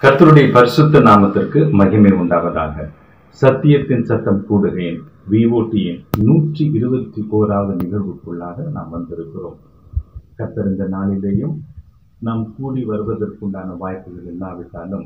கர்த்தருடைய பரிசுத்த நாமத்திற்கு மகிமை உண்டாவதாக சத்தியத்தின் சத்தம் கூடுகிறேன் விஓடியின் நூற்றி இருபத்தி ஓராவது நிகழ்வுக்குள்ளாக நாம் வந்திருக்கிறோம் கர்த்தர் இந்த நாளிலேயும் நாம் கூடி வருவதற்குண்டான வாய்ப்புகள் இல்லாவிட்டாலும்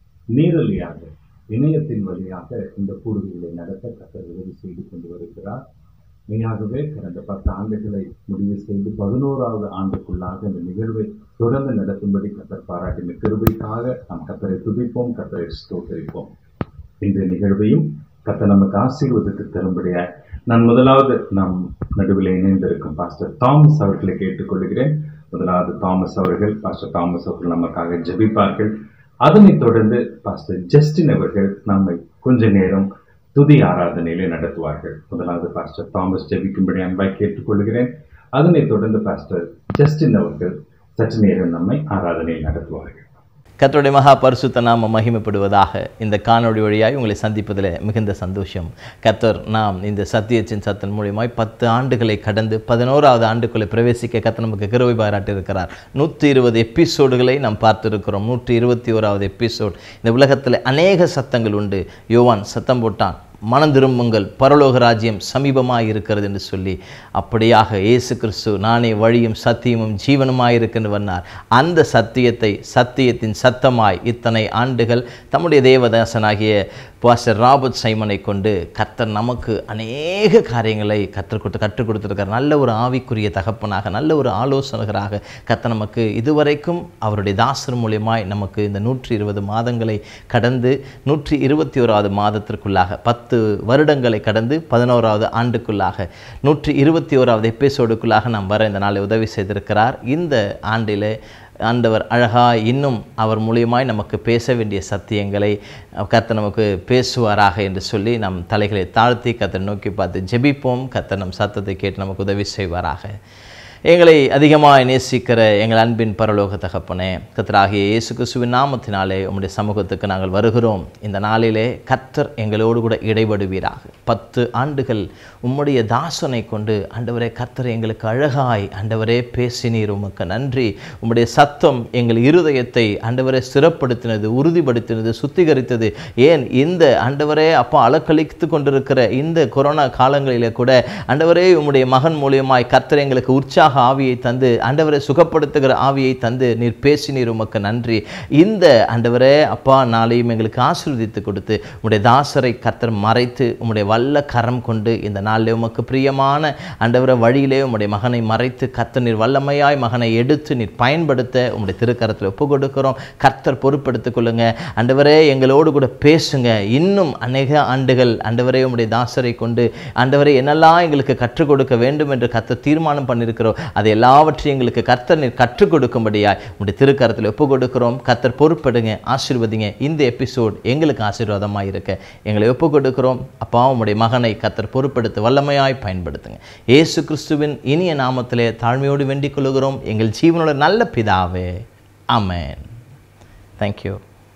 நேரலையாக இணையத்தின் வழியாக இந்த கூடுதல்களை நடத்த கர்த்தர் உதவி செய்து கொண்டு வருகிறார் மெய்யாகவே கடந்த பத்து ஆண்டுகளை முடிவு செய்து பதினோராவது ஆண்டுக்குள்ளாக இந்த நிகழ்வை தொடர்ந்து நடத்தும்படி கத்தர் பாராட்டின கிருபைக்காக நாம் கத்தரை துதிப்போம் கத்தரை ஸ்தோத்தரிப்போம் இன்றைய நிகழ்வையும் கத்தர் நமக்கு ஆசீர்வதித்து தரும்படியாய் நான் முதலாவது நாம் நடுவில் இணைந்திருக்கும் பாஸ்டர் தாமஸ் அவர்களை கேட்டுக்கொள்கிறேன் முதலாவது தாமஸ் அவர்கள் பாஸ்டர் தாமஸ் அவர்கள் நமக்காக ஜெபிப்பார்கள் அதனைத் தொடர்ந்து பாஸ்டர் ஜஸ்டின் அவர்கள் நம்மை கொஞ்ச நேரம் துதி ஆராதனையிலே நடத்துவார்கள் முதலாவது பாஸ்டர் தாமஸ் ஜெபிக்கும்படி அன்பாய் கேட்டுக்கொள்கிறேன் அதனைத் தொடர்ந்து பாஸ்டர் ஜஸ்டின் அவர்கள் சற்று நேரம் நம்மை ஆராதனையில் நடத்துவார்கள் கர்த்தருடைய மகா பரிசுத்த நாம மகிமைப்படுவதாக இந்த காணொளி வழியாய் உங்களை சந்திப்பதில் மிகுந்த சந்தோஷம் கர்த்தர் நாம் இந்த சத்தியத்தின் சத்தன் மூலியமாய் பத்து ஆண்டுகளை கடந்து பதினோராவது ஆண்டுக்குள்ளே பிரவேசிக்க கர்த்தர் நமக்கு கிருவை பாராட்டியிருக்கிறார் நூற்றி இருபது எபிசோடுகளை நாம் பார்த்திருக்கிறோம் நூற்றி இருபத்தி ஓராவது எபிசோட் இந்த உலகத்தில் அநேக சத்தங்கள் உண்டு யோவான் சத்தம் போட்டான் மனம் திரும்புங்கள் பரலோக ராஜ்யம் சமீபமாக இருக்கிறது என்று சொல்லி அப்படியாக இயேசு கிறிஸ்து நானே வழியும் சத்தியமும் ஜீவனுமாய் இருக்கின்ற வந்தார் அந்த சத்தியத்தை சத்தியத்தின் சத்தமாய் இத்தனை ஆண்டுகள் தம்முடைய தேவதாசனாகிய பாஸ்டர் ராபர்ட் சைமனை கொண்டு கர்த்தர் நமக்கு அநேக காரியங்களை கற்றுக் கொடுத்து கற்றுக் கொடுத்திருக்கார் நல்ல ஒரு ஆவிக்குரிய தகப்பனாக நல்ல ஒரு ஆலோசகராக கர்த்தர் நமக்கு இதுவரைக்கும் அவருடைய தாசர் மூலியமாய் நமக்கு இந்த நூற்றி இருபது மாதங்களை கடந்து நூற்றி இருபத்தி ஓராவது மாதத்திற்குள்ளாக பத்து வருடங்களை கடந்து பதினோராவது ஆண்டுக்குள்ளாக நூற்றி இருபத்தி ஓராவது எபிசோடுக்குள்ளாக நாம் வர இந்த நாளை உதவி செய்திருக்கிறார் இந்த ஆண்டிலே ஆண்டவர் அழகாய் இன்னும் அவர் மூலியமாய் நமக்கு பேச வேண்டிய சத்தியங்களை கர்த்தர் நமக்கு பேசுவாராக என்று சொல்லி நம் தலைகளை தாழ்த்தி கர்த்தரை நோக்கி பார்த்து ஜெபிப்போம் கர்த்தர் நம் சத்தத்தை கேட்டு நமக்கு உதவி செய்வாராக எங்களை அதிகமாக நேசிக்கிற எங்கள் அன்பின் பரலோக தகப்பனே கத்தராகிய இயேசு கிறிஸ்துவின் நாமத்தினாலே உம்முடைய சமூகத்துக்கு நாங்கள் வருகிறோம் இந்த நாளிலே கத்தர் எங்களோடு கூட இடைபடுவீராக பத்து ஆண்டுகள் உம்முடைய தாசனை கொண்டு ஆண்டவரே கத்தர் எங்களுக்கு அழகாய் ஆண்டவரே பேசினீர் உமக்கு நன்றி உம்முடைய சத்தம் எங்கள் இருதயத்தை ஆண்டவரே ஸ்திரப்படுத்தினது உறுதிப்படுத்தினது சுத்திகரித்தது ஏன் இந்த ஆண்டவரே அப்பா அலக்களித்து கொண்டிருக்கிற இந்த கொரோனா காலங்களிலே கூட ஆண்டவரே உம்முடைய மகன் மூலியமாய் கத்தர் எங்களுக்கு உற்சாக ஆவியை தந்து ஆண்டவரை சுகப்படுத்துகிற ஆவியை தந்து நீர் பேசினீர் உமக்கு நன்றி இந்த ஆண்டவரே அப்பா நாளையும் எங்களுக்கு ஆசீர்வதித்து கொடுத்து உம்முடைய தாசரை கர்த்தர் மறைத்து உம்முடைய வல்ல கரம் கொண்டு இந்த நாளில் உமக்கு பிரியமான ஆண்டவரை வழியிலே உம்முடைய மகனை மறைத்து கர்த்தர் நீர் வல்லமையாய் மகனை எடுத்து நீர் பயன்படுத்த உம்முடைய திருக்கரத்தில் ஒப்பு கொடுக்கிறோம் கர்த்தர் பொறுப்படுத்திக் கொள்ளுங்க ஆண்டவரே எங்களோடு கூட பேசுங்க இன்னும் அநேக ஆண்டுகள் ஆண்டவரே உம்முடைய தாசரை கொண்டு ஆண்டவரை என்னெல்லாம் எங்களுக்கு கற்றுக் கொடுக்க வேண்டும் என்று கர்த்தர் தீர்மானம் பண்ணியிருக்கிறோம் அதை எல்லாவற்றையும் எங்களுக்கு கர்த்தர் நீர் கற்றுக் கொடுக்கும்படியாய் உடைய திருக்கரத்தில் ஒப்பு கொடுக்கிறோம் கர்த்தர் பொறுப்படுங்க ஆசீர்வதிங்க இந்த எபிசோட் எங்களுக்கு ஆசீர்வாதமாக இருக்க எங்களை ஒப்பு கொடுக்கிறோம் அப்பா உம்முடைய மகனை கர்த்தர் பொறுப்படுத்த வல்லமையாய் பயன்படுத்துங்க இயேசு கிறிஸ்துவின் இனிய நாமத்திலே தாழ்மையோடு வேண்டிக் கொள்கிறோம் எங்கள் ஜீவனோட நல்ல பிதாவே ஆமென் தேங்க்யூ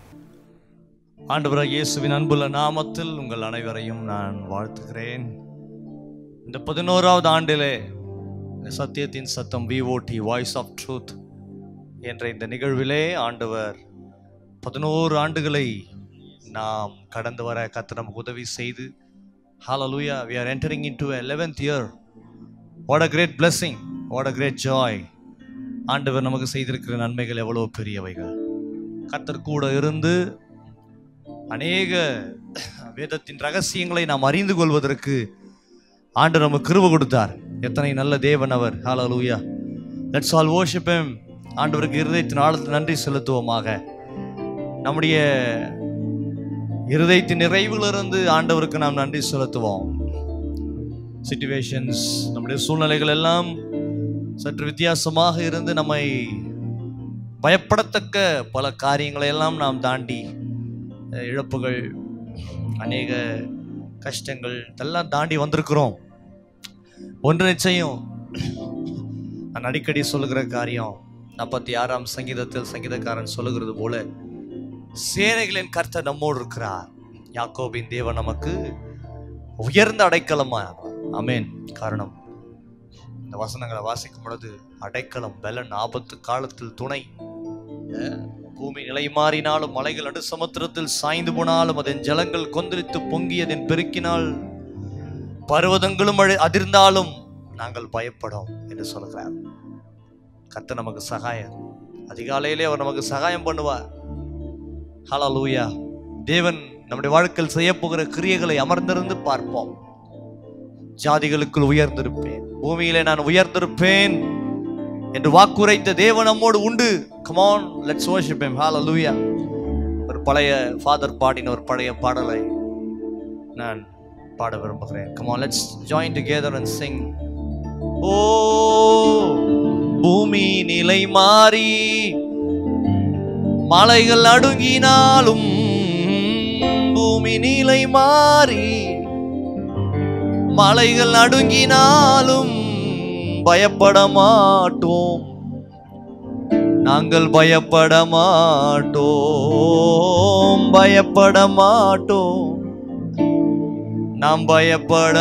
ஆண்டவராக இயேசுவின் அன்புள்ள நாமத்தில் உங்கள் அனைவரையும் நான் வாழ்த்துகிறேன் இந்த பதினோராவது ஆண்டிலே இந்த சத்தியத்தின் சத்தம் விஓடி வாய்ஸ் ஆஃப் ட்ரூத் என்ற இந்த நிகழ்விலே ஆண்டவர் பதினோரு ஆண்டுகளை நாம் கடந்து வர கத்த நமக்கு உதவி செய்து ஹalleluya we are entering into a 11th year what a great blessing what a great joy ஆண்டவர் நமக்கு செய்திருக்கிற நன்மைகள் எவ்வளவு பெரியவைகள் கர்த்தர் கூட இருந்து அநேக வேதத்தின் ரகசியங்களை நாம் அறிந்து கொள்வதற்கு ஆண்டு நமக்கு கிருப கொடுத்தார் எத்தனை நல்ல தேவன் அவர் ஹalleluya லெட்ஸ் ஆல் worship him ஆண்டவருக்கு இருதயத்தின் ஆழத்தில் நன்றி செலுத்துவோமாக நம்முடைய இருதயத்தின் நிறைவிலிருந்து ஆண்டவருக்கு நாம் நன்றி செலுத்துவோம் சிச்சுவேஷன்ஸ் நம்முடைய சூழ்நிலைகள் எல்லாம் சற்று வித்தியாசமாக இருந்து நம்மை பயப்படத்தக்க பல காரியங்களை எல்லாம் நாம் தாண்டி அஹ், இழப்புகள் அநேக கஷ்டங்கள் இதெல்லாம் தாண்டி வந்திருக்கிறோம் ஒன்று நிச்சயம் நான் அடிக்கடி சொல்லுகிற காரியம் நாற்பத்தி ஆறாம் சங்கீதத்தில் சங்கீதக்காரன் சொல்லுகிறது போல சேனைகளின் கர்த்தர் நம்மோடு இருக்கிறார் யாக்கோபின் தேவன் நமக்கு உயர்ந்த அடைக்கலமா அமேன் காரணம் இந்த வசனங்களை வாசிக்கும் பொழுது அடைக்கலம் பலன் ஆபத்து காலத்தில் துணை அஹ், பூமி நிலை மாறினாலும் மலைகள் நடு சமுத்திரத்தில் சாய்ந்து போனாலும் அதன் ஜலங்கள் கொந்தளித்து பொங்கி அதன் பெருக்கினால் பர்வதங்களும் அழி- அதிர்ந்தாலும் நாங்கள் பயப்படோம் என்று சொல்கிறார் கர்த்தர் நமக்கு சகாயம் அதிகாலையிலே அவர் நமக்கு சகாயம் பண்ணுவார் ஹalleluya தேவன் நம்முடைய வாழ்க்கையில் செய்ய போகிற கிரியைகளை அமர்ந்திருந்து பார்ப்போம் ஜாதிகளுக்குள் உயர்ந்திருப்பேன் பூமியிலே நான் உயர்ந்திருப்பேன் என்று வாக்குரைத்த தேவன் நம்மோடு உண்டு come on let's worship him hallelujah ஒரு பழைய ஃபாதர் பாடின ஒரு பழைய பாடலை நான் பாட விரும்புகிறேன் come on let's join together and sing ஓ பூமி நிலை மாறி மலைகள் அடுங்கினாலும் பூமி நிலை மாறி மலைகள் நடுங்கினாலும் பயப்பட மாட்டோம் நாங்கள் பயப்பட மாட்டோம் பயப்பட மாட்டோம் நாம் பயப்பட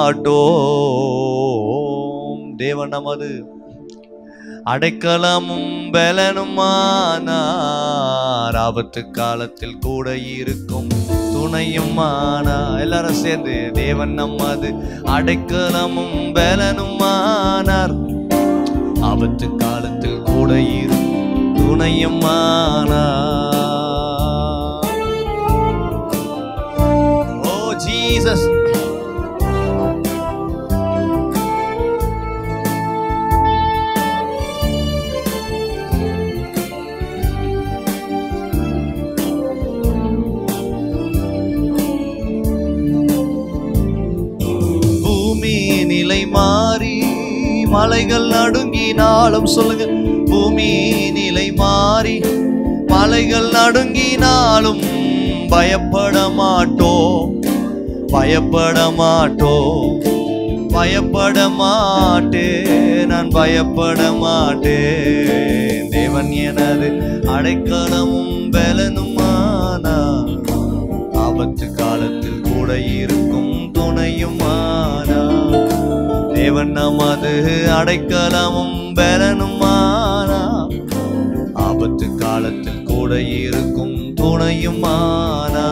மாட்டோம் தேவன் நமது அடைக்கலமும் பலனுமானார் ஆபத்து காலத்தில் கூட இருக்கும் துணையும் ஆனா எல்லாரும் சேர்ந்து தேவன் நம்மது அடைக்கலமும் பலனுமானார் ஆபத்து காலத்தில் கூட இருக்கும் துணையும் ஆனார் ஓ ஜீசஸ் பூமி நிலை மாறி மலைகள் நடுங்கினாலும் சொல்லுங்க பூமி நிலை மாறி மலைகள் நடுங்கினாலும் பயப்பட மாட்டோம் பயப்பட மாட்டோம் பயப்பட மாட்டேன் நான் பயப்பட மாட்டேன் தேவன் எனது அடைக்கலமும் பலனுமானார் ஆபத்து காலத்தில் கூட இருக்கும் துணையுமானா தேவன் நமது அடைக்கலமும் பலனுமானா ஆபத்து காலத்தில் கூட இருக்கும் துணையுமானா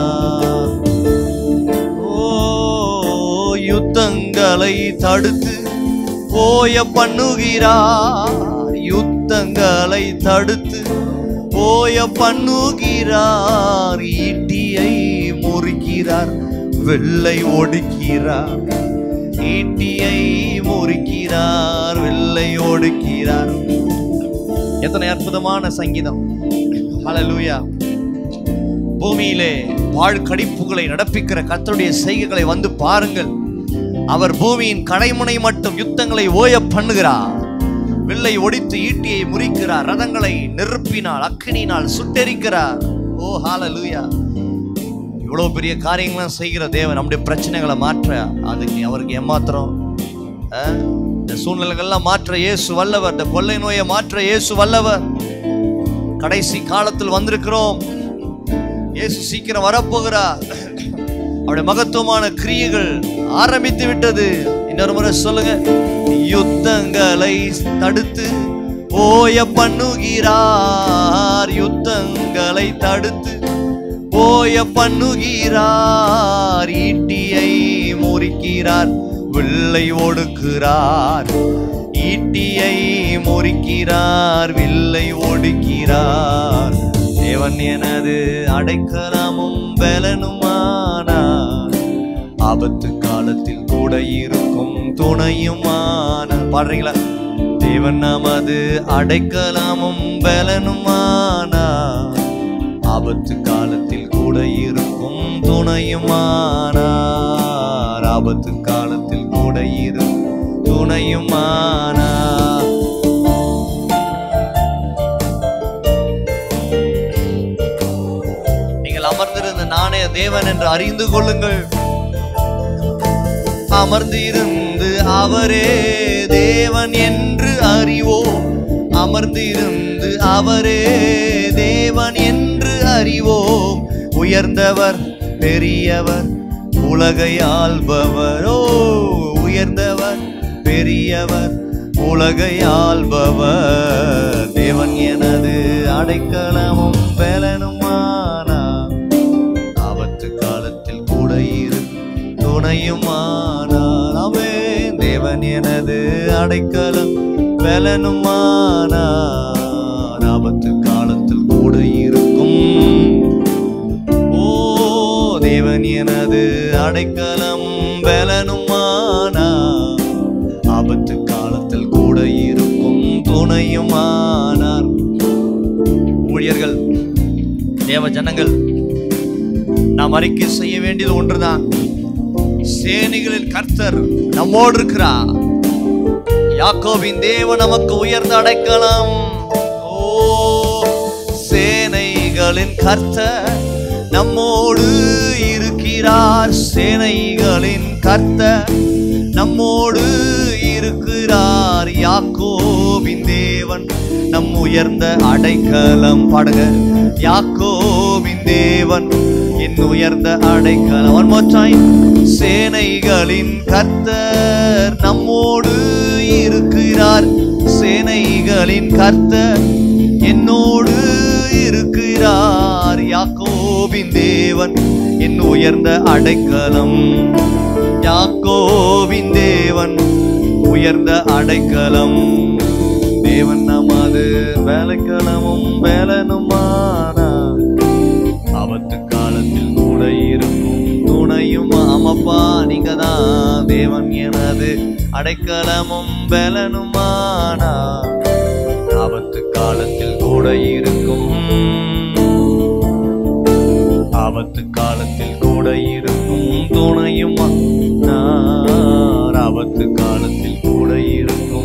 ஓ யுத்தங்களை தடுத்து போய பண்ணுகிறார் யுத்தங்களை தடுத்து போய பண்ணுகிறார் ஈட்டியை முறிக்கிறார் வெள்ளை ஒடுக்கிறார் ஈட்டியை முறிக்கிறார் வெள்ளை ஒடுக்கிறார் எத்தனை அற்புதமான சங்கீதம் ஹalleluya பூமியிலே வாழ்கடிப்புகளை நடப்பிக்கிற கர்த்தருடைய செய்கைகளை வந்து பாருங்கள் அவர் பூமியின் கடைமுனை மட்டும் யுத்தங்களை ஓய பண்ணுகிறார் வில்லை ஒடித்து ஈட்டியை முறிக்கிறார் ரதங்களை நெருப்பினால் அக்கினினால் சுட்டெரிக்கிறார் ஓ ஹalleluya இவ்வளவு பெரிய காரியங்கள்லாம் செய்கிற தேவன் நம்முடைய பிரச்சனைகளை மாற்ற அதுக்கு அவருக்கு ஏமாத்திரம் அஹ், இந்த சூழ்நிலைகள்லாம் மாற்ற இயேசு வல்லவர் இந்த கொள்ளை நோயை மாற்ற இயேசு வல்லவர் கடைசி காலத்தில் வந்திருக்கிறோம் இயேசு சீக்கிரம் வரப்போகிறார் அவருடைய மகத்துவமான கிரியைகள் ஆரம்பித்து விட்டது இன்னொரு முறை சொல்லுங்க யுத்தங்களை தடுத்து ஓய பண்ணுகிறார் யுத்தங்களை தடுத்து ஓய பண்ணுகிறார் ஈட்டியை முறிக்கிறார் வில்லை ஒடுக்கிறார் ஈட்டியை முறிக்கிறார் வில்லை ஒடுக்கிறார் தேவன் எனது அடைக்கலமும் பலனுமானார் ஆபத்து காலத்தில் கூட இருக்கும் துணையுமான பாடுறீங்களா தேவன் நமது அடைக்கலமும் பலனுமானார் ஆபத்து காலத்தில் கூட இருக்கும் துணையுமானார் ஆபத்து காலத்தில் கூட இருக்கும் துணையுமானார் நீங்கள் அமர்ந்திருந்த நானே தேவன் என்று அறிந்து கொள்ளுங்கள் அமர்ந்திருந்து அவரே தேவன் என்று அறிவோம் அமர்ந்திருந்து அவரே தேவன் என்று அறிவோம் உயர்ந்தவர் பெரியவர் உலகை ஆள்பவர் ஓ உயர்ந்தவர் பெரியவர் உலகை ஆள்பவர் தேவன் எனது அடைக்கலமும் பலனுமானார் ஆபத்து காலத்தில் கூட இரு துணையுமானார் அவே தேவன் எனது அடைக்கலம் பலனுமானார் ஆபத்து காலத்தில் கூட இருக்கும் ஓ தேவன் எனது அடைக்கலம் பலனுமானார் ஆபத்து காலத்தில் கூட இருக்கும் துணையுமானார் ஊழியர்கள் தேவ ஜனங்கள் நாம் அறிக்கை செய்ய வேண்டியது ஒன்றுதான் சேனைகளின் கர்த்தர் நம்மோடு இருக்கிறார் யாக்கோபின் தேவன் நமக்கு உயர்ந்த அடைக்கலம் ஓ சேனைகளின் கர்த்தர் நம்மோடு இருக்கிறார் சேனைகளின் கர்த்தர் நம்மோடு இருக்கிறார் யாக்கோபின் தேவன் நம் உயர்ந்த அடைக்கலம் பாடுங்க யாக்கோபின் தேவன் என் உயர்ந்த அடைக்கலம் ஒன் மோர் டைம் சேனைகளின் கர்த்தர் நம்மோடு இருக்கிறார் சேனைகளின் கர்த்தர் என்னோடு இருக்கிறார் யாக்கோபின் தேவன் என் உயர்ந்த அடைக்கலம் யாக்கோபின் தேவன் உயர்ந்த அடைக்கலம் தேவன் நமது வேலைக்களமும் வேலனுமானா ஆபத்து காலத்தில் கூட இருக்கும் துணையும் ஆமப்பா நீங்க தான் தேவன் எனது அடைக்கலமும் பலனுமானா ஆபத்து காலத்தில் கூட இருக்கும் ஆபத்து காலத்தில் கூட இருக்கும் துணையும் ஆபத்து காலத்தில் கூட இருக்கும்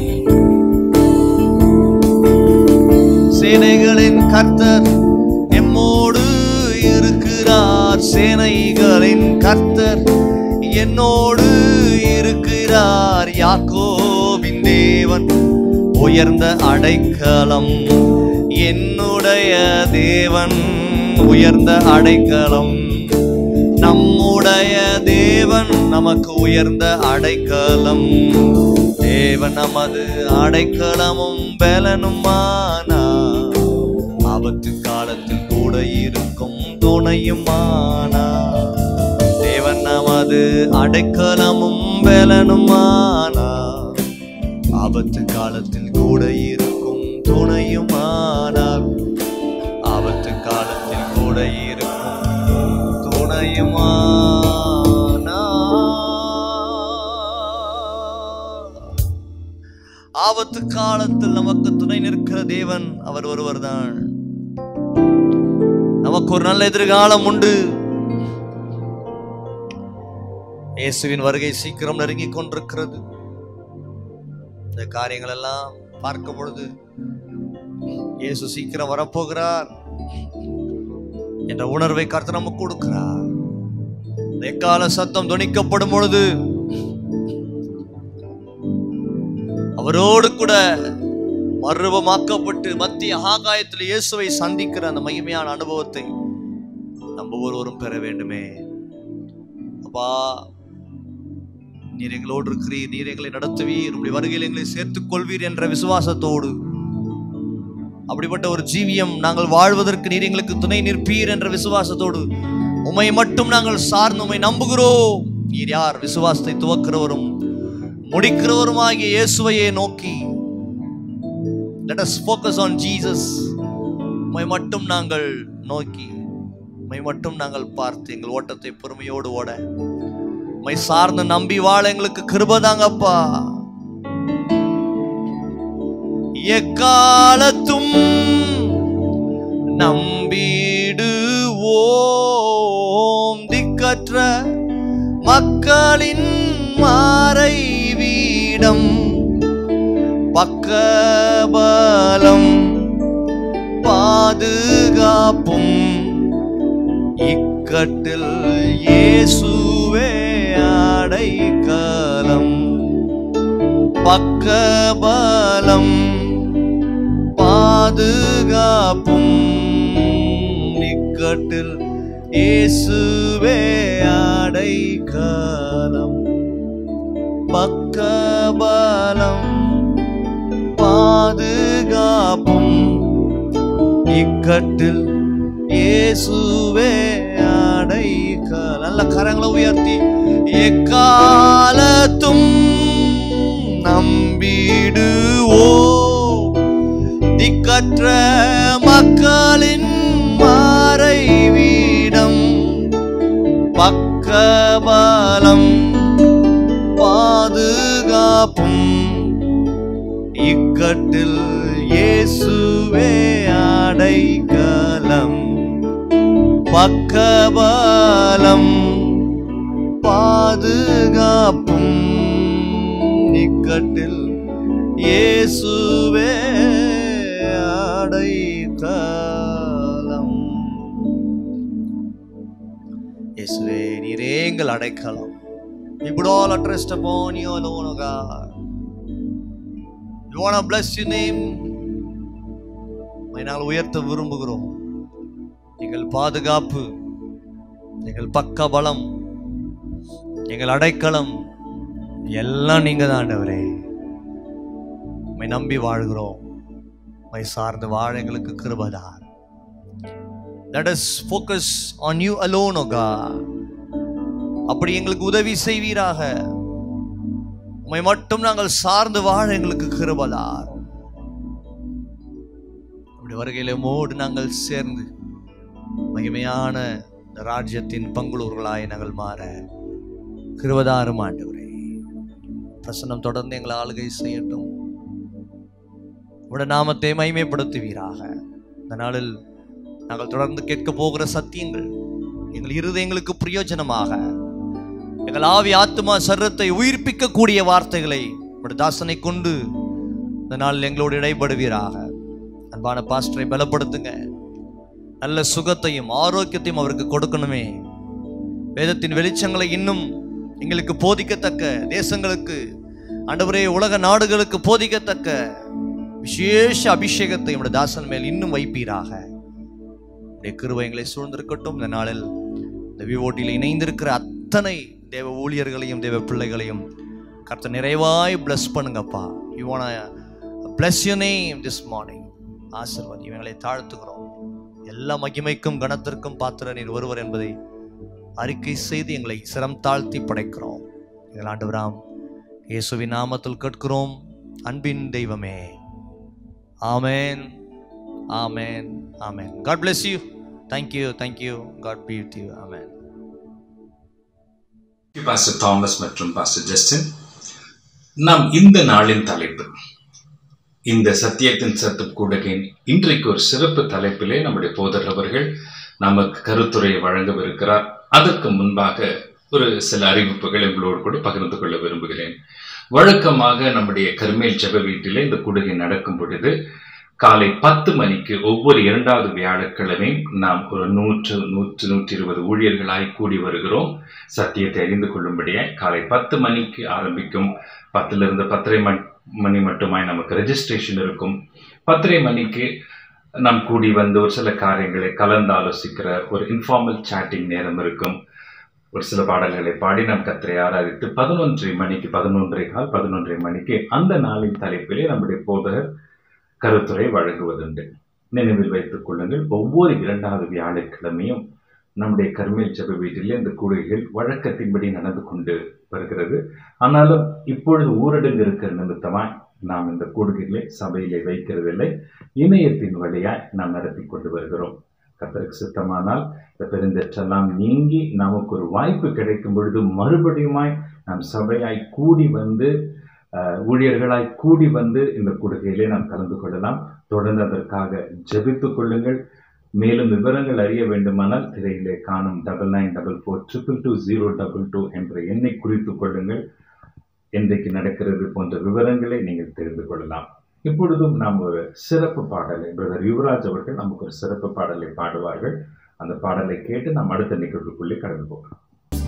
சேனைகளின் கர்த்தர் எம்மோடு இருக்கிறார் சேனைகளின் கர்த்தர் என்னோடு இருக்கிறார் யாக்கோபின் தேவன் உயர்ந்த அடைக்கலம் என்னுடைய தேவன் உயர்ந்த அடைக்கலம் நம்முடைய தேவன் நமக்கு உயர்ந்த அடைக்கலம் தேவன் நமது அடைக்கலமும் பலனுமானா ஆபத்து காலத்தில் கூட இருக்கும் துணையுமானா தேவன் நமது அடைக்கலமும் பலனுமானா ஆபத்து காலத்தில் கூட இருக்கும் துணையுமானார் ஆபத்து காலத்தில் கூட இருக்கும் துணையுமானார் ஆபத்து காலத்தில் நமக்கு துணை நிற்கிற தேவன் அவர் ஒருவர்தான் நமக்கு ஒரு நல்ல எதிர்காலம் உண்டு இயேசுவின் வருகை சீக்கிரம் நெருங்கிக் கொண்டிருக்கிறது இந்த காரியங்கள் எல்லாம் பார்க்கும் பொழுது இயேசு சீக்கிரம் வரப்போகிறார் என்ற உணர்வை கர்த்தர் நமக்கு கொடுக்கிறார் இந்த எக்கால சத்தம் துணிக்கப்படும் பொழுது அவரோடு கூட மறுரூபமாக்கப்பட்டு மத்திய ஆகாயத்தில் இயேசுவை சந்திக்கிற அந்த மகிமையான அனுபவத்தை நம்ம ஒருவரும் பெற வேண்டுமே அப்பா நீர் எங்களோடு இருக்கிறீர் நீர் எங்களை நடத்துவீர் உங்களுடைய வருகையில் எங்களை சேர்த்துக் கொள்வீர் என்ற விசுவாசத்தோடு அப்படிப்பட்ட ஒரு ஜீவியம் நாங்கள் வாழ்வதற்கு நீர் எங்களுக்கு துணை நிற்பீர் என்ற விசுவாசத்தோடு உம்மை மட்டும் நாங்கள் சார்ந்து உம்மை நம்புகிறோம் நீர் யார் விசுவாசத்தை துவக்கிறவரும் முடிக்கிறவருமாகிய இயேசுவையே நோக்கி let us focus on Jesus உம்மை மட்டும் நாங்கள் நோக்கி உம்மை மட்டும் நாங்கள் பார்த்து எங்கள் ஓட்டத்தை பொறுமையோடு ஓட உம்மை சார்ந்து நம்பி வாழ எங்களுக்கு கிருபதாங்கப்பா எக்காலத்தும் நம்பிடுவோம் திக்கற்ற மக்களின் மறைவீடம் பக்கபலம் பாதுகாப்பும் இக்கட்டில் இயேசுவே அடைக்கலம் பக்கபலம் பாதுகாப்பும் இக்கட்டில் இயேசுவே அடைக்கலம் பக்கபலம் பாதுகாப்பும் இக்கட்டில் இயேசுவே அடைக்க நல்ல கரங்களை உயர்த்தி எக்காலத்தும் நம்பிடுவோ திக்கற்ற மக்களின் மறைவீடம் பக்கபலம் பாதுகாப்பும் இக்கட்டில் இயேசுவே அடைக்கலம் பக்கபலம் பாதுகாப்பும் இக்கட்டில் இயேசுவே அடைக்கலம் இயேசுவே நீரே எங்கள் அடைக்கலம் We put all our trust upon you alone, O God. We want to bless your name. உம்மை நாங்கள் உயர்த்த விரும்புகிறோம் எங்கள் பாதுகாப்பு எங்கள் பக்க பலம் எங்கள் அடைக்கலம் எல்லாம் நீங்க தான் ஆண்டவரே உம்மை நம்பி வாழ்கிறோம் உம்மை சார்ந்து வாழ எங்களுக்கு கிருபதார் Let us focus on you alone, O God. அப்படி எங்களுக்கு உதவி செய்வீராக உம்மை மட்டும் நாங்கள் சார்ந்து வாழ எங்களுக்கு கிருபதார் அப்படி வருகையில மோடு நாங்கள் சேர்ந்து மகிமையான இந்த ராஜ்யத்தின் பங்குளூர்களாய் நாங்கள் மாற கிருபதாரும் ஆண்டவரே பிரசன்னம் தொடர்ந்து எங்களை ஆளுகை செய்யட்டும் உடைய நாமத்தை மகிமைப்படுத்துவீராக இந்த நாளில் நாங்கள் தொடர்ந்து கேட்க போகிற சத்தியங்கள் எங்கள் இருதயங்களுக்கு பிரயோஜனமாக எங்கள் ஆவி ஆத்மா சர்ரத்தை உயிர்ப்பிக்கக்கூடிய வார்த்தைகளை உடைய தாசனை கொண்டு இந்த நாளில் எங்களோடு இடைப்படுவீராக அன்பான பாஸ்டரை பலப்படுத்துங்க நல்ல சுகத்தையும் ஆரோக்கியத்தையும் அவருக்கு கொடுக்கணுமே வேதத்தின் வெளிச்சங்களை இன்னும் எங்களுக்கு போதிக்கத்தக்க தேசங்களுக்கு ஆண்டவரே உலக நாடுகளுக்கு போதிக்கத்தக்க விசேஷ அபிஷேகத்தை உடைய தாசன் மேல் இன்னும் வைப்பீராக உடைய கிருபை எங்களை சூழ்ந்திருக்கட்டும் இந்த நாளில் இந்த விவோட்டியில் இணைந்திருக்கிற அத்தனை தேவ ஊழியர்களையும் தேவ பிள்ளைகளையும் கர்த்தர் நிறைவாய் bless பண்ணுங்கப்பா யூ வான bless your name this morning ஆசீர்வாதி இவங்களை தாழ்த்துகிறோம் எல்லா மகிமைக்கும் கனத்திற்கும் பாத்திர நீர் ஒருவர் என்பதை அறிக்கை செய்து எங்களை சிரம் தாழ்த்தி படைக்கிறோம் எங்கள் ஆண்டவராம் இயேசுவின் நாமத்தில் கேட்கிறோம் அன்பின் தெய்வமே ஆமென் ஆமென் ஆமென் God bless you thank you thank you god be with you amen pastor Thomas மற்றும் பாஸ்டர் ஜஸ்டின் நாம் இந்த நாளின் தலைப்பு இந்த சத்தியத்தின் சத்தம் கூடுகையின் இன்றைக்கு ஒரு சிறப்பு தலைப்பிலே நம்முடைய போதர் அவர்கள் நமக்கு கருத்துரையை வழங்கவிருக்கிறார் அதற்கு முன்பாக ஒரு சில அறிவிப்புகளை உங்களோடு கூட பகிர்ந்து கொள்ள விரும்புகிறேன் வழக்கமாக நம்முடைய கர்மேல் ஜெப வீட்டிலே இந்த கூடுகை நடக்கும் பொழுது காலை பத்து மணிக்கு ஒவ்வொரு இரண்டாவது வியாழக்கிழமையும் நாம் ஒரு நூற்று நூற்று நூற்றி இருபது ஊழியர்களாய் கூடி வருகிறோம் சத்தியத்தை அறிந்து கொள்ளும்படியாய் காலை பத்து மணிக்கு ஆரம்பிக்கும் பத்திலிருந்து பத்தரை மணி மணி மட்டுமாய் நமக்கு ரெஜிஸ்ட்ரேஷன் இருக்கும் பத்தரை மணிக்கு நாம் கூடி வந்து ஒரு சில காரியங்களை கலந்து ஆலோசிக்கிற ஒரு இன்ஃபார்மல் சாட்டிங் நேரம் இருக்கும் ஒரு சில பாடல்களை பாடி நாம் கத்தரை ஆராதித்து பதினொன்றரை மணிக்கு பதினொன்றரை கால் பதினொன்றரை மணிக்கு அந்த நாளின் தலைப்பிலே நம்முடைய போதகர் கருத்துரை வழங்குவதுண்டு நினைவில் வைத்துக் கொள்ளுங்கள் ஒவ்வொரு இரண்டாவது வியாழக்கிழமையும் நம்முடைய கர்மேல் ஜெப வீட்டிலே இந்த கூடுகைகள் வழக்கத்தின்படி நடந்து கொண்டு வருகிறது ஆனாலும் இப்பொழுது ஊரடங்கு இருக்கிற நிமித்தமாய் நாம் இந்த கூடுகைகளை சபையிலே வைக்கிறதில்லை இணையத்தின் வழியாய் நாம் நடத்தி கொண்டு வருகிறோம் கத்தருக்கு சித்தமானால் இந்த பெருந்தெற்றெல்லாம் நீங்கி நமக்கு ஒரு வாய்ப்பு கிடைக்கும் பொழுது மறுபடியுமாய் நாம் சபையாய் கூடி வந்து அஹ், ஊழியர்களாய் கூடி வந்து இந்த கூடுகையிலே நாம் கலந்து கொள்ளலாம் தொடர்ந்து அதற்காக ஜெபித்துக் கொள்ளுங்கள் மேலும் விவரங்கள் அறிய வேண்டுமானால் திரையிலே காணும் double nine double four triple two zero double two என்ற எண்ணை குறித்துக் கொள்ளுங்கள் என்றைக்கு நடக்கிறது போன்ற விவரங்களை நீங்கள் தெரிந்து கொள்ளலாம் இப்பொழுதும் நாம் ஒரு சிறப்பு பாடலை பிரதர் யுவராஜ் அவர்கள் நமக்கு ஒரு சிறப்பு பாடலை பாடுவார்கள் அந்த பாடலை கேட்டு நாம் அடுத்த நிகழ்வுக்குள்ளே கடந்து போகலாம்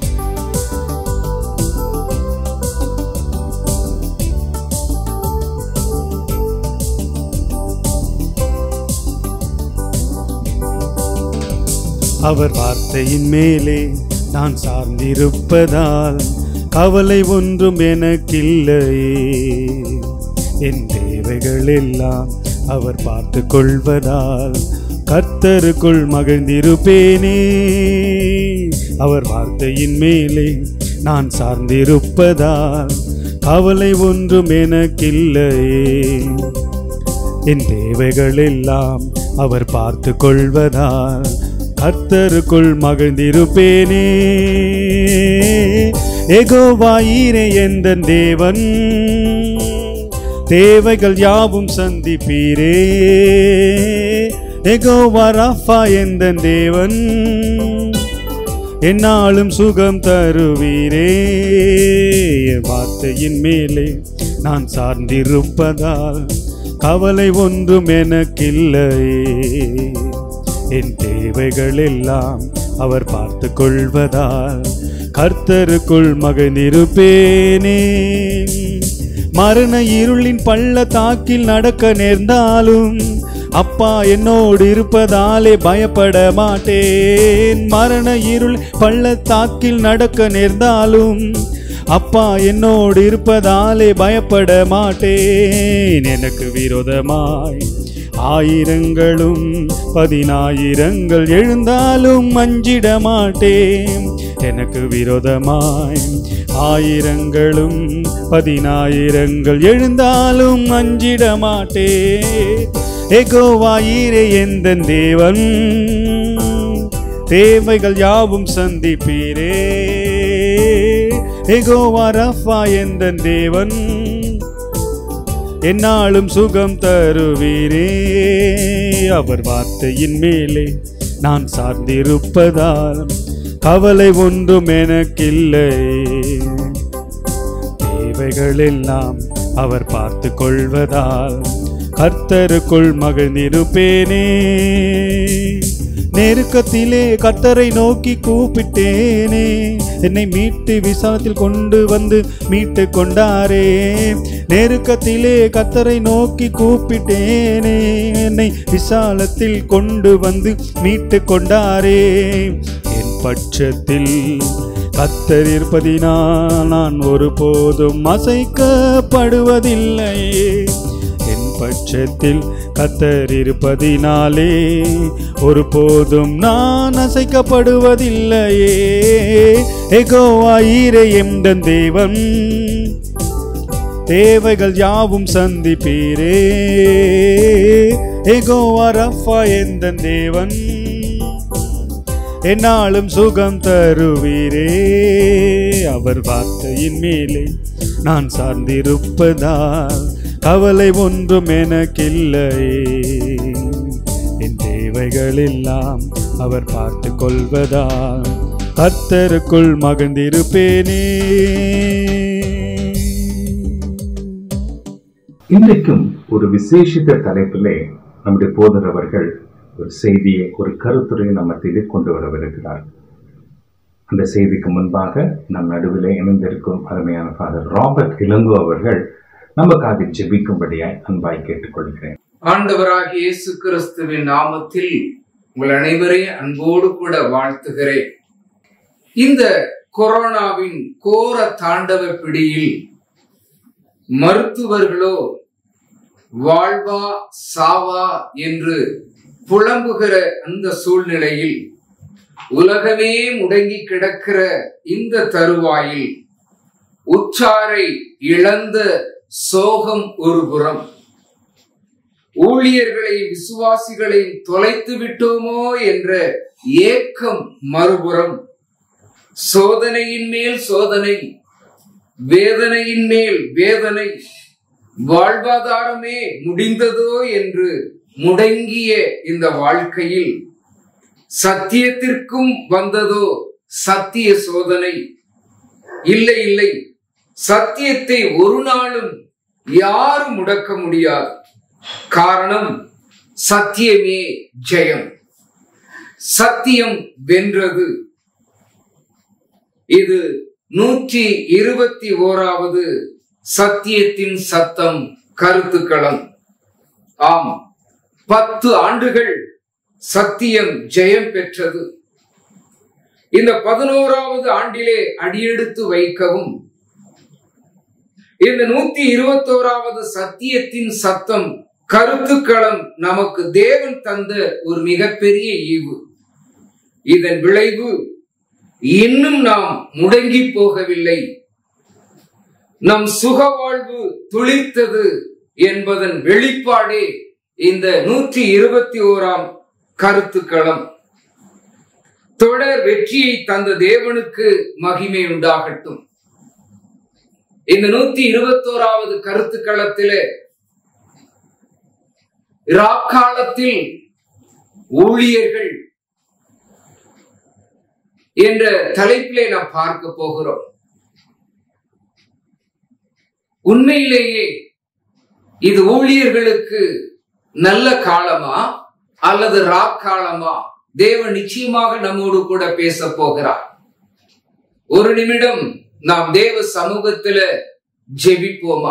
அவர் வார்த்தையின் மேலே நான் சார்ந்திருப்பதால் கவலை ஒன்றும் எனக்கில்லையே என் தேவைகள் தேவைகள் எல்லாம் அவர் பார்த்து கொள்வதால் கர்த்தருக்குள் மகிழ்ந்திருப்பேனே அவர் வார்த்தையின் மேலே நான் சார்ந்திருப்பதால் கவலை ஒன்றும் எனக்கில்லையே என் தேவைகள் எல்லாம் அவர் பார்த்து கொள்வதால் கர்த்தருக்குள் மகிழ்ந்திருப்பேனே எகோவாயிரே எந்த தேவன் தேவைகள் யாவும் சந்திப்பீரே எகோவா ரஃபா எந்த தேவன் என்னாலும் சுகம் தருவீரே என் வார்த்தையின் மேலே நான் சார்ந்திருப்பதால் கவலை ஒன்றும் எனக்கில்லையே என் தேவைகள் எல்லாம் அவர் பார்த்து கொள்வதால் கர்த்தருக்குள் மகிழ்ந்திருப்பேனே மரண இருளின் பள்ளத்தாக்கில் நடக்க நேர்ந்தாலும் அப்பா என்னோடு இருப்பதாலே பயப்பட மாட்டேன் மரண இருள் பள்ளத்தாக்கில் நடக்க நேர்ந்தாலும் அப்பா என்னோடு இருப்பதாலே பயப்பட மாட்டேன் எனக்கு விரோதமாய் ஆயிரங்களும் பதினாயிரங்கள் எழுந்தாலும் அஞ்சிட மாட்டேன் எனக்கு விரோதமாய் ஆயிரங்களும் பதினாயிரங்கள் எழுந்தாலும் அஞ்சிட மாட்டேன் எகோவாயிரே எந்த தேவன் தேவைகள் யாவும் சந்திப்பீரே எகோவா ரஃபா எந்த தேவன் என்னாலும் சுகம் தருவீரே அவர் வார்த்தையின் மேலே நான் சார்ந்திருப்பதால் கவலை ஒன்றும் எனக்கில்லை தேவைகள் எல்லாம் அவர் பார்த்து கொள்வதால் கர்த்தருக்குள் மகிழ்ந்திருப்பேனே நெருக்கத்திலே கர்த்தரை நோக்கி கூப்பிட்டேனே என்னை மீட்டு விசாலத்தில் கொண்டு வந்து மீட்டு கொண்டாரே நெருக்கத்திலே கர்த்தரை நோக்கி கூப்பிட்டேனே என்னை விசாலத்தில் கொண்டு வந்து மீட்டு கொண்டாரே என் பட்சத்தில் கத்தர் இருப்பதினால் நான் ஒருபோதும் அசைக்கப்படுவதில்லையே என் பட்சத்தில் கத்தர் இருப்பதினாலே ஒருபோதும் நான் அசைக்கப்படுவதில்லையே எகோவாயிரே எந்த தேவன் தேவைகள் யாவும் சந்திப்பீரே எகோவா ரஃபா எந்த தேவன் என்னாலும் சுகம் தருவீரே அவர் வார்த்தையின் மேலே நான் சார்ந்திருப்பதால் கவலை ஒன்றும் எனக்கில்லையே என் தேவைகள் எல்லாம் அவர் பார்த்து கொள்வதால் கர்த்தருக்குள் மகிழ்ந்திருப்பேனே இன்றைக்கும் ஒரு விசேஷித்த தலைப்பிலே நம்முடைய போதர் அவர்கள் ஒரு செய்தியை ஒரு கருத்துரை நம்ம மத்தியிலே கொண்டு வரவிருக்கிறார் அந்த செய்திக்கு முன்பாக நம் நடுவிலே இணைந்திருக்கும் அருமையான ஃபாதர் ராபர்ட் இளங்கோ அவர்கள் நமக்காக ஜெபிக்கும்படியாய் அன்பாய் கேட்டுக்கொள்கிறேன் ஆண்டவராகிய இயேசு கிறிஸ்துவின் நாமத்தில் உங்கள் அனைவரையும் அன்போடு கூட வாழ்த்துகிறேன் இந்த கொரோனாவின் கோர தாண்டவ பிடியில் மருத்துவர்களோ வாழ்வா சாவா என்று புலம்புகிற அந்த சூழ்நிலையில் உலகமே முடங்கி கிடக்கிற இந்த தருவாயில் உச்சாரை இழந்த சோகம் ஒரு புறம் ஊழியர்களை விசுவாசிகளை தொலைத்து விட்டோமோ என்ற ஏக்கம் மறுபுறம் சோதனையின் மேல் சோதனை வேதனையின் மேல் வேதனை வாழ்வாதாரமே முடிந்ததோ என்று முடங்கிய இந்த வாழ்க்கையில் சத்தியத்திற்கும் வந்ததோ சத்திய சோதனை இல்லை இல்லை சத்தியத்தை ஒரு நாளும் யாரும் முடக்க முடியாது காரணம் சத்தியமே ஜெயம் சத்தியம் வென்றது இது நூற்றி இருபத்தி ஓராவது சத்தியத்தின் சத்தம் கருத்துக்களம் ஆம் பத்து ஆண்டுகள் சத்தியம் ஜெயம் பெற்றது இந்த பதினோராவது ஆண்டிலே அடியெடுத்து வைக்கவும் இந்த நூத்தி இருபத்தோராவது சத்தியத்தின் சத்தம் கருத்துக்களம் நமக்கு தேவன் தந்த ஒரு மிகப்பெரிய ஈவு இதன் விளைவு இன்னும் நாம் முடங்கி போகவில்லை நம் சுகவாழ்வு துளிர்த்தது என்பதன் வெளிப்பாடே இந்த நூற்றி இருபத்தி ஓராம் கருத்துக்களம் தொடர் வெற்றியை தந்த தேவனுக்கு மகிமை உண்டாகட்டும் இந்த நூத்தி இருபத்தோராவது கருத்துக்களத்திலே ராக்காலத்தில் ஊழியர்கள் என்ற தலைப்பிலே நாம் பார்க்க போகிறோம் உண்மையிலேயே இது ஊழியர்களுக்கு நல்ல காலமா அல்லது ராக்காலமா தேவன் நிச்சயமாக நம்மோடு கூட பேச போகிறார் ஒரு நிமிடம் நாம் தேவ சமூகத்துல ஜெபிப்போமா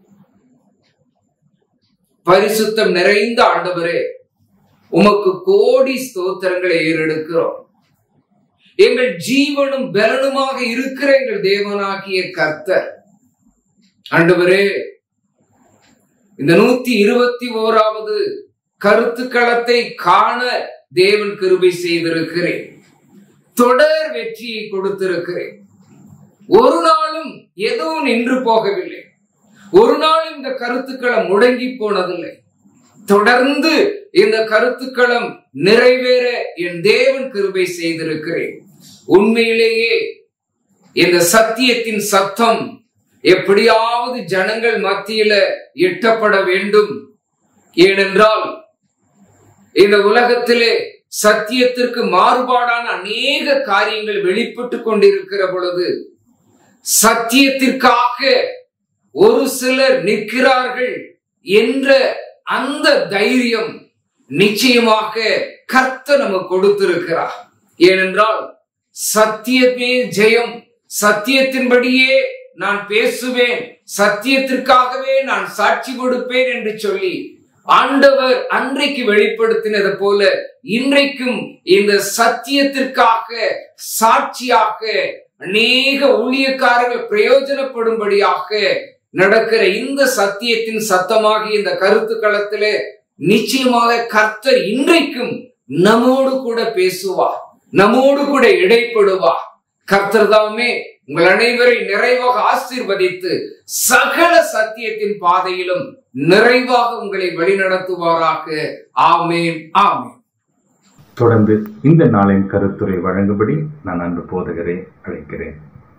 பரிசுத்தம் நிறைந்த ஆண்டவரே உமக்கு கோடி ஸ்தோத்திரங்களை ஏறெடுக்கிறோம் எங்கள் ஜீவனும் பலனுமாக இருக்கிற எங்கள் தேவனாகிய கர்த்தர் ஆண்டவரே இந்த நூத்தி இருபத்தி ஓராவது கருத்துக்களத்தை காண தேவன் கிருபை செய்திருக்கிறேன் தொடர் வெற்றியை கொடுத்திருக்கிறேன் ஒரு நாளும் எதுவும் நின்று போகவில்லை ஒரு நாள் இந்த கருத்துக்களம் முடங்கி போனதில்லை தொடர்ந்து இந்த கருத்துக்களம் நிறைவேற என் தேவன் கிருபை செய்திருக்கிறேன் உண்மையிலேயே இந்த சத்தியத்தின் சத்தம் எப்படியாவது ஜனங்கள் மத்தியில எட்டப்பட வேண்டும் ஏனென்றால் இந்த உலகத்திலே சத்தியத்திற்கு மாறுபாடான அநேக காரியங்கள் வெளிப்பட்டு கொண்டிருக்கிற பொழுது சத்தியத்திற்காக ஒரு சிலர் நிற்கிறார்கள் என்ற அந்த தைரியம் நிச்சயமாக கர்த்த நமக்கு கொடுத்திருக்கிறார் ஏனென்றால் சத்தியமே ஜெயம் சத்தியத்தின்படியே நான் பேசுவேன் சத்தியத்திற்காகவே நான் சாட்சி கொடுப்பேன் என்று சொல்லி ஆண்டவர் அன்றைக்கு வெளிப்படுத்தினது போல இன்றைக்கும் இந்த சத்தியத்திற்காக சாட்சியாக அநேக ஊழியக்காரர்கள் பிரயோஜனப்படும்படியாக நடக்கிற இந்த சத்தியத்தின் சத்தமாக இந்த கருத்து களத்திலே நிச்சயமாக கர்த்தர் இன்றைக்கும் நம்மோடு கூட பேசுவார் நம்மோடு கூட இடைப்படுவார் கர்த்தர் தாமே உங்கள் அனைவரை நிறைவாக ஆசீர்வதித்து சகல சத்தியத்தின் பாதையிலும் நிறைவாக உங்களை வழிநடத்துவாராக ஆமேன் ஆமேன் தொடர்ந்து இந்த நாளின் கருத்துரை வழங்கும்படி நான் அன்பு போதகரை அழைக்கிறேன்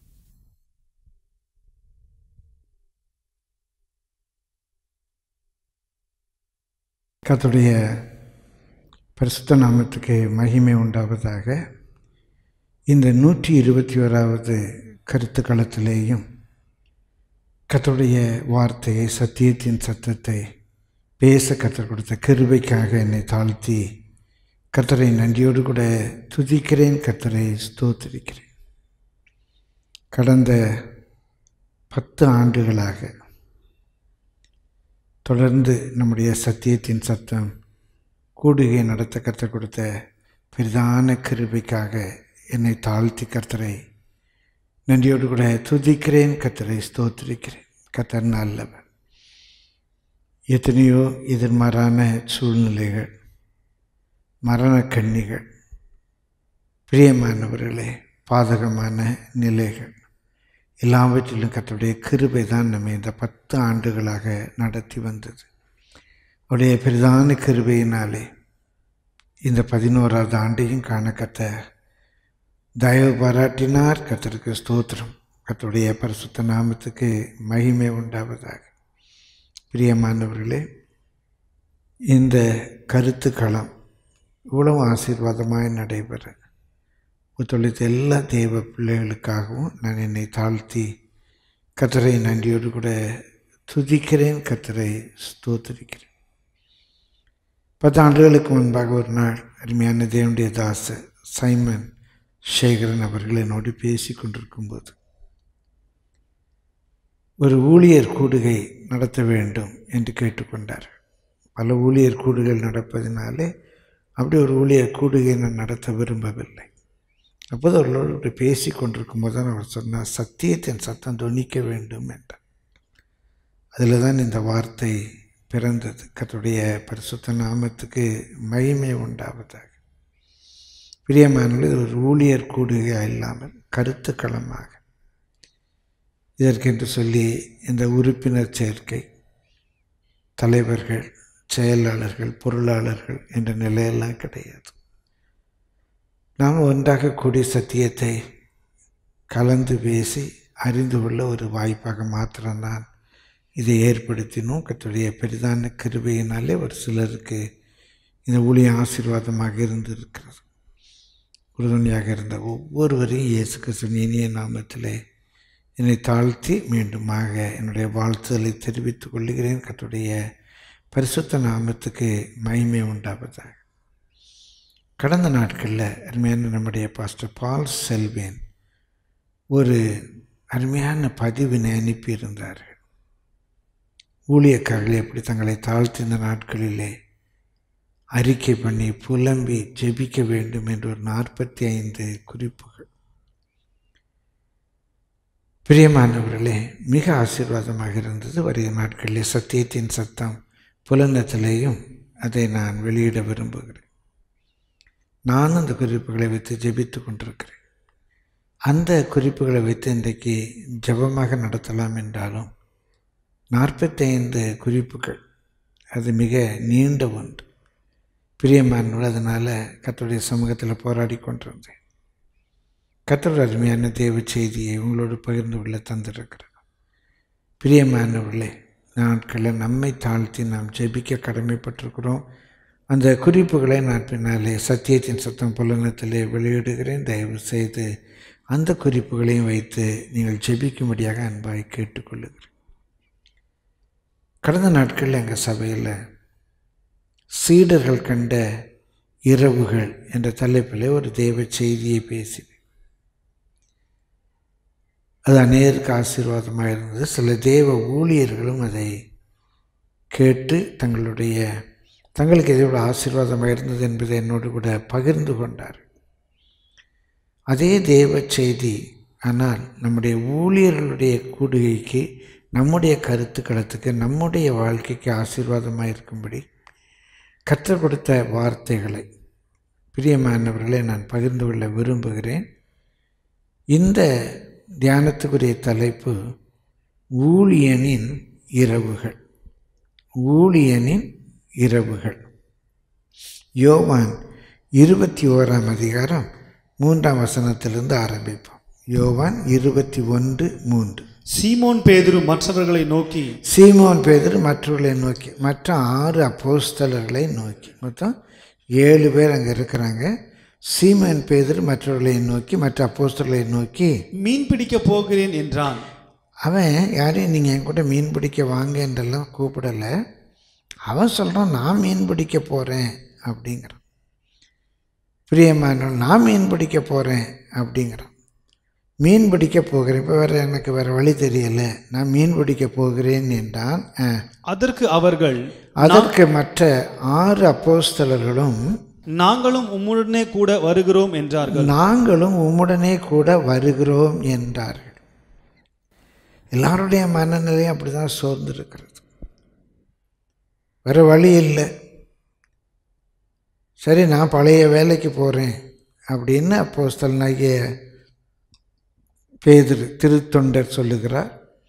கர்த்தருடைய பரிசுத்த நாமத்துக்கு மகிமை உண்டாவதாக இந்த நூற்றி இருபத்தி ஓராவது கருத்து களத்திலேயும் கர்த்தருடைய வார்த்தையை சத்தியத்தின் சத்தத்தை பேச கற்றுக் கொடுத்த கிருபைக்காக என்னை தாழ்த்தி கர்த்தரை நன்றியோடு கூட துதிக்கிறேன் கர்த்தரை ஸ்தோத்திரிக்கிறேன் கடந்த பத்து ஆண்டுகளாக தொடர்ந்து நம்முடைய சத்தியத்தின் சத்தம் கூடுகை நடத்த கற்றுக் கொடுத்த பெரிதான கிருபைக்காக என்னை தாழ்த்தி கர்த்தரை நன்றியோடு கூட துதிக்கிறேன் கர்த்தரை ஸ்தோத்திரிக்கிறேன் கர்த்தர் நல்லவர் எத்தனையோ எதிர்மாறான சூழ்நிலைகள் மரண கண்ணிகள் பிரியமானவர்களே பாதகமான நிலைகள் எல்லாவற்றிலும் கர்த்தருடைய கிருபை தான் நம்ம இந்த பத்து ஆண்டுகளாக நடத்தி வந்தது அவருடைய பிரதான கிருபையினாலே இந்த பதினோராவது ஆண்டையும் காண கத்த தயவு பாராட்டினார் கர்த்தருக்கு ஸ்தோத்திரம் கர்த்தருடைய பரிசுத்த நாமத்துக்கு மகிமை உண்டாவதாக பிரியமானவர்களே இந்த கருத்து களம் இவ்வளவு ஆசீர்வாதமாய் நடைபெற ஒத்துழைத்த எல்லா தேவ பிள்ளைகளுக்காகவும் நான் என்னை தாழ்த்தி கத்தரை நன்றியோடு கூட துதிக்கிறேன் கத்தரை ஸ்தோத்திரிக்கிறேன் பத்து ஆண்டுகளுக்கு முன்பாக ஒரு நாள் அருமையான தேவனுடைய தாச சைமன் சேகரன் அவர்கள் என்னோடு பேசி கொண்டிருக்கும்போது ஒரு ஊழியர் கூடுகை நடத்த வேண்டும் என்று கேட்டுக்கொண்டார் பல ஊழியர் கூடுகள் நடப்பதினாலே அப்படி ஒரு ஊழியர் கூடுகை நான் நடத்த விரும்பவில்லை அப்போது அவர்களோடு பேசி கொண்டிருக்கும் போது தான் அவர் சொன்னார் சத்தியத்தின் சத்தம் தொனிக்க வேண்டும் என்றார் அதில் தான் இந்த வார்த்தை பிறந்தது கர்த்தருடைய பரிசுத்த நாமத்துக்கு மகிமை உண்டாவதாக பிரியமானது இது ஒரு ஊழியர் கூடுகை இல்லாமல் கருத்து களமாக இதற்கென்று சொல்லி இந்த உறுப்பினர் சேர்க்கை தலைவர்கள் செயலாளர்கள் பொருளாளர்கள் என்ற நிலையெல்லாம் கிடையாது நாம் ஒன்றாக கூடி சத்தியத்தை கலந்து பேசி அறிந்து கொள்ள ஒரு வாய்ப்பாக மாத்திரம்தான் இதை ஏற்படுத்தினோம் கத்துடைய பெரிதான கிருபையினாலே ஒரு சிலருக்கு இந்த ஊழிய ஆசீர்வாதமாக இருந்திருக்கிறது உறுதுணையாக இருந்த ஒவ்வொருவரையும் இயேசு கிறிஸ்துவின் இனிய நாமத்திலே என்னை தாழ்த்தி மீண்டுமாக என்னுடைய வாழ்த்துதலை தெரிவித்துக் கொள்கிறேன் கத்துடைய பரிசுத்த நாமத்துக்கு மகிமை உண்டாவதாக கடந்த நாட்களில் அருமையான நம்முடைய பாஸ்டர் பால் செல்வேன் ஒரு அருமையான பதிவினை அனுப்பியிருந்தார்கள் ஊழியக்காரர்கள் எப்படி தங்களை தாழ்த்தின நாட்களிலே அறிக்கை பண்ணி புலம்பி ஜெபிக்க வேண்டும் என்ற ஒரு நாற்பத்தி ஐந்து குறிப்புகள் பிரியமானவர்களே மிக ஆசீர்வாதமாக இருந்தது வருகிற நாட்களிலே சத்தியத்தின் சத்தம் புலனத்திலேயும் அதை நான் வெளியிட விரும்புகிறேன் நானும் அந்த குறிப்புகளை வைத்து ஜெபித்து கொண்டிருக்கிறேன் அந்த குறிப்புகளை வைத்து இன்றைக்கு ஜபமாக நடத்தலாம் என்றாலும் நாற்பத்தைந்து குறிப்புகள் அது மிக நீண்ட ஒன்று பிரியமானவர்கள் அதனால் கத்தருடைய சமூகத்தில் போராடி கொண்டிருந்தேன் கத்தர் அருமையான தேவ செய்தியை உங்களோடு பகிர்ந்து கொள்ள தந்திருக்கிறார் பிரியமானவர்களே நாட்களில் நம்மை தாழ்த்தி நாம் ஜெபிக்க கடமைப்பட்டிருக்கிறோம் அந்த குறிப்புகளை நான் பின்னாலே சத்தியத்தின் சத்தம் புலனத்திலே வெளியிடுகிறேன் தயவு செய்து அந்த குறிப்புகளையும் வைத்து நீங்கள் ஜெபிக்கும்படியாக அன்பாய் கேட்டுக்கொள்ளுகிறேன் கடந்த நாட்களில் எங்கள் சபையில் சீடர்கள் கண்ட இரவுகள் என்ற தலைப்பில் ஒரு தேவ செய்தியை பேசினேன் அது அநேருக்கு ஆசீர்வாதமாக இருந்தது சில தேவ ஊழியர்களும் அதை கேட்டு தங்களுடைய தங்களுக்கு எதோட ஆசீர்வாதமாக இருந்தது என்பதை என்னோடு கூட பகிர்ந்து கொண்டார் அதே தேவ செய்தி ஆனால் நம்முடைய ஊழியர்களுடைய கூடுகைக்கு நம்முடைய கருத்துக்களத்துக்கு நம்முடைய வாழ்க்கைக்கு ஆசீர்வாதமாக இருக்கும்படி கற்றுக் கொடுத்த வார்த்தைகளை பிரியமானவர்களை நான் பகிர்ந்து கொள்ள விரும்புகிறேன் இந்த தியானத்துக்குரிய தலைப்பு ஊழியனின் இரவுகள் ஊழியனின் இரவுகள் யோவான் இருபத்தி ஓராம் அதிகாரம் மூன்றாம் வசனத்திலிருந்து ஆரம்பிப்போம் யோவான் இருபத்தி ஒன்று மூன்று சீமோன் பேதுரு மற்றவர்களை நோக்கி சீமோன் பேதர் மற்றவர்களை நோக்கி மற்ற ஆறு அப்போஸ்தலர்களை நோக்கி மொத்தம் ஏழு பேர் அங்கே இருக்கிறாங்க சீமோன் பேதர் மற்றவர்களை நோக்கி மற்ற அப்போஸ்தலர்களை நோக்கி மீன் பிடிக்க போகிறேன் என்றான் அவன் யாரையும் நீங்கள் என் கூட மீன் பிடிக்க வாங்க என்றெல்லாம் கூப்பிடலை அவன் சொல்கிறான் நான் மீன் பிடிக்க போகிறேன் அப்படிங்கிறான் பிரியமானவன் நான் மீன் பிடிக்க போகிறேன் அப்படிங்கிறான் மீன் பிடிக்க போகிறேன் இப்போ வேறு எனக்கு வேறு வழி தெரியல நான் மீன் பிடிக்க போகிறேன் என்றான் ஆ. அதற்கு அவர்கள் அதற்கு மற்ற ஆறு அப்போஸ்தலர்களும் நாங்களும் உம்முடனே கூட வருகிறோம் என்றார்கள் நாங்களும் உம்முடனே கூட வருகிறோம் என்றார்கள் எல்லாருடைய மனநிலையும் அப்படி தான் சோர்ந்திருக்கிறது வேறு வழி இல்லை சரி நான் பழைய வேலைக்கு போகிறேன் அப்படின்னு அப்போஸ்தலனாகிய பேதிரு திருத்தொண்டர் சொல்லுகிறார்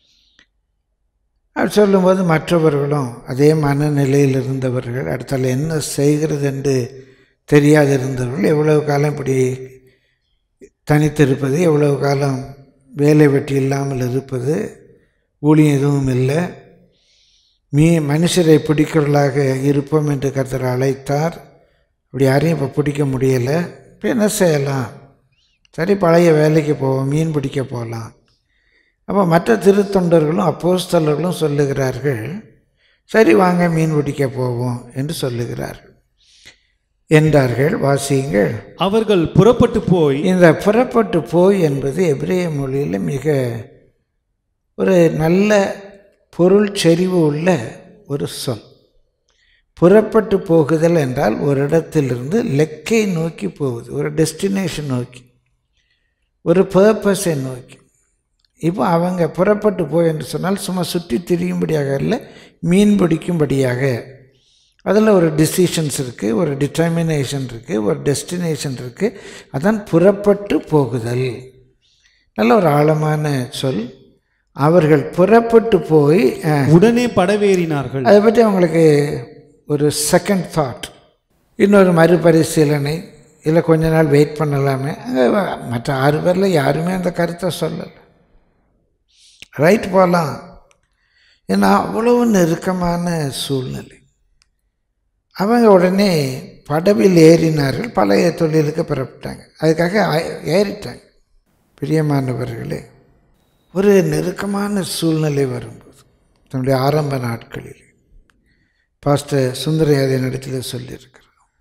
அது சொல்லும்போது மற்றவர்களும் அதே மனநிலையில் இருந்தவர்கள் அடுத்தால என்ன செய்கிறது என்று தெரியாதிருந்தவர்கள் எவ்வளவு காலம் இப்படி தனித்திருப்பது எவ்வளவு காலம் வேலை வெட்டி இல்லாமல் இருப்பது ஊழியம் எதுவும் இல்லை மீ மனுஷரை பிடிக்கிறவர்களாக இருப்போம் என்று கர்த்தர் அழைத்தார் அப்படி யாரையும் இப்போ பிடிக்க முடியலை இப்போ என்ன செய்யலாம் சரி பழைய வேலைக்கு போவோம் மீன் பிடிக்க போகலாம் அப்போ மற்ற திருத்தொண்டர்களும் அப்போஸ்தலர்களும் சொல்லுகிறார்கள் சரி வாங்க மீன் பிடிக்க போவோம் என்று சொல்லுகிறார்கள் என்றார்கள் வாசியுங்கள் அவர்கள் புறப்பட்டு போய் இந்த புறப்பட்டு போய் என்பது எபிரேய மொழியில் மிக ஒரு நல்ல பொருள் செறிவு உள்ள ஒரு சொல் புறப்பட்டு போகுதல் என்றால் ஒரு இடத்திலிருந்து லெக்கை நோக்கி போகுது ஒரு டெஸ்டினேஷன் நோக்கி ஒரு பர்பஸை நோக்கி இப்போ அவங்க புறப்பட்டு போய் என்று சொன்னால் சும்மா சுற்றி திரியும்படியாக இல்லை மீன் பிடிக்கும்படியாக அதில் ஒரு டிசிஷன்ஸ் இருக்குது ஒரு டிட்டர்மினேஷன் இருக்குது ஒரு டெஸ்டினேஷன் இருக்குது அதான் புறப்பட்டு போகுதல் நல்ல ஒரு ஆழமான சொல் அவர்கள் புறப்பட்டு போய் அஹ், உடனே படவேறினார்கள் அதை பற்றி அவங்களுக்கு ஒரு செகண்ட் தாட் இன்னொரு மறுபரிசீலனை இல்லை கொஞ்ச நாள் வெயிட் பண்ணலாமே அங்க மற்ற ஆறு பேரில் யாருமே அந்த கருத்தை சொல்லலை ரைட் போகலாம் ஏன்னா அவ்வளவு நெருக்கமான சூழ்நிலை அவங்க உடனே படவில் ஏறினார்கள் பழைய தொழிலுக்கு புறப்பட்டாங்க அதுக்காக ஆ- ஏறிட்டாங்க பிரியமானவர்களே ஒரு நெருக்கமான சூழ்நிலை வரும்போது தன்னுடைய ஆரம்ப நாட்களில் பாஸ்டர் சுந்தரயாதன் இடத்துல சொல்லியிருக்கிறார்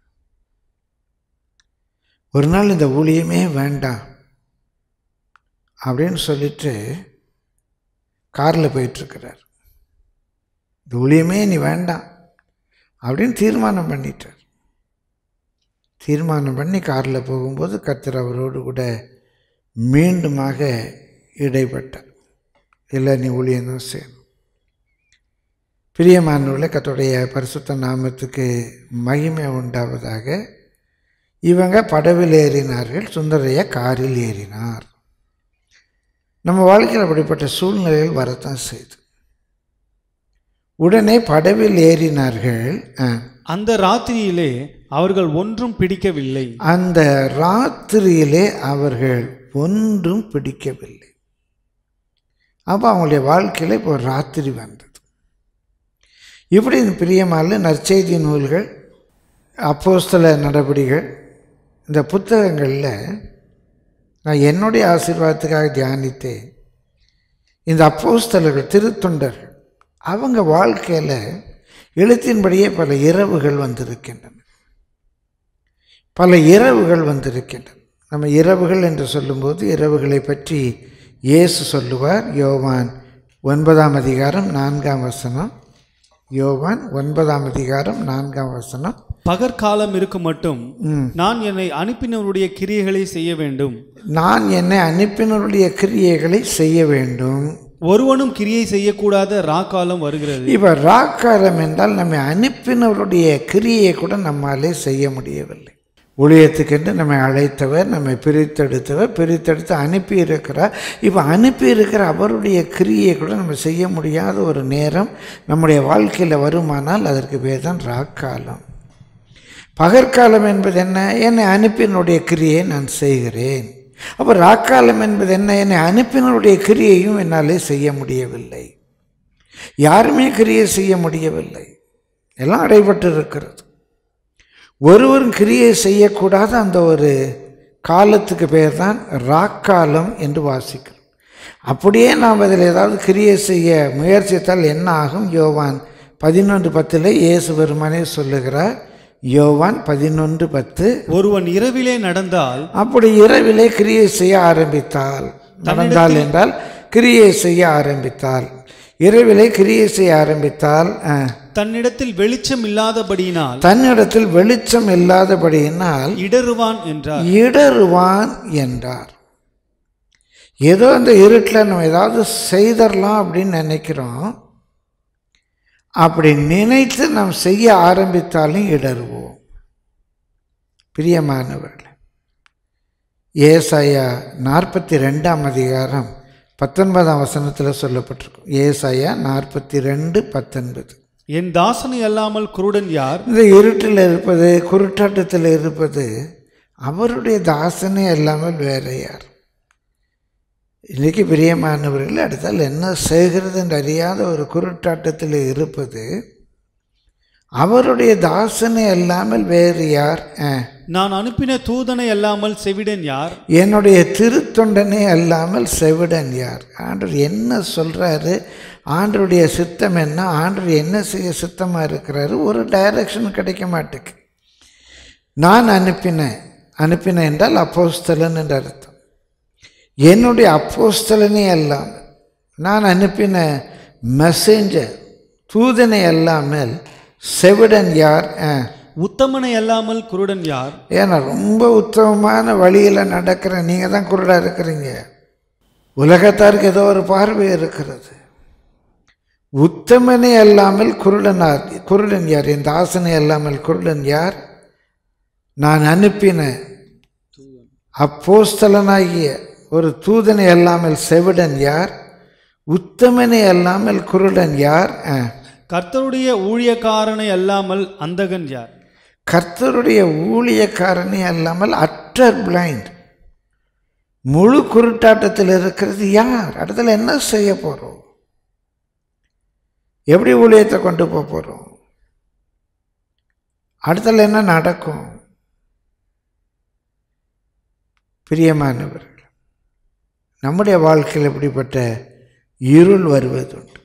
ஒரு நாள் இந்த ஊழியமே வேண்டாம் அப்படின்னு சொல்லிட்டு காரில் போயிட்டுருக்கிறார் இந்த ஊழியமே நீ வேண்டாம் அப்படின்னு தீர்மானம் பண்ணிட்டார் தீர்மானம் பண்ணி காரில் போகும்போது கர்த்தர் அவரோடு கூட மீண்டுமாக இடைப்பட்டார் இல்லை நீ ஊழியம் தான் செய்யணும் பிரியமானவர்களே கர்த்தருடைய பரிசுத்த நாமத்துக்கு மகிமை உண்டாவதாக இவங்க படவில் ஏறினார்கள் சுந்தரையா காரில் ஏறினார் நம்ம வாழ்க்கையில் அப்படிப்பட்ட சூழ்நிலைகள் வரத்தான் செய்து உடனே படவில் ஏறினார்கள் ஆ. அந்த ராத்திரியிலே அவர்கள் ஒன்றும் பிடிக்கவில்லை அந்த ராத்திரியிலே அவர்கள் ஒன்றும் பிடிக்கவில்லை அப்போ அவங்களுடைய வாழ்க்கையில் இப்போ ஒரு ராத்திரி வந்தது இப்படி இந்த பிரியமான நற்செய்தி நூல்கள் அப்போஸ்தல நடபடிகள் இந்த புத்தகங்களில் நான் என்னுடைய ஆசீர்வாதத்துக்காக தியானித்தேன் இந்த அப்போஸ்தலர்கள் திருத்தொண்டர்கள் அவங்க வாழ்க்கையில் எழுத்தின்படியே பல இரவுகள் வந்திருக்கின்றன பல இரவுகள் வந்திருக்கின்றன நம்ம இரவுகள் என்று சொல்லும்போது இரவுகளை பற்றி இயேசு சொல்லுவார் யோவான் ஒன்பதாம் அதிகாரம் நான்காம் வசனம் யோவான் ஒன்பதாம் அதிகாரம் நான்காம் வசனம் பகற்காலம் இருக்கும் மட்டும் நான் என்னை அனுப்பினவருடைய கிரியைகளை செய்ய வேண்டும் நான் என்னை அனுப்பினருடைய கிரியைகளை செய்ய வேண்டும் ஒருவனும் கிரியை செய்யக்கூடாத ராக்காலம் வருகிறது இப்போ ராக்காலம் என்றால் நம்மை அனுப்பினவருடைய கிரியை கூட நம்மாலே செய்ய முடியவில்லை ஊழியத்துக்கென்று நம்மை அழைத்தவர் நம்மை பிரித்தெடுத்தவர் பிரித்தெடுத்து அனுப்பி இருக்கிறார் இப்போ அனுப்பி இருக்கிற அவருடைய கிரியை கூட நம்ம செய்ய முடியாத ஒரு நேரம் நம்முடைய வாழ்க்கையில் வருமானால் அதற்கு பேர் தான் ராக்காலம் பகற்காலம் என்பது என்ன என்னை அனுப்பினுடைய கிரியை நான் செய்கிறேன் அப்போ ராக்காலம் என்பது என்ன என்னை அனுப்பினருடைய கிரியையும் என்னாலே செய்ய முடியவில்லை யாருமே கிரியை செய்ய முடியவில்லை எல்லாம் அடைபட்டு இருக்கிறது ஒருவரும் கிரியை செய்யக்கூடாத அந்த ஒரு காலத்துக்கு பேர் தான் ராக்காலம் என்று வாசிக்கிறோம் அப்படியே நாம் அதில் ஏதாவது கிரியை செய்ய முயற்சித்தால் என்ன ஆகும் யோவான் பதினொன்று பத்தில் இயேசு பெருமானே சொல்லுகிறார் யோவான் பதினொன்று பத்து ஒருவன் இரவிலே நடந்தால் அப்படி இரவிலே கிரியை செய்ய ஆரம்பித்தால் நடந்தால் என்றால் கிரியை செய்ய ஆரம்பித்தால் இரவிலே கிரியை செய்ய ஆரம்பித்தால் அஹ், தன்னிடத்தில் வெளிச்சம் இல்லாதபடியினால் தன்னிடத்தில் வெளிச்சம் இல்லாதபடியினால் இடறுவான் என்றார் இடறுவான் என்றார் ஏதோ இந்த இருட்டில் நம்ம ஏதாவது செய்தரலாம் அப்படின்னு நினைக்கிறோம் அப்படி நினைத்து நாம் செய்ய ஆரம்பித்தாலும் இடறுவோம் பிரியமானவர்களே ஏசாயா நாற்பத்தி ரெண்டாம் அதிகாரம் பத்தொன்பதாம் வசனத்தில் சொல்லப்பட்டிருக்கும் ஏசாயா நாற்பத்தி ரெண்டு பத்தொன்பது என் தாசனை அல்லாமல் குருடன் யார் இந்த இருட்டில் இருப்பது குருட்டாட்டத்தில் இருப்பது அவருடைய தாசனே அல்லாமல் வேற யார் இன்னைக்கு பிரியமானவர்கள் அடுத்தால் என்ன செய்கிறது என்று அறியாத ஒரு குருட்டாட்டத்தில் இருப்பது அவருடைய தாசனே அல்லாமல் வேறு யார் அஹ். நான் அனுப்பின தூதனை அல்லாமல் செவிடன் யார் என்னுடைய திருத்தொண்டனே அல்லாமல் செவிடன் யார் ஆண்டவர் என்ன சொல்கிறாரு ஆண்டருடைய சித்தம் என்ன ஆண்டவர் என்ன செய்ய சித்தமாக இருக்கிறாரு ஒரு டைரக்ஷன் கிடைக்க மாட்டேக்கு நான் அனுப்பினேன் அனுப்பினேன் என்றால் அப்போஸ்தலன் என்று அர்த்தம் என்னுடைய அப்போஸ்தலனே அல்லாமல் நான் அனுப்பின மெசேஞ்சர் தூதனை அல்லாமல் செவிடன் யார் ஆ உத்தமனை அல்லாமல் குருடன் யார் ஏன்னா ரொம்ப உத்தமமான வழியில் நடக்கிற நீங்கள் தான் குருடாக இருக்கிறீங்க உலகத்தாருக்கு ஏதோ ஒரு பார்வை இருக்கிறது உத்தமனே அல்லாமல் குருடனார் குருடன் யார் என் தாசனை அல்லாமல் குருடன் யார் நான் அனுப்பின அப்போஸ்தலனாகிய ஒரு தூதனை அல்லாமல் செவிடன் யார் உத்தமனை அல்லாமல் குருடன் யார் ஆ. கர்த்தருடைய ஊழியக்காரனை அல்லாமல் அந்தகன் யார் கர்த்தருடைய ஊழியக்காரனே அல்லாமல் அட்டர் பிளைண்ட் முழு குருட்டாட்டத்தில் இருக்கிறது யார் அடுத்தல என்ன செய்ய போகிறோம் எப்படி ஊழியத்தை கொண்டு போக போகிறோம் அடுத்தல என்ன நடக்கும் பிரியமானவர்கள் நம்முடைய வாழ்க்கையில் இப்படிப்பட்ட இருள் வருவதுண்டு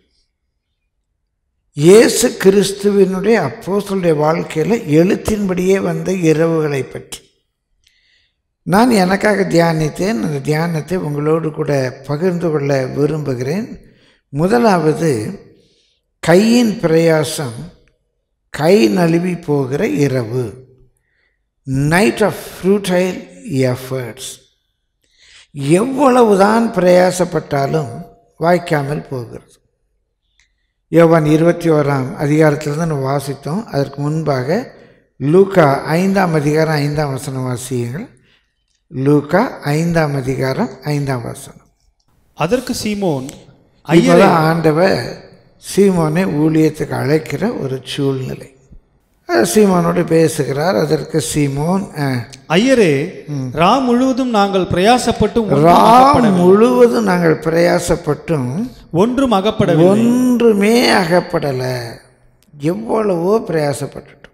இயேசு கிறிஸ்துவினுடைய அப்போஸ்தலருடைய வாழ்க்கையில் எழுத்தின்படியே வந்த இரவுகளை பற்றி நான் எனக்காக தியானித்தேன் அந்த தியானத்தை உங்களோடு கூட பகிர்ந்து கொள்ள விரும்புகிறேன் முதலாவது கையின் பிரயாசம் கை நழுவி போகிற இரவு நைட் ஆஃப் ஃப்ரூட்டைல் எஃபர்ட்ஸ் எவ்வளவுதான் பிரயாசப்பட்டாலும் வாய்க்காமல் போகிறது யோவான் இருபத்தி ஓராம் அதிகாரத்தில் தான் நம்ம வாசித்தோம் அதற்கு முன்பாக லூக்கா ஐந்தாம் அதிகாரம் ஐந்தாம் வசனம் வாசியுங்கள் லூக்கா ஐந்தாம் அதிகாரம் ஐந்தாம் வசனம் அதற்கு சீமோன் ஐயரே இப்போதான் ஆண்டவர் சீமோனை ஊழியத்துக்கு அழைக்கிற ஒரு சூழ்நிலை அஹ் சீமோனோடு பேசுகிறார் அதற்கு சீமோன் அஹ், ஐயரே ரா முழுவதும் நாங்கள் பிரயாசப்பட்டு ஒன்றும் ரா அகப்படவில்லை. முழுவதும் நாங்கள் பிரயாசப்பட்டும் ஒன்றும் அகப்படவில்லை ஒன்றுமே அகப்படலை எவ்வளவோ பிரயாசப்பட்டுட்டோம்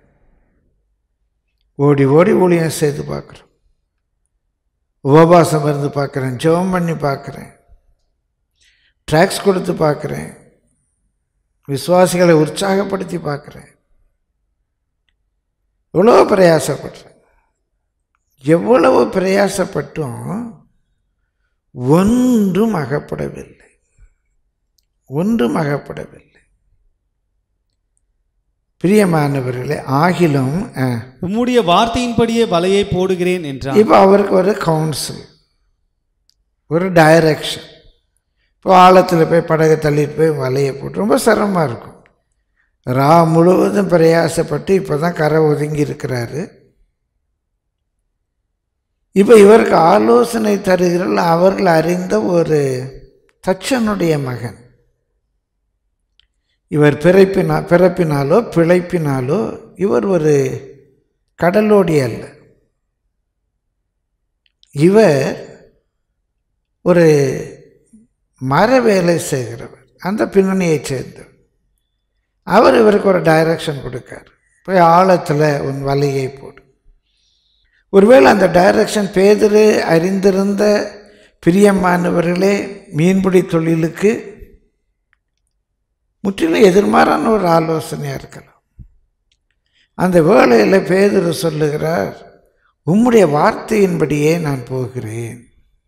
ஓடி ஓடி ஊழியம் செய்து பார்க்குறோம் உபவாசம் இருந்து பார்க்குறேன் ஜெபம் பண்ணி பார்க்குறேன் ட்ராக்ஸ் கொடுத்து பார்க்குறேன் விசுவாசிகளை உற்சாகப்படுத்தி பார்க்குறேன் எவ்வளோ பிரயாசப்படுறேன் எவ்வளவு பிரயாசப்பட்டும் ஒன்றும் அகப்படவில்லை ஒன்றும் அகப்படவில்லை பிரியமானவர்களே ஆகிலும் அஹ், உம்முடைய வார்த்தையின்படியே வலையை போடுகிறேன் என்றான் இப்போ அவருக்கு ஒரு கவுன்சில் ஒரு டைரக்ஷன் இப்போ ஆழத்தில் போய் படகை தள்ளிட்டு போய் வலையை போட்டு ரொம்ப சிரமமாக இருக்கும் ரா முழுவதும் பிரயாசப்பட்டு இப்போ தான் கரை ஒதுங்கி இருக்கிறாரு இப்போ இவருக்கு ஆலோசனை தருகிறார்கள் அவர்கள் அறிந்த ஒரு தச்சனுடைய மகன் இவர் பிறப்பினா பிறப்பினாலோ பிழைப்பினாலோ இவர் ஒரு கடலோடி அல்ல இவர் ஒரு மர வேலை செய்கிறவர் அந்த பின்னணியைச் சேர்ந்தவர் அவர் இவருக்கு ஒரு டைரக்ஷன் கொடுக்கார் போய் ஆழத்தில் உன் வலையை போடு ஒருவேளை அந்த டைரக்ஷன் பேதரு அறிந்திருந்த பிரியமானவர்களே மீன்பிடி தொழிலுக்கு முற்றிலும் எதிர்மாறான ஒரு ஆலோசனையாக இருக்கலாம் அந்த வேளையில் பேதுரு சொல்லுகிறார் உம்முடைய வார்த்தையின்படியே நான் போகிறேன்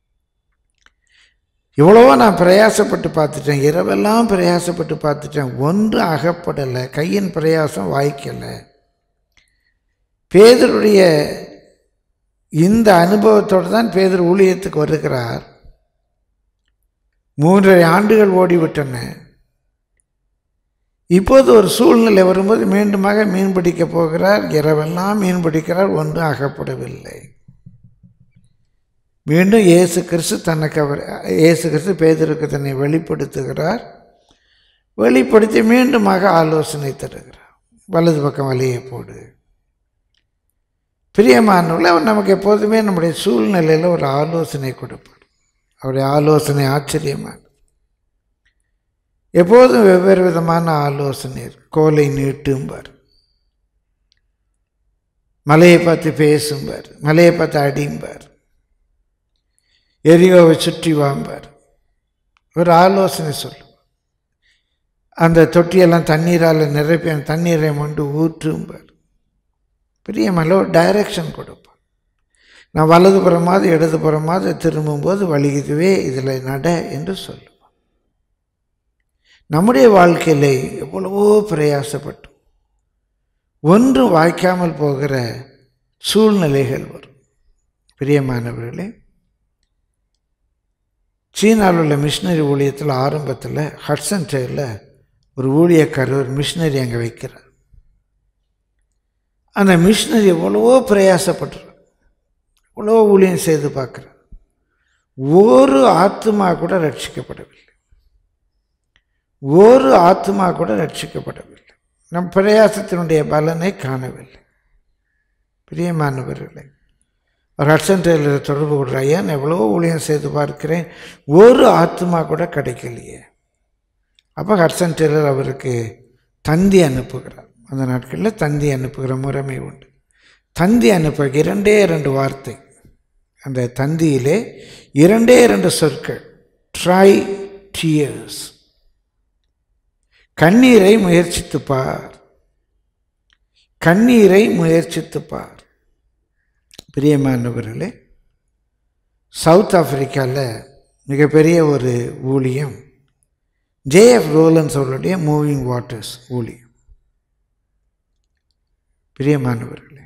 இவ்வளவோ நான் பிரயாசப்பட்டு பார்த்துட்டேன் இரவெல்லாம் பிரயாசப்பட்டு பார்த்துட்டேன் ஒன்று அகப்படலை கையின் பிரயாசம் வாய்க்கலை பேதருடைய இந்த அனுபவத்தோடு தான் பேதர் ஊழியத்துக்கு வருகிறார் மூன்றரை ஆண்டுகள் ஓடிவிட்டன இப்போது ஒரு சூழ்நிலை வரும்போது மீண்டுமாக மீன் பிடிக்க போகிறார் இரவெல்லாம் மீன் பிடிக்கிறார் ஒன்றும் அகப்படவில்லை மீண்டும் இயேசு கிறிஸ்து தனக்கு அவர் இயேசு கிறிஸ்து பேதருக்கு தன்னை வெளிப்படுத்துகிறார் வெளிப்படுத்தி மீண்டுமாக ஆலோசனை தருகிறார் வலது பக்கம் வழியை போடு பிரியமானவர்கள் அவர் நமக்கு எப்போதுமே நம்முடைய சூழ்நிலையில் ஒரு ஆலோசனை கொடுப்பார் அவருடைய ஆலோசனை ஆச்சரியமான எப்போதும் வெவ்வேறு விதமான ஆலோசனை இருக்கு. கோலை நீட்டும்பார் மலையை பார்த்து பேசும்பார் மலையை பார்த்து அடிம்பார் எரியோவை சுற்றி வாம்பார் ஒரு ஆலோசனை சொல்லும் அந்த தொட்டியெல்லாம் தண்ணீரால் நிரப்பி அந்த தண்ணீரை கொண்டு ஊற்றும்பார் பெரிய மலை ஒரு டைரக்ஷன் கொடுப்பார் நான் வலதுபுறமாவது இடதுபுறமாவது திரும்பும்போது வழி இதுவே இதில் நட என்று சொல்லுவான் நம்முடைய வாழ்க்கையில் எவ்வளவோ பிரயாசப்பட்டோம் ஒன்று வாய்க்காமல் போகிற சூழ்நிலைகள் வரும் பிரியமானவர்களே சீனாவில் உள்ள மிஷினரி ஊழியத்தில் ஆரம்பத்தில் ஹட்சன் டேயில் ஒரு ஊழியக்காரர் ஒரு மிஷினரி அங்கே வைக்கிறார் அந்த மிஷினரி எவ்வளவோ பிரயாசப்படுறார் எவ்வளோ ஊழியம் செய்து பார்க்குறார் ஒரு ஆத்மா கூட ரட்சிக்கப்படவில்லை ஒரு ஆத்மா கூட ரட்சிக்கப்படவில்லை நம் பிரயாசத்தினுடைய பலனை காணவில்லை பிரியமானவர்களே ஒரு ஹட்சன் டெய்லரை தொடர்பு கொள்கிற ஐயா நான் எவ்வளோ ஊழியம் செய்து பார்க்கிறேன் ஒரு ஆத்மா கூட கிடைக்கலையே அப்போ ஹட்சன் டெய்லர் அவருக்கு தந்தி அனுப்புகிறார் அந்த நாட்களில் தந்தி அனுப்புகிற முறைமை உண்டு தந்தி அனுப்ப இரண்டே இரண்டு வார்த்தை அந்த தந்தியிலே இரண்டே இரண்டு சொற்கள் ட்ரை டியர்ஸ் கண்ணீரை முயற்சித்து பார் கண்ணீரை முயற்சித்து பார் பிரியமானவர்களே சவுத் ஆப்பிரிக்காவில் மிகப்பெரிய ஒரு ஊழியம் ஜேஎஃப் ரோலன்ஸ் அவர்களுடைய மூவிங் வாட்டர்ஸ் ஊழியம் பிரியமானவர்களே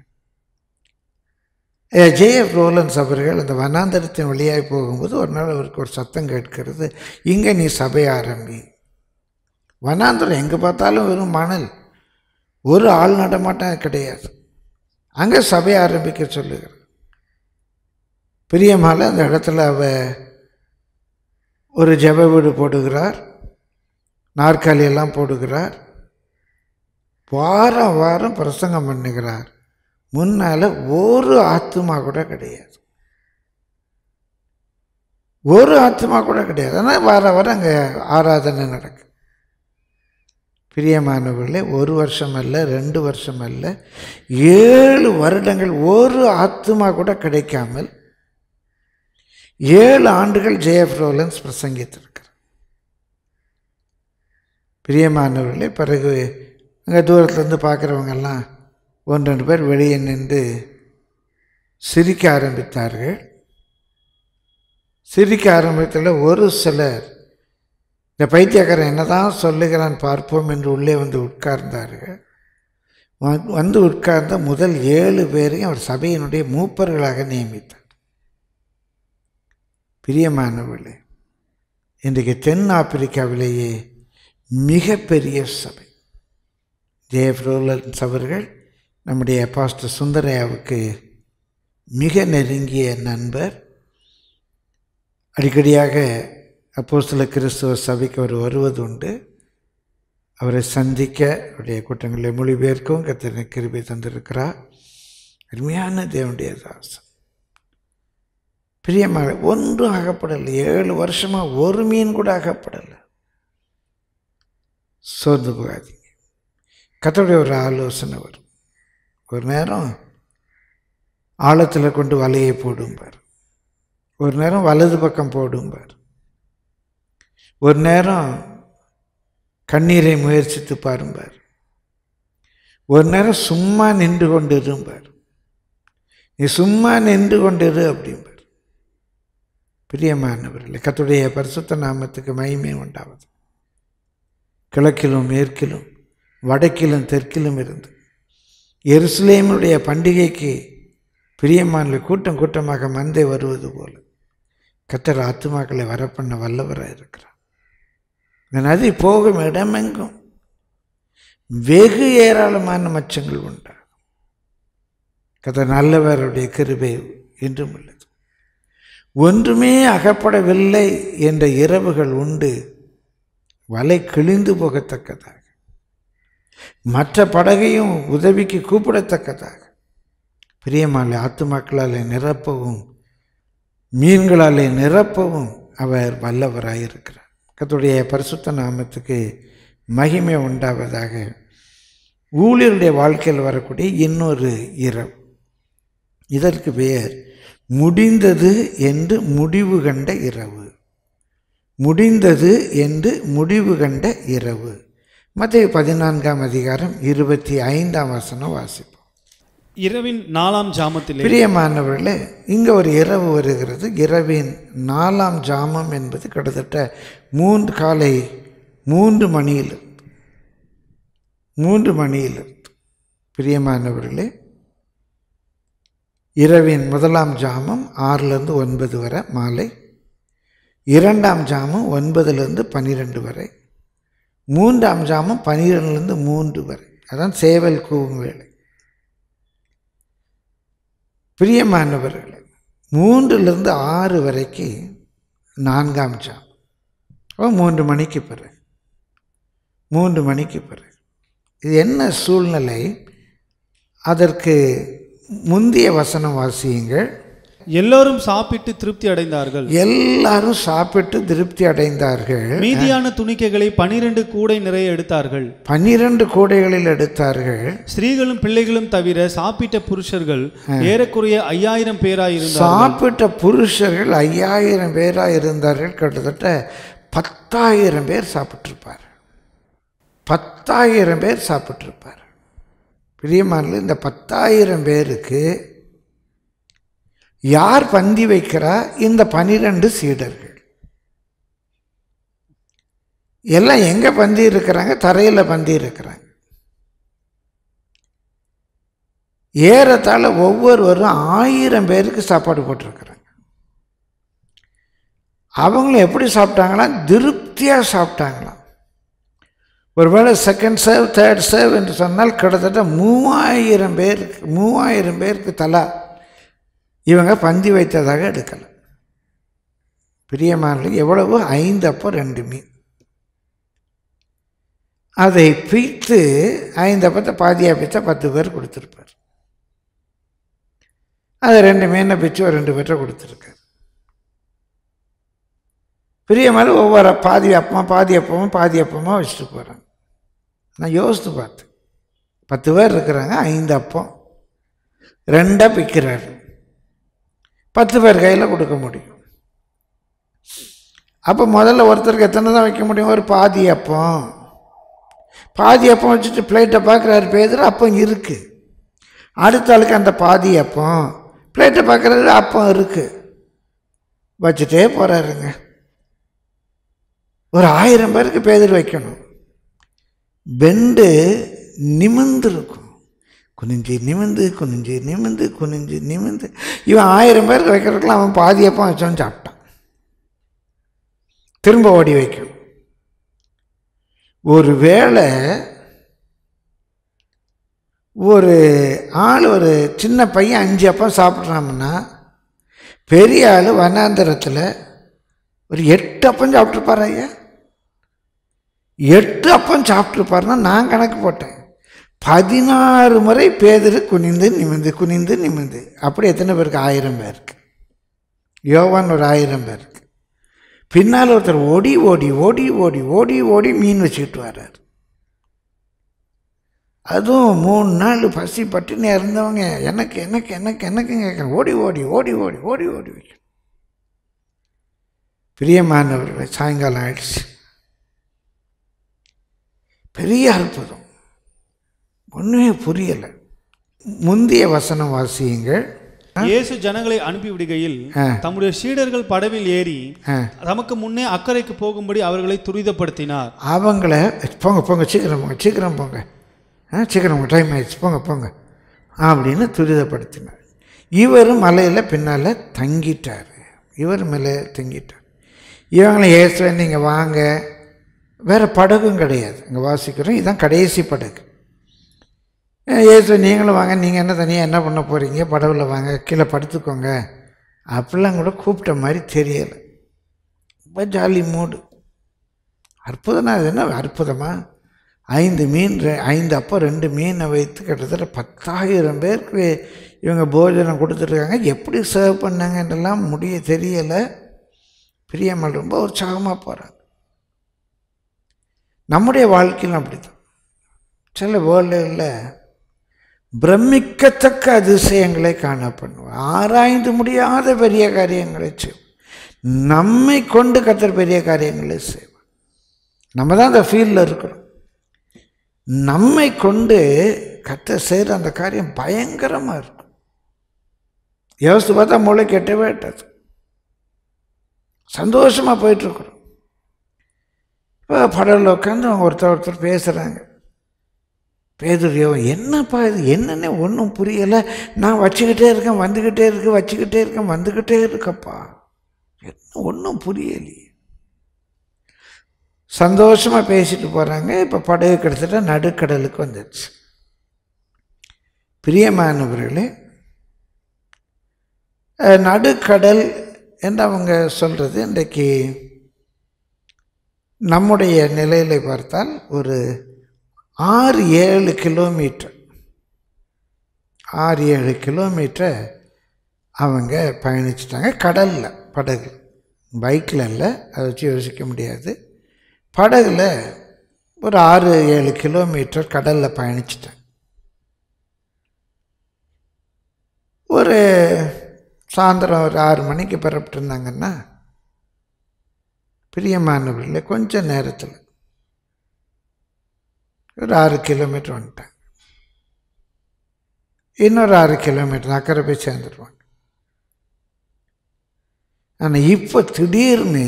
ஜேஎஃப் ரோலன்ஸ் அவர்கள் அந்த வனாந்தரத்தின் வழியாக போகும்போது ஒரு நாள் அவருக்கு ஒரு சத்தம் கேட்கிறது இங்கே நீ சபை ஆரம்பி வனாந்தரம் எங்கே பார்த்தாலும் வெறும் மணல் ஒரு ஆள் நடமாட்டம் கிடையாது அங்கே சபை ஆரம்பிக்க சொல்லுகிறார் பிரியமால அந்த இடத்துல அவ ஒரு ஜெப வீடு போடுகிறார் நாற்காலி எல்லாம் போடுகிறார் வாரம் வாரம் பிரசங்கம் பண்ணுகிறார் முன்னால் ஒரு ஆத்மா கூட கிடையாது ஒரு ஆத்மா கூட கிடையாது ஆனால் வார வாரம் அங்கே ஆராதனை நடக்கும் பிரியமானவர்களே ஒரு வருஷம் அல்ல ரெண்டு வருஷம் அல்ல ஏழு வருடங்கள் ஒரு ஆத்மா கூட கிடைக்காமல் ஏழு ஆண்டுகள் ஜெயப் ரோலன்ஸ் பிரசங்கித்திருக்கிறார் பிரியமானவர்களே பிறகு அங்கே தூரத்துலேருந்து பார்க்குறவங்கெல்லாம் ஒன்று ரெண்டு பேர் வெளியே நின்று சிரிக்க ஆரம்பித்தார்கள் சிரிக்க ஆரம்பித்ததில் ஒரு சிலர் இந்த பைத்தியக்காரன் என்னதான் சொல்லுகிறான் பார்ப்போம் என்று உள்ளே வந்து உட்கார்ந்தார்கள் வ- வந்து உட்கார்ந்த முதல் ஏழு பேரையும் அவர் சபையினுடைய மூப்பர்களாக நியமித்தார் பிரியமானவர்களே இன்றைக்கு தென் ஆப்பிரிக்காவிலேயே மிகப்பெரிய சபை ஜேஎஃப் ரோலன்ஸ் அவர்கள் நம்முடைய பாஸ்டர் சுந்தரையாவுக்கு மிக நெருங்கிய நண்பர் அடிக்கடியாக அப்போஸ்தல கிறிஸ்துவ சபைக்கு அவர் வருவது உண்டு அவரை சந்திக்க அவருடைய கூட்டங்களை மொழிபெயர்க்கவும் கத்திர கிருபை தந்திருக்கிறார் அருமையான தேவனுடைய தாசன் பிரியமாக ஒன்றும் அகப்படலை ஏழு வருஷமாக ஒரு மீன் கூட அகப்படலை சோர்ந்து போகாதீங்க கத்தோடைய ஒரு ஆலோசனை வரும் ஒரு நேரம் ஆழத்தில் கொண்டு வலையை போடும்பார் ஒரு நேரம் வலது பக்கம் போடும்பார் ஒரு நேரம் கண்ணீரை முயற்சித்து பாரும்பார் ஒரு நேரம் சும்மா நின்று கொண்டு இருப்பார் நீ சும்மா நின்று கொண்டிரு அப்படிம்பார் பிரியமானவர்களே கத்துடைய பரிசுத்த நாமத்துக்கு மகிமை உண்டாவது கிழக்கிலும் மேற்கிலும் வடக்கிலும் தெற்கிலும் இருந்து எருசலேமுடைய பண்டிகைக்கு பிரியமான கூட்டம் கூட்டமாக மந்தை வருவது போல கத்தர் ஆத்துமாக்களை வரப்பண்ண வல்லவராக இருக்கிறார் இந்த நதி போகும் இடமெங்கும் வெகு ஏராளமான மச்சங்கள் உண்டாகும் கத்தர் நல்லவருடைய கிருபை இன்றும் உள்ளது ஒன்றுமே அகப்படவில்லை என்ற இரவுகள் உண்டு வலை கிழிந்து போகத்தக்கதாக மற்ற படகையும் உதவிக்கு கூப்பிடத்தக்கதாக பிரியமாலை ஆத்துமாக்களாலே நிரப்பவும் மீன்களாலே நிரப்பவும் அவர் வல்லவராயிருக்கிறார் கர்த்தருடைய பரிசுத்த நாமத்துக்கு மகிமை உண்டாவதாக ஊழியருடைய வாழ்க்கையில் வரக்கூடிய இன்னொரு இரவு இதற்கு பெயர் முடிந்தது என்று முடிவு கண்ட இரவு முடிந்தது என்று முடிவு கண்ட இரவு மத்திய பதினான்காம் அதிகாரம் இருபத்தி ஐந்தாம் வசனம் வாசிப்போம் இரவின் நாலாம் ஜாமத்திலே பிரியமானவர்களே இங்கே ஒரு இரவு வருகிறது இரவின் நாலாம் ஜாமம் என்பது கிட்டத்தட்ட மூன்று காலை மூன்று மணியில் மூன்று மணியிலிருந்து பிரியமானவர்களே இரவின் முதலாம் ஜாமம் ஆறிலிருந்து ஒன்பது வரை மாலை இரண்டாம் ஜாமம் ஒன்பதுலேருந்து பன்னிரெண்டு வரை மூன்றாம் ஜாமம் பன்னிரெண்டுலேருந்து மூன்று வரை அதான் சேவல் கூவும் வேலை பிரியமானவர்களே மூன்றுலேருந்து ஆறு வரைக்கு நான்காம் ஜாம் அப்போ மூன்று மணிக்கு பிறகு மூன்று மணிக்கு பிறகு இது என்ன சூழ்நிலை அதற்கு முந்தைய வசனம் வாசியுங்கள் எல்லோரும் சாப்பிட்டு திருப்தி அடைந்தார்கள் எல்லாரும் சாப்பிட்டு திருப்தி அடைந்தார்கள் மீதியான துணிக்கைகளை பனிரெண்டு கூடை நிறைய எடுத்தார்கள் பன்னிரண்டு கூடைகளில் எடுத்தார்கள் ஸ்திரீகளும் பிள்ளைகளும் தவிர சாப்பிட்ட புருஷர்கள் ஏறக்குறைய ஐயாயிரம் பேராயிருந்தார்கள் சாப்பிட்ட புருஷர்கள் ஐயாயிரம் பேராக இருந்தார்கள் கிட்டத்தட்ட பத்தாயிரம் பேர் சாப்பிட்ருப்பார் பத்தாயிரம் பேர் சாப்பிட்ருப்பார் பிரியமான இந்த பத்தாயிரம் பேருக்கு யார் பந்தி வைக்கிறா இந்த பனிரெண்டு சீடர்கள் எல்லாம் எங்கே பந்தி இருக்கிறாங்க தரையில் பந்தி இருக்கிறாங்க ஏறத்தாழ ஒவ்வொருவரும் ஆயிரம் பேருக்கு சாப்பாடு போட்டிருக்கிறாங்க அவங்களும் எப்படி சாப்பிட்டாங்களாம் திருப்தியாக சாப்பிட்டாங்களாம் ஒருவேளை செகண்ட் சர்வ் தேர்ட் சர்வ் என்று சொன்னால் கிட்டத்தட்ட மூவாயிரம் பேருக்கு மூவாயிரம் பேருக்கு தலா இவங்க பந்தி வைத்ததாக எடுக்கலை பிரியமான எவ்வளவு ஐந்து அப்போ ரெண்டு மீன் அதை பிய்த்து ஐந்து அப்பத்தை பாதியாக பிச்சா பத்து பேர் கொடுத்துருப்பார் அதை ரெண்டு மீனை பிச்சு ஒரு ரெண்டு பேர்ட்ட கொடுத்துருக்காரு பிரியமான ஒவ்வொரு பாதி அப்பமா பாதி அப்பமும் பாதி அப்பமாக வச்சுட்டு போகிறாங்க நான் யோசித்து பார்த்தேன் பத்து பேர் இருக்கிறாங்க ஐந்து அப்பம் ரெண்டாக பிக்கிறாரு பத்து பேர் கையில் கொடுக்க முடியும் அப்போ முதல்ல ஒருத்தருக்கு எத்தனை தான் வைக்க முடியும் ஒரு பாதி அப்பம் பாதி அப்பம் வச்சுட்டு பிளேட்டை பார்க்குறாரு பேதர் அப்பம் இருக்குது அடுத்த ஆளுக்கு அந்த பாதி அப்பம் பிளேட்டை பார்க்குறாரு அப்பம் இருக்குது வச்சுட்டே போகிறாருங்க ஒரு ஆயிரம் பேருக்கு பேதர் வைக்கணும் பெண்டு நிமிர்ந்துருக்கும் குனிஞ்சு நிமிந்து குனிஞ்சு நிமிந்து குனிஞ்சு நிமிந்து இவன் ஆயிரம் பேருக்கு வைக்கிறதுக்குலாம் அவன் பாதியப்பம் வச்சவன் சாப்பிட்டான் திரும்ப ஓடி வைக்கணும் ஒரு வேளை ஒரு ஆள் ஒரு சின்ன பையன் அஞ்சு அப்பம் சாப்பிட்றான்னா பெரிய ஆள் வனாந்தரத்தில் ஒரு எட்டு அப்பம் சாப்பிட்ருப்பார் ஐயா எட்டு அப்பம் சாப்பிட்ருப்பாருன்னா நான் கணக்கு போட்டேன் பதினாறு முறை பேதரு குனிந்து நிமிந்து குனிந்து நிமிந்து அப்படி எத்தனை பேருக்கு ஆயிரம் பேருக்கு யோவான் ஒரு ஆயிரம் பேருக்கு பின்னால் ஒருத்தர் ஓடி ஓடி ஓடி ஓடி ஓடி ஓடி மீன் வச்சுக்கிட்டு வர்றார் அதுவும் மூணு நாள் பசி பட்டினி இருந்தவங்க எனக்கு எனக்கு எனக்கு எனக்கு கேட்குறேன் ஓடி ஓடி ஓடி ஓடி ஓடி ஓடி வைக்கணும் பிரியமானவர்கள் சாயங்காலம் ஆயிடுச்சு பெரிய அற்புதம் ஒன்றுமே புரியலை முந்தைய வசனம் வாசியுங்கள் இயேசு ஜனங்களை அனுப்பி விடுகையில் ஆ. தம்முடைய சீடர்கள் படவில் ஏறி ஆ. தமக்கு முன்னே அக்கறைக்கு போகும்படி அவர்களை துரிதப்படுத்தினார் அவங்கள போங்க போங்க சீக்கிரம் போங்க சீக்கிரம் போங்க ஆ சீக்கிரம் போங்க டைம் ஆயிடுச்சு போங்க போங்க அப்படின்னு துரிதப்படுத்தினார் இவர் மலையில் பின்னால் தங்கிட்டார் இவர் மலையில் தங்கிட்டார் இவங்களை ஏசுவேன் நீங்கள் வாங்க வேறு படகும் கிடையாது இங்கே வாசிக்கிறோம் இதுதான் கடைசி படகு ஏசு நீங்களும் வாங்க நீங்கள் என்ன தனியாக என்ன பண்ண போகிறீங்க படவில் வாங்க கீழே படுத்துக்கோங்க அப்படிலாம் கூட கூப்பிட்ட மாதிரி தெரியலை ரொம்ப ஜாலி மூடு அற்புதம்னா அது என்ன அற்புதமா ஐந்து மீன் ரெ- ஐந்து அப்போ ரெண்டு மீனை வைத்து கிட்டத்தட்ட பத்தாயிரம் பேருக்கு இவங்க போஜனம் கொடுத்துருக்காங்க எப்படி சர்வ் பண்ணாங்கன்றலாம் முடிய தெரியலை பிரியமல் ரொம்ப உற்சாகமாக போகிறாங்க நம்முடைய வாழ்க்கையிலும் அப்படித்தான் சில வேர்ல்டுகளில் பிரமிக்கத்தக்க அதிசயங்களை காணப்படுவோம் ஆராய்ந்து முடியாத பெரிய காரியங்களை செய்வோம் நம்மை கொண்டு கத்தர் பெரிய காரியங்களை செய்வோம் நம்ம தான் அந்த ஃபீல்டில் இருக்கிறோம் நம்மை கொண்டு கத்த செய்கிற அந்த காரியம் பயங்கரமாக இருக்கும் யோசித்து பார்த்தா மூளை கெட்டவே எட்டாது சந்தோஷமாக போயிட்டுருக்குறோம் இப்போ படலில் உட்காந்து அவங்க ஒருத்தர் ஒருத்தர் பேசுகிறாங்க பேதுரியோ என்னப்பா இது என்னன்னே ஒன்றும் புரியலை நான் வச்சுக்கிட்டே இருக்கேன் வந்துக்கிட்டே இருக்கு வச்சுக்கிட்டே இருக்கேன் வந்துக்கிட்டே இருக்கப்பா என்ன ஒன்றும் புரியலையே சந்தோஷமாக பேசிட்டு போகிறாங்க இப்போ படகு கிட்டத்தட்ட நடுக்கடலுக்கு வந்துடுச்சு பிரியமானவர்களே அஹ், நடுக்கடல் என்று அவங்க சொல்கிறது இன்றைக்கு நம்முடைய நிலையில் பார்த்தால் ஒரு ஆறு ஏழு கிலோமீட்டர் ஆறு ஏழு கிலோமீட்டர் அவங்க பயணிச்சிட்டாங்க கடலில் படகு பைக்கில் இல்லை அதை வச்சு யோசிக்க முடியாது படகுல ஒரு ஆறு ஏழு கிலோமீட்டர் கடலில் பயணிச்சிட்டேன் ஒரு சாயந்தரம் ஒரு ஆறு மணிக்கு புறப்பட்டுருந்தாங்கன்னா பிரியமானவர்களே கொஞ்ச நேரத்தில் ஒரு ஆறு கிலோமீட்டர் வந்துட்டாங்க இன்னொரு ஆறு கிலோமீட்டர் அக்கறை போய் சேர்ந்துருவாங்க ஆனால் இப்போ திடீர்னு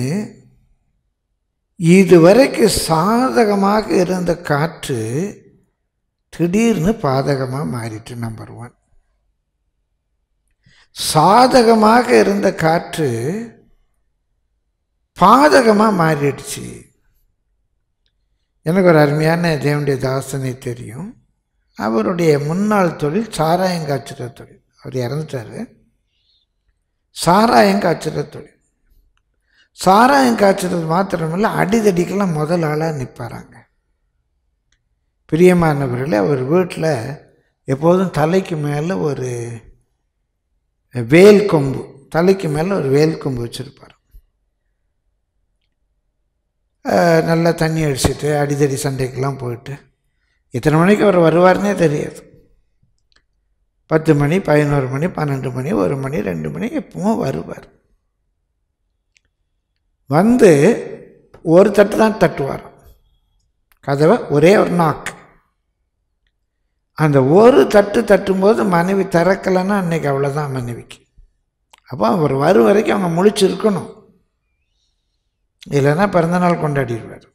இதுவரைக்கும் சாதகமாக இருந்த காற்று திடீர்னு பாதகமாக மாறிட்டு நம்பர் ஒன் சாதகமாக இருந்த காற்று பாதகமாக மாறிடுச்சு எனக்கு ஒரு அருமையான தேவனுடைய தாசனை தெரியும் அவருடைய முன்னாள் தொழில் சாராயம் காய்ச்சுற தொழில் அவர் இறந்துட்டார் சாராயம் காய்ச்சுற தொழில் சாராயம் காய்ச்சறது மாத்திரமில்ல அடிதடிக்கெல்லாம் முதல் ஆளாக நிற்பாராங்க பிரியமானவர்களே அவர் வீட்டில் எப்போதும் தலைக்கு மேலே ஒரு வேல் கொம்பு தலைக்கு மேலே ஒரு வேல் கொம்பு வச்சுருப்பார் நல்லா தண்ணி அடிச்சுட்டு அடிதடி சண்டைக்கெல்லாம் போயிட்டு இத்தனை மணிக்கு அவர் வருவார்னே தெரியாது பத்து மணி பதினோரு மணி பன்னெண்டு மணி ஒரு மணி ரெண்டு மணி எப்பவும் வருவார் வந்து ஒரு தட்டு தான் தட்டுவார் கதவை ஒரே ஒரு நாக் அந்த ஒரு தட்டு தட்டும்போது மனைவி திறக்கலைன்னா அன்னைக்கு அவ்வளோதான் மனைவிக்கு அப்போ அவர் வரும் வரைக்கும் அவங்க முழிச்சிருக்கணும் இல்லைன்னா பிறந்தநாள் கொண்டாடிடுவார்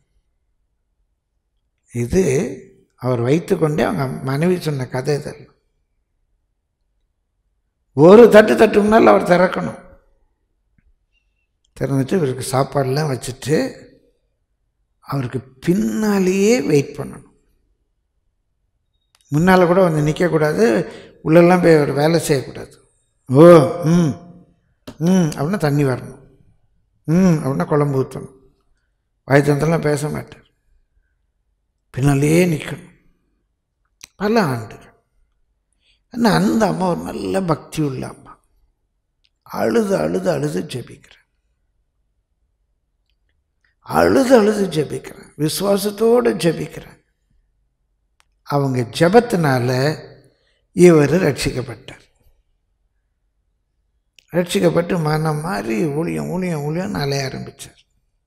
இது அவர் வைத்துக்கொண்டே அவங்க மனைவி சொன்ன கதை இதெல்லாம் ஒரு தட்டு தட்டு முன்னால் அவர் திறக்கணும் திறந்துட்டு இவருக்கு சாப்பாடெலாம் வச்சுட்டு அவருக்கு பின்னாலேயே வெயிட் பண்ணணும் முன்னால் கூட வந்து நிற்கக்கூடாது உள்ளெல்லாம் போய் ஒரு வேலை செய்யக்கூடாது ஓ ம் ம் அப்படின்னா தண்ணி வரணும் ம் அப்படின்னா குழம்பு ஊற்றணும் வாய் தந்தெல்லாம் பேச மாட்டார் பின்னாலேயே நிற்கணும் பல ஆண்டுகள் ஆனால் அந்த அம்மா ஒரு நல்ல பக்தி உள்ள அம்மா அழுது அழுது அழுது ஜெபிக்கிறேன் அழுது அழுது ஜெபிக்கிறேன் விசுவாசத்தோடு ஜெபிக்கிறேன் அவங்க ஜெபத்தினால இவர் ரட்சிக்கப்பட்டார் ரட்சிக்கப்பட்டு மனம் மாறி ஊழியம் ஊழியம் ஊழியம் அலைய ஆரம்பித்தார்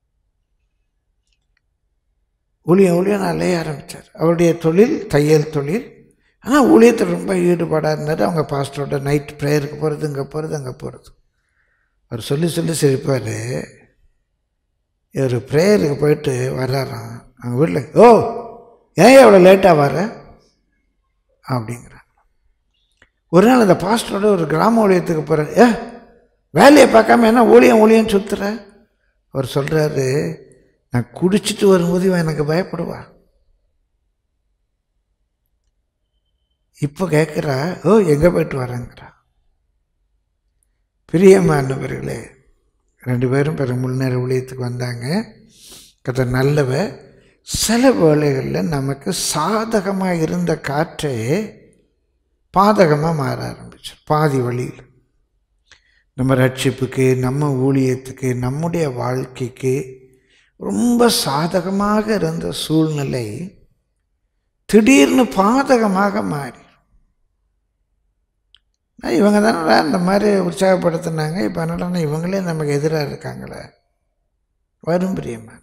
ஊழியம் ஊழியம் அலைய ஆரம்பித்தார் அவருடைய தொழில் தையல் தொழில் ஆனால் ஊழியத்தில் ரொம்ப ஈடுபாடாக இருந்தார் அவங்க பாஸ்டரோட நைட் ப்ரேயருக்கு போகிறது இங்கே போகிறது அங்கே போகிறது அவர் சொல்லி சொல்லி சிரிப்பார் இவர் ப்ரேயருக்கு போயிட்டு வர்றாராம் அவங்க வீட்டில் ஓ ஏன் எவ்வளோ லேட்டாக வர அப்படிங்கிறாங்க ஒரு நாள் அந்த பாஸ்டரோட ஒரு கிராம ஊழியத்துக்கு போகிறார் ஏ வேலையை பார்க்காம என்ன ஊழியம் ஊழியம் சுற்றுற அவர் சொல்கிறாரு நான் குடிச்சிட்டு வரும்போது இவன் எனக்கு பயப்படுவா இப்போ கேட்குறா ஓ எங்கே போயிட்டு வரேங்கிறா பிரியமானவர்களே ரெண்டு பேரும் பிற முன்னேற ஊழியத்துக்கு வந்தாங்க கதை நல்லவ சில வேளைகளில் நமக்கு சாதகமாக இருந்த காற்றே பாதகமாக மாற ஆரம்பிச்சு பாதி வழியில் நம்ம ரட்சிப்புக்கு நம்ம ஊழியத்துக்கு நம்முடைய வாழ்க்கைக்கு ரொம்ப சாதகமாக இருந்த சூழ்நிலை திடீர்னு பாதகமாக மாறி இவங்க தானடா இந்த மாதிரி உற்சாகப்படுத்தினாங்க இப்போ என்னடா இவங்களே நமக்கு எதிராக இருக்காங்களே வரும் பிரியமான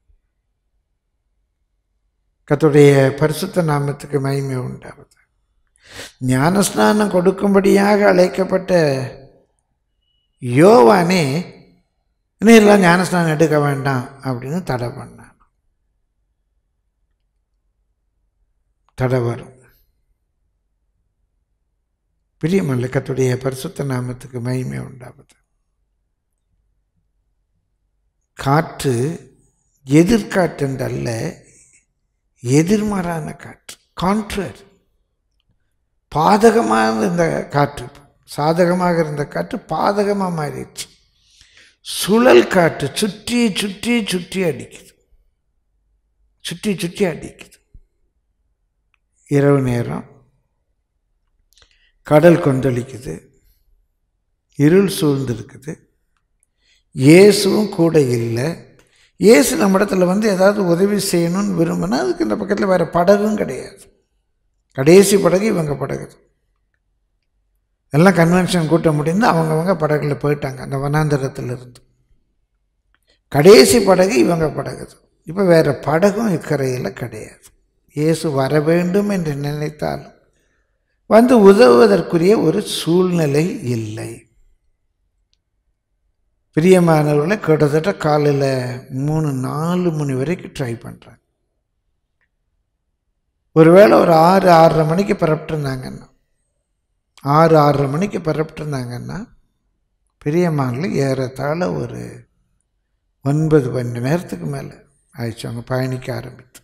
கத்துடைய பரிசுத்த நாமத்துக்கு மகிமை உண்டாவது ஞானஸ்நானம் கொடுக்கும்படியாக அழைக்கப்பட்ட யோவானே இன்னும் எல்லாம் ஞானஸ்நானம் எடுக்க வேண்டாம் அப்படின்னு தடை பண்ணான் தடை வரும் பிரியமல்ல கத்துடைய பரிசுத்த நாமத்துக்கு மகிமை உண்டாவது காற்று எதிர்காற்றென்றல்ல எதிர்மாறான காற்று கான்ட்ரர் பாதகமாக இருந்த காற்று சாதகமாக இருந்த காற்று பாதகமாக மாறிடுச்சு சுழல் காற்று சுற்றி சுற்றி சுற்றி அடிக்குது சுற்றி சுற்றி அடிக்குது இரவு நேரம் கடல் கொந்தளிக்குது இருள் சூழ்ந்திருக்குது இயேசுவும் கூட இல்லை இயேசு நம்ம இடத்துல வந்து ஏதாவது உதவி செய்யணும்னு விரும்பினா அதுக்கு இந்த பக்கத்தில் வேறு படகும் கிடையாது கடைசி படகு இவங்க படகு எல்லாம் கன்வென்ஷன் கூட்ட முடிந்து அவங்கவங்க படகுல போயிட்டாங்க அந்த வனாந்தரத்தில் இருந்து கடைசி படகு இவங்க படகு இப்போ வேறு படகும் இக்கரையில் கிடையாது இயேசு வர வேண்டும் என்று நினைத்தாலும் வந்து உதவுவதற்குரிய ஒரு சூழ்நிலை இல்லை பிரியமானவர்களை கிட்டத்தட்ட காலையில் மூணு நாலு மணி வரைக்கும் ட்ரை பண்ணுறாங்க ஒருவேளை ஒரு ஆறு ஆறரை மணிக்கு பரப்பிட்டுருந்தாங்கன்னா ஆறு ஆறரை மணிக்கு பரப்பிட்டுருந்தாங்கன்னா பிரியமானில் ஏறத்தாழ ஒரு ஒன்பது பன்னெண்டு நேரத்துக்கு மேலே ஆயிடுச்சு அவங்க பயணிக்க ஆரம்பித்து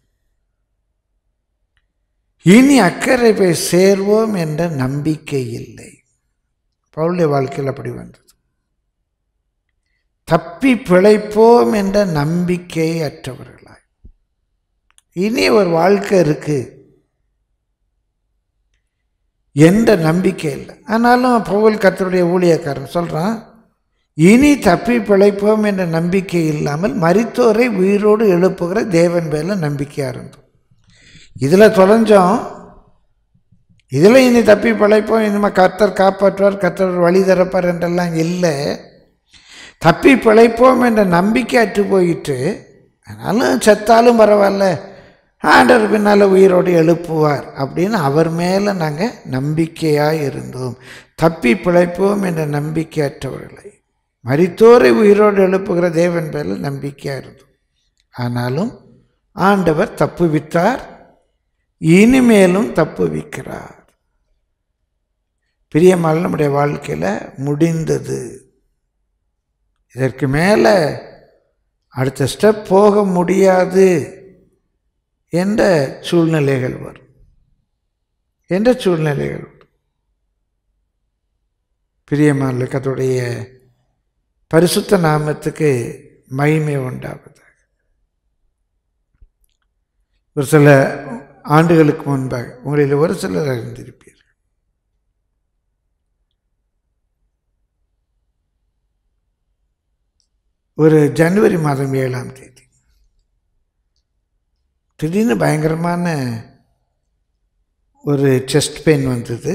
இனி அக்கறை போய் சேர்வோம் என்ற நம்பிக்கை இல்லை பவுளுடைய வாழ்க்கையில் அப்படி வந்தது தப்பி பிழைப்போம் என்ற நம்பிக்கை அற்றவர்களாய் இனி ஒரு வாழ்க்கை இருக்கு என்ற நம்பிக்கை இல்லை ஆனாலும் பவுல் கத்தருடைய ஊழியக்காரன் சொல்கிறான் இனி தப்பி பிழைப்போம் என்ற நம்பிக்கை இல்லாமல் மரித்தோரை உயிரோடு எழுப்புகிற தேவன் பேரில் நம்பிக்கையாக இருந்தோம் இதில் தொலைஞ்சோம் இதில் இனி தப்பி பிழைப்போம் இனிமேல் கர்த்தர் காப்பாற்றுவார் கர்த்தர் வழி திறப்பார் என்றெல்லாம் இல்லை தப்பி பிழைப்போம் என்ற நம்பிக்கை அற்று போயிட்டு ஆனாலும் செத்தாலும் பரவாயில்ல ஆண்டவர் பின்னால் உயிரோடு எழுப்புவார் அப்படின்னு அவர் மேலே நாங்கள் நம்பிக்கையாக இருந்தோம் தப்பி பிழைப்போம் என்ற நம்பிக்கையற்றவர்களை மரித்தோரை உயிரோடு எழுப்புகிற தேவன் பேரில் நம்பிக்கையாக இருந்தோம் ஆனாலும் ஆண்டவர் தப்புவித்தார் இனிமேலும் தப்புவிக்கிறார் பிரியமான நம்முடைய வாழ்க்கையில் முடிந்தது இதற்கு மேலே அடுத்த ஸ்டெப் போக முடியாது என்ற சூழ்நிலைகள் வரும் என்ற சூழ்நிலைகள் வரும் பிரியமான கத்துடைய பரிசுத்த நாமத்துக்கு மகிமை உண்டாவதாக ஒரு சில ஆண்டுகளுக்கு முன்பாக உங்களில் ஒரு சிலர் அறிந்திருப்பீர்கள் ஒரு ஜனவரி மாதம் ஏழாம் தேதி திடீர்னு பயங்கரமான ஒரு செஸ்ட் பெயின் வந்தது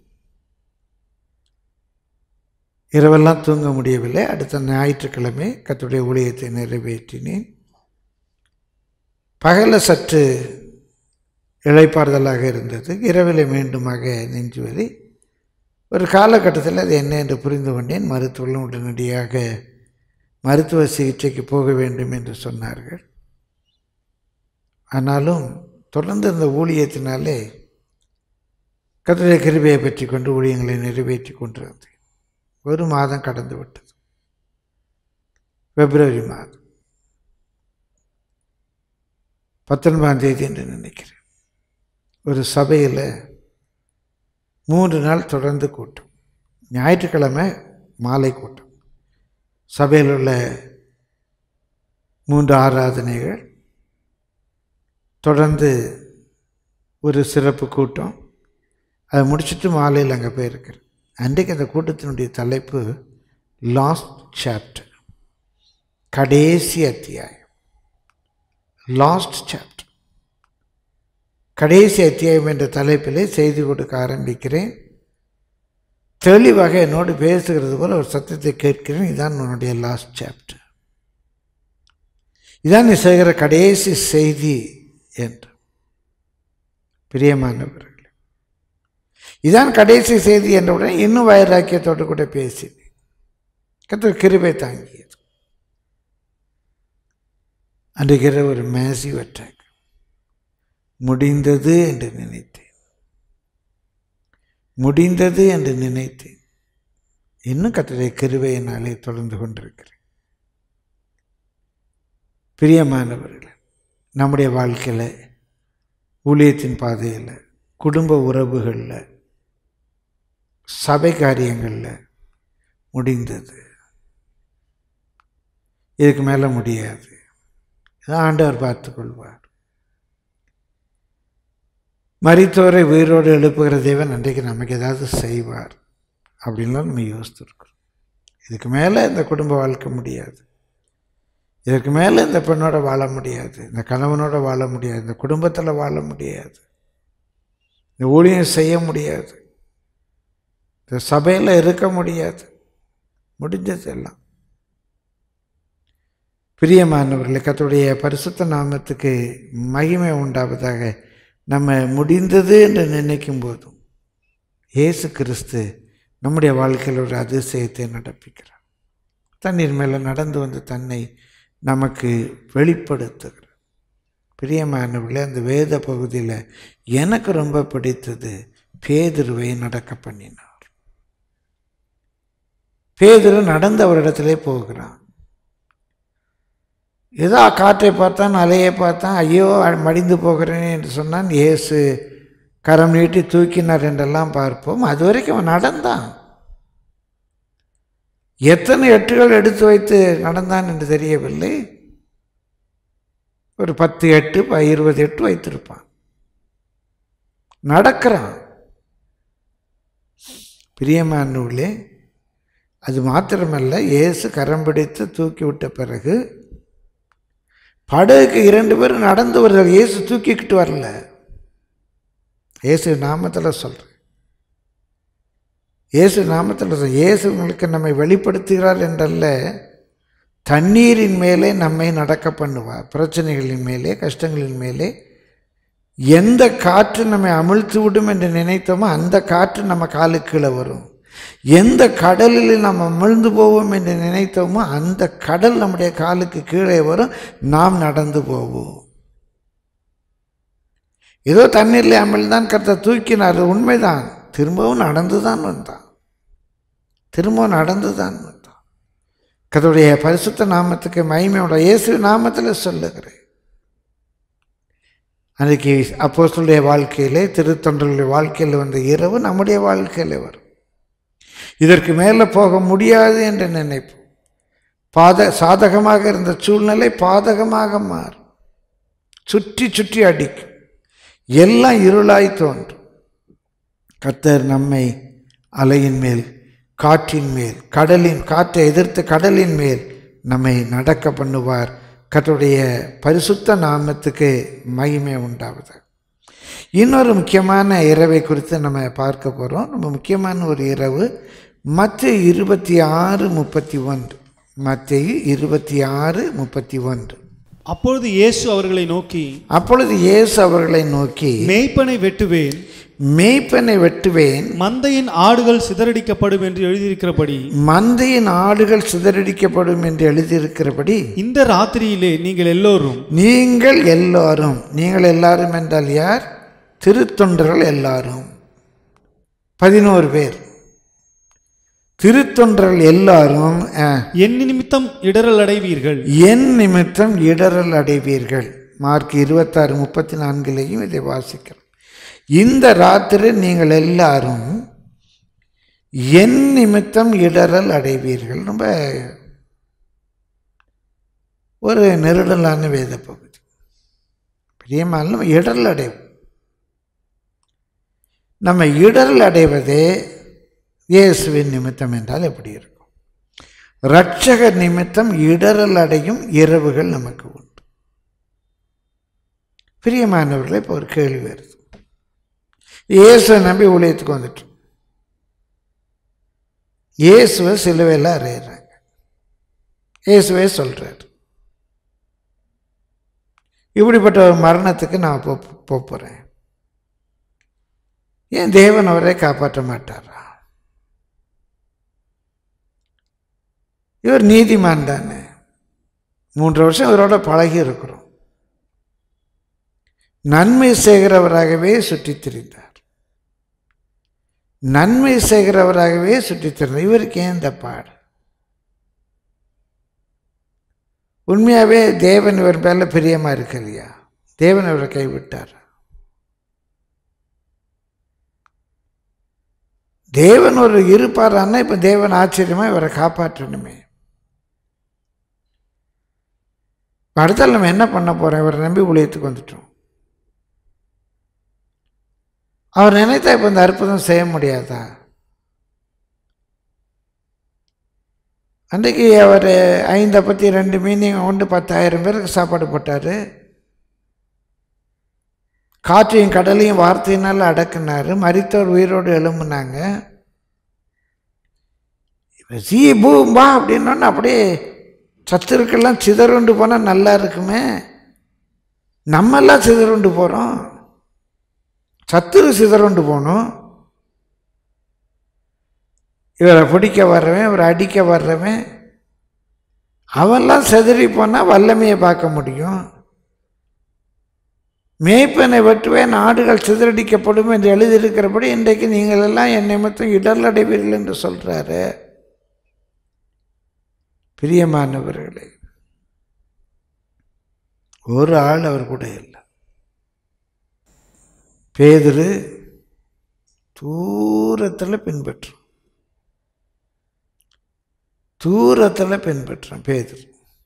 இரவெல்லாம் தூங்க முடியவில்லை அடுத்த ஞாயிற்றுக்கிழமை கத்துடைய ஊழியத்தை நிறைவேற்றினேன் பகல சற்று இழைப்பாறுதலாக இருந்தது இரவில் மீண்டுமாக நெஞ்சுவலி ஒரு காலகட்டத்தில் அது என்ன என்று புரிந்து கொண்டேன் மருத்துவர்களும் உடனடியாக மருத்துவ சிகிச்சைக்கு போக வேண்டும் என்று சொன்னார்கள் ஆனாலும் தொடர்ந்து இந்த ஊழியத்தினாலே கத்திரை கிருபையை பற்றி கொண்டு ஊழியங்களை நிறைவேற்றி கொண்டிருந்தேன் ஒரு மாதம் கடந்து விட்டது பிப்ரவரி மாதம் பத்தொன்பதாம் தேதி என்று நினைக்கிறேன் ஒரு சபையில் மூன்று நாள் தொடர்ந்து கூட்டம் ஞாயிற்றுக்கிழமை மாலை கூட்டம் சபையில் உள்ள மூன்று ஆராதனைகள் தொடர்ந்து ஒரு சிறப்பு கூட்டம் அதை முடிச்சுட்டு மாலையில் அங்கே போயிருக்கிறேன் அன்றைக்கு அந்த கூட்டத்தினுடைய தலைப்பு லாஸ்ட் சாப்டர் கடைசி அத்தியாயம் லாஸ்ட் சாப்டர் கடைசி அத்தியாயம் என்ற தலைப்பிலே செய்தி கொடுக்க ஆரம்பிக்கிறேன் தெளிவாக என்னோடு பேசுகிறது போல ஒரு சத்தத்தை கேட்கிறேன் இதான் உன்னுடைய லாஸ்ட் சாப்டர் இதான் நீ செய்கிற கடைசி செய்தி என்று பிரியமானவர்களே இதான் கடைசி செய்தி என்றவுடன் இன்னும் வைராக்கியத்தோடு கூட பேசினேன் கத்திர கிருபை தாங்கியது அன்றைக்கு ஒரு மேசிவ் அட்டாக் முடிந்தது என்று நினைத்தேன் முடிந்தது என்று நினைத்தேன் இன்னும் கத்தரை கிருவையினாலே தொடர்ந்து கொண்டிருக்கிறேன் பிரியமானவர்களே நம்முடைய வாழ்க்கையில் ஊழியத்தின் பாதையில் குடும்ப உறவுகளில் சபை காரியங்களில் முடிந்தது இதுக்கு மேலே முடியாது இதை ஆண்டவர் பார்த்துக்கொள்வார் மரித்தோரை உயிரோடு எழுப்புகிற தேவன் அன்றைக்கு நமக்கு ஏதாவது செய்வார் அப்படின்லாம் நம்ம யோசித்துருக்குறோம் இதுக்கு மேலே இந்த குடும்ப வாழ்க்கை முடியாது இதற்கு மேலே இந்த பெண்ணோட வாழ முடியாது இந்த கணவனோட வாழ முடியாது இந்த குடும்பத்தில் வாழ முடியாது இந்த ஊழியம் செய்ய முடியாது இந்த சபையில் இருக்க முடியாது முடிஞ்சது எல்லாம் பிரியமானவர்களே கர்த்தருடைய பரிசுத்த நாமத்துக்கு மகிமை உண்டாவதாக நம்ம முடிந்தது என்று நினைக்கும் போதும் இயேசு கிறிஸ்து நம்முடைய வாழ்க்கையில் ஒரு அதிசயத்தை நடப்பிக்கிறார் தண்ணீர் மேலே நடந்து வந்து தன்னை நமக்கு வெளிப்படுத்துகிறார் பிரியமானவர்களே அந்த வேத பகுதியில் எனக்கு ரொம்ப பிடித்தது பேதுருவை நடக்க பண்ணினார் பேதுரு நடந்த ஒரு இடத்திலே போகிறான் ஏதோ காற்றை பார்த்தான் அலையை பார்த்தான் ஐயோ மடிந்து போகிறேன் என்று சொன்னான் இயேசு கரம் நீட்டி தூக்கினார் என்றெல்லாம் பார்ப்போம் அது வரைக்கும் அவன் நடந்தான் எத்தனை எட்டுகள் எடுத்து வைத்து நடந்தான் என்று தெரியவில்லை ஒரு பத்து எட்டு ப இருபது எட்டு வைத்திருப்பான் நடக்கிறான் பிரியமானவர்களே அது மாத்திரமல்ல இயேசு கரம் பிடித்து தூக்கி விட்ட பிறகு படகுக்கு இரண்டு பேரும் நடந்து வருகிறார் இயேசு தூக்கிக்கிட்டு வரல இயேசு நாமத்தில் சொல்கிறேன் இயேசு நாமத்தில் சொல்றேன். இயேசு உங்களுக்கு நம்மை வெளிப்படுத்துகிறார் என்றல்ல தண்ணீரின் மேலே நம்மை நடக்க பண்ணுவார் பிரச்சனைகளின் மேலே கஷ்டங்களின் மேலே எந்த காற்று நம்மை அமிழ்த்து விடும் என்று நினைத்தோமோ அந்த காற்று நம்ம காலுக்கு கீழே வரும் எந்த கடலில் நாம் அமிழ்ந்து போவோம் என்று நினைத்தோமோ அந்த கடல் நம்முடைய காலுக்கு கீழே வரும் நாம் நடந்து போவோம் ஏதோ தண்ணீரில் அமிழ்ந்தான் கருத்தை தூக்கினார் அது உண்மைதான் திரும்பவும் நடந்து தான் வந்தான் திரும்பவும் நடந்து தான் வந்தான் கதவுடைய பரிசுத்த நாமத்துக்கு மகிமையோட இயேசு நாமத்தில் சொல்லுகிறேன் அன்றைக்கு அப்போஸ்தலருடைய வாழ்க்கையிலே திருத்தொண்டர்களுடைய வாழ்க்கையில் வந்த இரவு நம்முடைய வாழ்க்கையில் வரும் இதற்கு மேலே போக முடியாது என்று நினைப்போம் பாத சாதகமாக இருந்த சூழ்நிலை பாதகமாக மாறும் சுற்றி சுற்றி அடிக்கும் எல்லாம் இருளாய் தோன்றும் கர்த்தர் நம்மை அலையின் மேல் காற்றின் மேல் கடலின் காற்றை எதிர்த்து கடலின் மேல் நம்மை நடக்க பண்ணுவார் கர்த்தருடைய பரிசுத்த நாமத்துக்கு மகிமை உண்டாவது இன்னொரு முக்கியமான இரவை குறித்து நம்ம பார்க்க போகிறோம் ரொம்ப முக்கியமான ஒரு இரவு மற்ற இருபத்தி ஆறு முப்பத்தி ஒன்று மத்திய இருபத்தி ஆறு முப்பத்தி ஒன்று அப்பொழுது இயேசு அவர்களை நோக்கி அப்பொழுது இயேசு அவர்களை நோக்கி மேய்ப்பனை வெட்டுவேன் மேய்ப்பனை வெட்டுவேன் மந்தையின் ஆடுகள் சிதறடிக்கப்படும் என்று எழுதியிருக்கிறபடி மந்தையின் ஆடுகள் சிதறடிக்கப்படும் என்று எழுதியிருக்கிறபடி இந்த ராத்திரியிலே நீங்கள் எல்லோரும் நீங்கள் எல்லாரும் நீங்கள் எல்லாரும் என்றால் யார் திருத்தொண்டர்கள் எல்லாரும் பதினோரு பேர் திருத்தொண்டர்கள் எல்லாரும் அஹ், என் நிமித்தம் இடரல் அடைவீர்கள் என் நிமித்தம் இடரல் அடைவீர்கள் மார்க் இருபத்தாறு முப்பத்தி நான்கிலேயும் இதை வாசிக்கிறோம் இந்த ராத்திரி நீங்கள் எல்லாரும் என் நிமித்தம் இடரல் அடைவீர்கள் ரொம்ப ஒரு நெருடலான வேத பகுதி பிரியமான நம்ம இடரல் அடைவோம் நம்ம இடரல் அடைவதே இயேசுவின் நிமித்தம் என்றால் எப்படி இருக்கும் இரட்சகர் நிமித்தம் இடரல் அடையும் இரவுகள் நமக்கு உண்டு பிரியமானவர்களே இப்போ ஒரு கேள்வி வருது இயேசுவை நம்பி ஊழியத்துக்கு வந்துட்டு இயேசுவை சிலுவையில் அறையிறாங்க இயேசுவே சொல்றார் இப்படிப்பட்ட ஒரு மரணத்துக்கு நான் போ போப் போறேன் ஏன் தேவன் அவரை காப்பாற்ற மாட்டாரா இவர் நீதிமான் தானே மூன்று வருஷம் இவரோட பழகி இருக்கிறோம் நன்மை செய்கிறவராகவே சுற்றித் திரிந்தார் நன்மை செய்கிறவராகவே சுற்றித் திரிந்தார் இவருக்கு ஏன் இந்த பாடு உண்மையாகவே தேவன் இவர் மேலே பிரியமாக இருக்கலையா தேவன் அவரை கைவிட்டார் தேவன் ஒரு இருப்பாரான்னா இப்போ தேவன் ஆச்சரியமாக இவரை காப்பாற்றணுமே அடுத்தால் நம்ம என்ன பண்ண போகிறோம் இவரை நம்பி ஊழியத்துக்கு வந்துட்டோம் அவர் நினைத்தா இப்போ இந்த அற்புதம் செய்ய முடியாதா அன்றைக்கு அவர் ஐந்தை பற்றி ரெண்டு மீனிங் கொண்டு பத்தாயிரம் பேருக்கு சாப்பாடு போட்டார் காற்றையும் கடலையும் வார்த்தையினால் அடக்குனார் மரித்தோர் உயிரோடு எழும்புனாங்க இப்போ சீ பூம்பா அப்படின்னோன்னு அப்படியே சத்துருக்கெல்லாம் சிதறுண்டு போனால் நல்லா இருக்குமே நம்மெல்லாம் சிதறுண்டு போகிறோம் சத்துரு சிதறுண்டு போகணும் இவரை பிடிக்க வர்றவன் இவரை அடிக்க வர்றவன் அவன்லாம் செதறி போனால் வல்லமையை பார்க்க முடியும் மேய்ப்பனை வெட்டுவேன் நாடுகள் சிதறடிக்கப்படும் என்று எழுதியிருக்கிறபடி இன்றைக்கு நீங்கள் எல்லாம் என் நிமித்தம் இடர்ல அடைவீர்கள் என்று சொல்கிறாரு பிரியமானவர்களே ஒரு ஆள் அவர் கூட இல்லை பேதுரு தூரத்தில் பின்பற்றும் தூரத்தில் பின்பற்றான் பேதுரு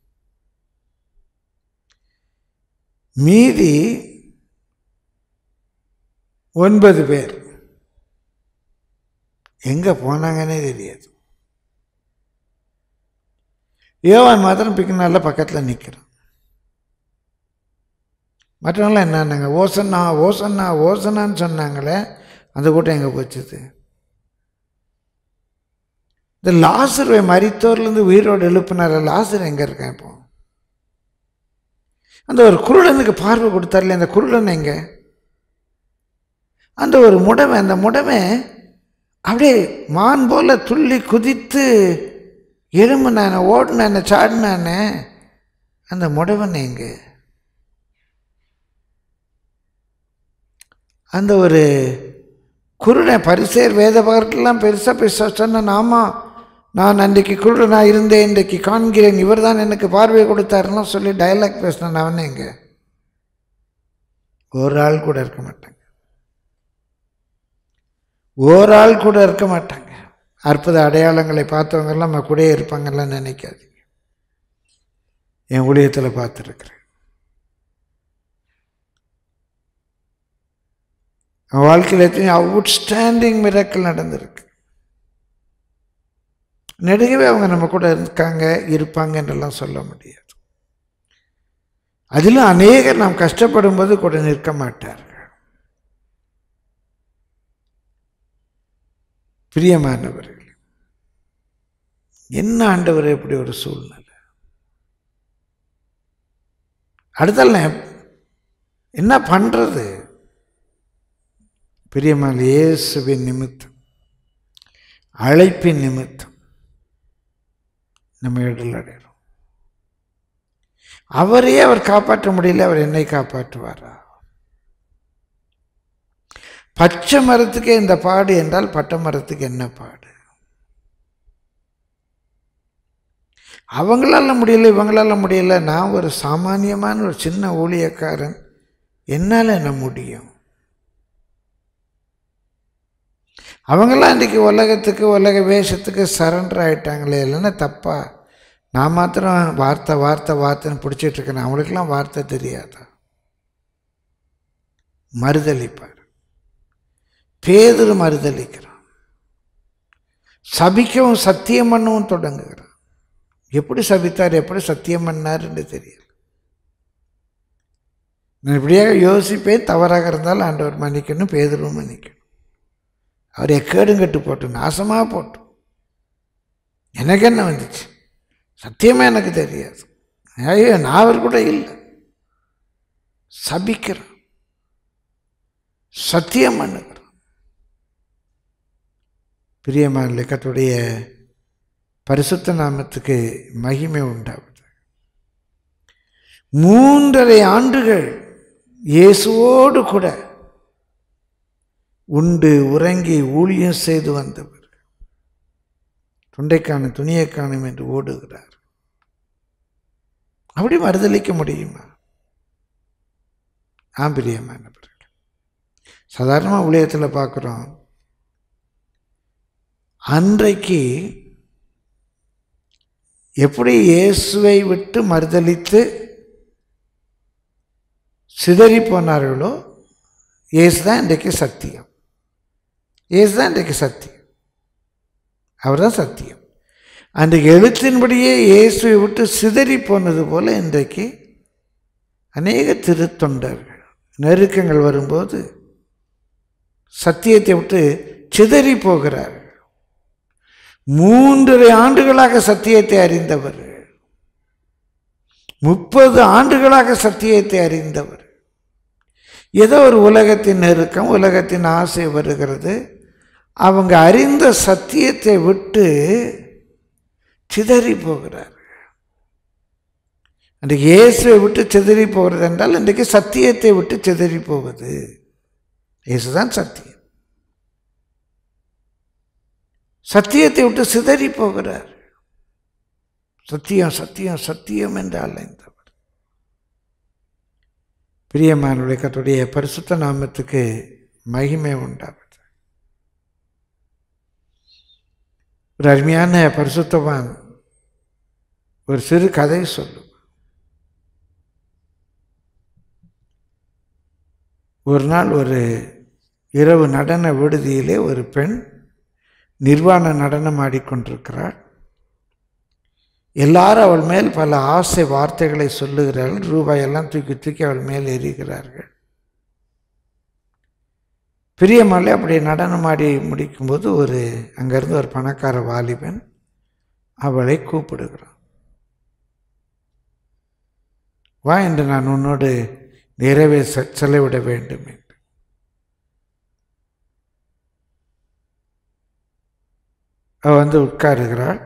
மீதி ஒன்பது பேர் எங்கே போனாங்கன்னே தெரியாது யோவான் மாத்திரம் பிக்குனால பக்கத்தில் நிற்கிறான் மற்றவங்களாம் என்னன்னாங்க ஓசன்னா ஓசன்னா ஓசனான்னு சொன்னாங்களே அந்த கூட்டம் எங்கே போச்சுது இந்த லாசருவை மரித்தோர்லேருந்து உயிரோடு எழுப்பினார் லாசர் எங்கே இருக்கேன் இப்போ அந்த ஒரு குருடனுக்கு பார்வை கொடுத்தார்ல அந்த குருடன் எங்க அந்த ஒரு முடமை அந்த முடமை அப்படியே மான் போல துள்ளி குதித்து எலும்புனானே ஓடினானே சாடினானே அந்த முடவன் எங்க அந்த ஒரு குருடன் பரிசேர் வேத பகர்க்கெல்லாம் பெருசாக பெருசாக சொன்ன நாமா நான் அன்றைக்கு குருடனாக இருந்தேன் இன்றைக்கு காண்கிறேன் இவர் தான் எனக்கு பார்வை கொடுத்தாருன்னா சொல்லி டயலாக் பேசினேன் அவனே எங்க ஒரு ஆள் கூட இருக்க மாட்டாங்க ஒரு ஆள் கூட இருக்க மாட்டாங்க அற்புத அடையாளங்களை பார்த்தவங்கெல்லாம் நம்ம கூடயே இருப்பாங்கலாம் நினைக்காதீங்க என் ஊழியத்தில் பார்த்துருக்குறேன் அவன் வாழ்க்கையில் எத்தனையோ அவுட்ஸ்டாண்டிங் மிரக்கல் நடந்திருக்கு நெடுகவே அவங்க நம்ம கூட இருக்காங்க இருப்பாங்க என்றெல்லாம் சொல்ல முடியாது அதிலும் அநேகர் நாம் கஷ்டப்படும் போது கூட நிற்க மாட்டார்கள் பிரியமானவர்கள் என்ன ஆண்டவர் இப்படி ஒரு சூழ்நிலை அடுத்தால் நான் என்ன பண்றது பிரியமான இயேசுவின் நிமித்தம் அழைப்பின் நிமித்தம் நம்ம இடல் அடைகிறோம் அவரையே அவர் காப்பாற்ற முடியல அவர் என்னை காப்பாற்றுவாரா பச்சை மரத்துக்கே இந்த பாடு என்றால் பட்டை மரத்துக்கு என்ன பாடு அவங்களால முடியல இவங்களால முடியல நான் ஒரு சாமானியமான ஒரு சின்ன ஊழியக்காரன் என்னால் என்ன முடியும் அவங்களாம் இன்றைக்கி உலகத்துக்கு உலக வேஷத்துக்கு சரண்டர் ஆகிட்டாங்களே இல்லைன்னா தப்பா நான் மாத்திரம் வார்த்தை வார்த்தை வார்த்தைன்னு பிடிச்சிட்டு இருக்கேன் அவங்களுக்கெல்லாம் வார்த்தை தெரியாதா மறுதளிப்பார் பேதரு மறுதளிக்கிறான் சபிக்கவும் சத்தியம் பண்ணவும் தொடங்குகிறான் எப்படி சபித்தார் எப்படி சத்தியம் பண்ணாருன்னு தெரியல நான் இப்படியாக யோசிப்பேன் தவறாக இருந்தால் ஆண்டவர் மன்னிக்கணும் பேதரும் மன்னிக்கணும் அவர் எக்கேடும் கட்டு போட்டு நாசமாக போட்டு எனக்கு என்ன வந்துச்சு சத்தியமாக எனக்கு தெரியாது ஐயோ நான் அவர் கூட இல்லை சபிக்கிறேன் சத்தியம் பண்ணுகிறேன் பிரியமான கத்துடைய பரிசுத்த நாமத்துக்கு மகிமை உண்டாகுது மூன்றரை ஆண்டுகள் இயேசுவோடு கூட உண்டு உறங்கி ஊழியம் செய்து வந்தவர் தொண்டைக்கான துணியை காணும் என்று ஓடுகிறார் அப்படி மறுதளிக்க முடியுமா ஆம்பிரியமானவர்கள் சாதாரணமாக ஊழியத்தில் பார்க்குறோம் அன்றைக்கு எப்படி இயேசுவை விட்டு மறுதளித்து சிதறி போனார்களோ இயேசு தான் இன்றைக்கு சத்தியம் இயேசு தான் இன்றைக்கு சத்தியம் அவர் தான் சத்தியம் அன்றைக்கு எழுத்தின்படியே இயேசுவை விட்டு சிதறி போனது போல இன்றைக்கு அநேக திருத்தொண்டர்கள் நெருக்கங்கள் வரும்போது சத்தியத்தை விட்டு சிதறி போகிறார்கள் மூன்றரை ஆண்டுகளாக சத்தியத்தை அறிந்தவர் முப்பது ஆண்டுகளாக சத்தியத்தை அறிந்தவர் ஏதோ ஒரு உலகத்தின் நெருக்கம் உலகத்தின் ஆசை வருகிறது அவங்க அறிந்த சத்தியத்தை விட்டு சிதறி போகிறார் அன்றைக்கு இயேசுவை விட்டு சிதறி போகிறது என்றால் இன்றைக்கு சத்தியத்தை விட்டு சிதறி போவது இயேசுதான் சத்தியம் சத்தியத்தை விட்டு சிதறி போகிறார் சத்தியம் சத்தியம் சத்தியம் என்று அலைந்தவர் பிரியமானுடைய கத்துடைய பரிசுத்த நாமத்துக்கு மகிமை உண்டாவது ஒரு அருமையான பரிசுத்தவான் ஒரு சிறு கதை சொல்லும் ஒரு நாள் ஒரு இரவு நடன விடுதியிலே ஒரு பெண் நிர்வாண நடனம் ஆடிக்கொண்டிருக்கிறாள் எல்லாரும் அவள் மேல் பல ஆசை வார்த்தைகளை சொல்லுகிறார்கள் ரூபாயெல்லாம் தூக்கி தூக்கி அவள் மேல் எறிகிறார்கள் பிரியமலை அப்படி நடனமாடி முடிக்கும்போது ஒரு அங்கேருந்து ஒரு பணக்கார வாலிபன் அவளை கூப்பிடுகிறான் வா என்று நான் உன்னோடு நிறைவே செ- செலவிட வேண்டும் என்று அவள் வந்து உட்காருகிறாள்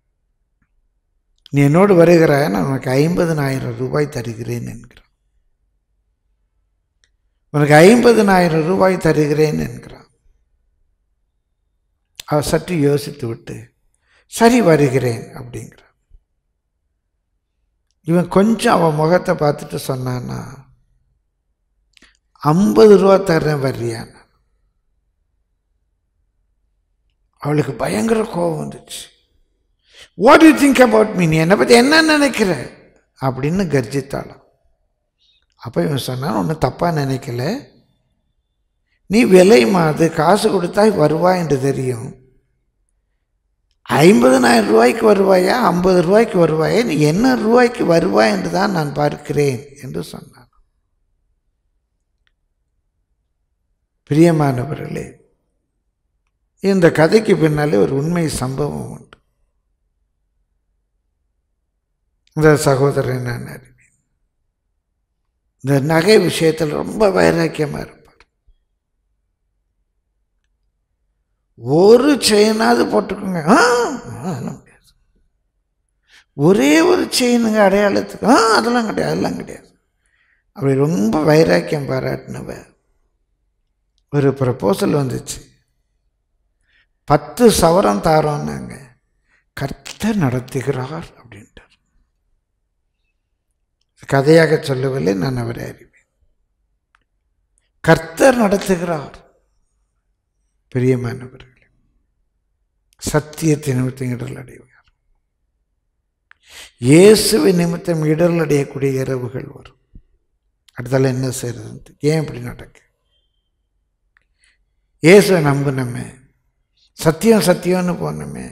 நீ என்னோடு வருகிறாய் நான் உனக்கு ஐம்பதனாயிரம் ரூபாய் தருகிறேன் என்கிறான் உனக்கு ஐம்பதனாயிரம் ரூபாய் தருகிறேன் என்கிறான் அவ சற்று யோசித்து விட்டு சரி வருகிறேன் அப்படிங்கிறான் இவன் கொஞ்சம் அவன் முகத்தை பார்த்துட்டு சொன்னான்னா ஐம்பது ரூபா தர்றேன் வர்றியான்னு அவளுக்கு பயங்கர கோபம் வந்துச்சு what you think about me நீ என்னை பற்றி என்ன நினைக்கிற அப்படின்னு கர்ஜித்தாளாம் அப்போ இவன் சொன்னான் ஒன்றும் தப்பாக நினைக்கல நீ விலைமா அது காசு கொடுத்தா வருவா என்று தெரியும் ஐம்பதனாயிரம் ரூபாய்க்கு வருவாயா ஐம்பது ரூபாய்க்கு வருவாயா நீ என்ன ரூபாய்க்கு வருவாய் என்று தான் நான் பார்க்கிறேன் என்று சொன்னான் பிரியமானவர்களே இந்த கதைக்கு பின்னாலே ஒரு உண்மை சம்பவம் உண்டு இந்த சகோதரன் நான் அறிவேன் இந்த நகை விஷயத்தில் ரொம்ப வைராக்கியமாக இருப்பார் ஒரு செயினாவது போட்டுக்கோங்க ஆ அதெல்லாம் முடியாது ஒரே ஒரு செயினுங்க அடையாளத்துக்கு ஆ அதெல்லாம் கிடையாது அதெல்லாம் கிடையாது அப்படி ரொம்ப வைராக்கியம் பாராட்டினவ ஒரு ப்ரப்போசல் வந்துச்சு பத்து சவரம் தாரோன்னாங்க கர்த்தர் நடத்துகிறார் அப்படின்ட்டார் கதையாக சொல்லவில்லை நான் அவரை அறிவேன் கர்த்தர் நடத்துகிறார் பிரியமானவர்களே சத்தியத்தை நிமித்தம் இடர்கள் அடைவார் இயேசுவை நிமித்தம் இடர்கள் அடையக்கூடிய இரவுகள் வரும் அடுத்தால என்ன செய்யறது ஏன் இப்படி நடக்கு இயேசுவை நம்பினமே சத்தியம் சத்தியம்னு போனோமே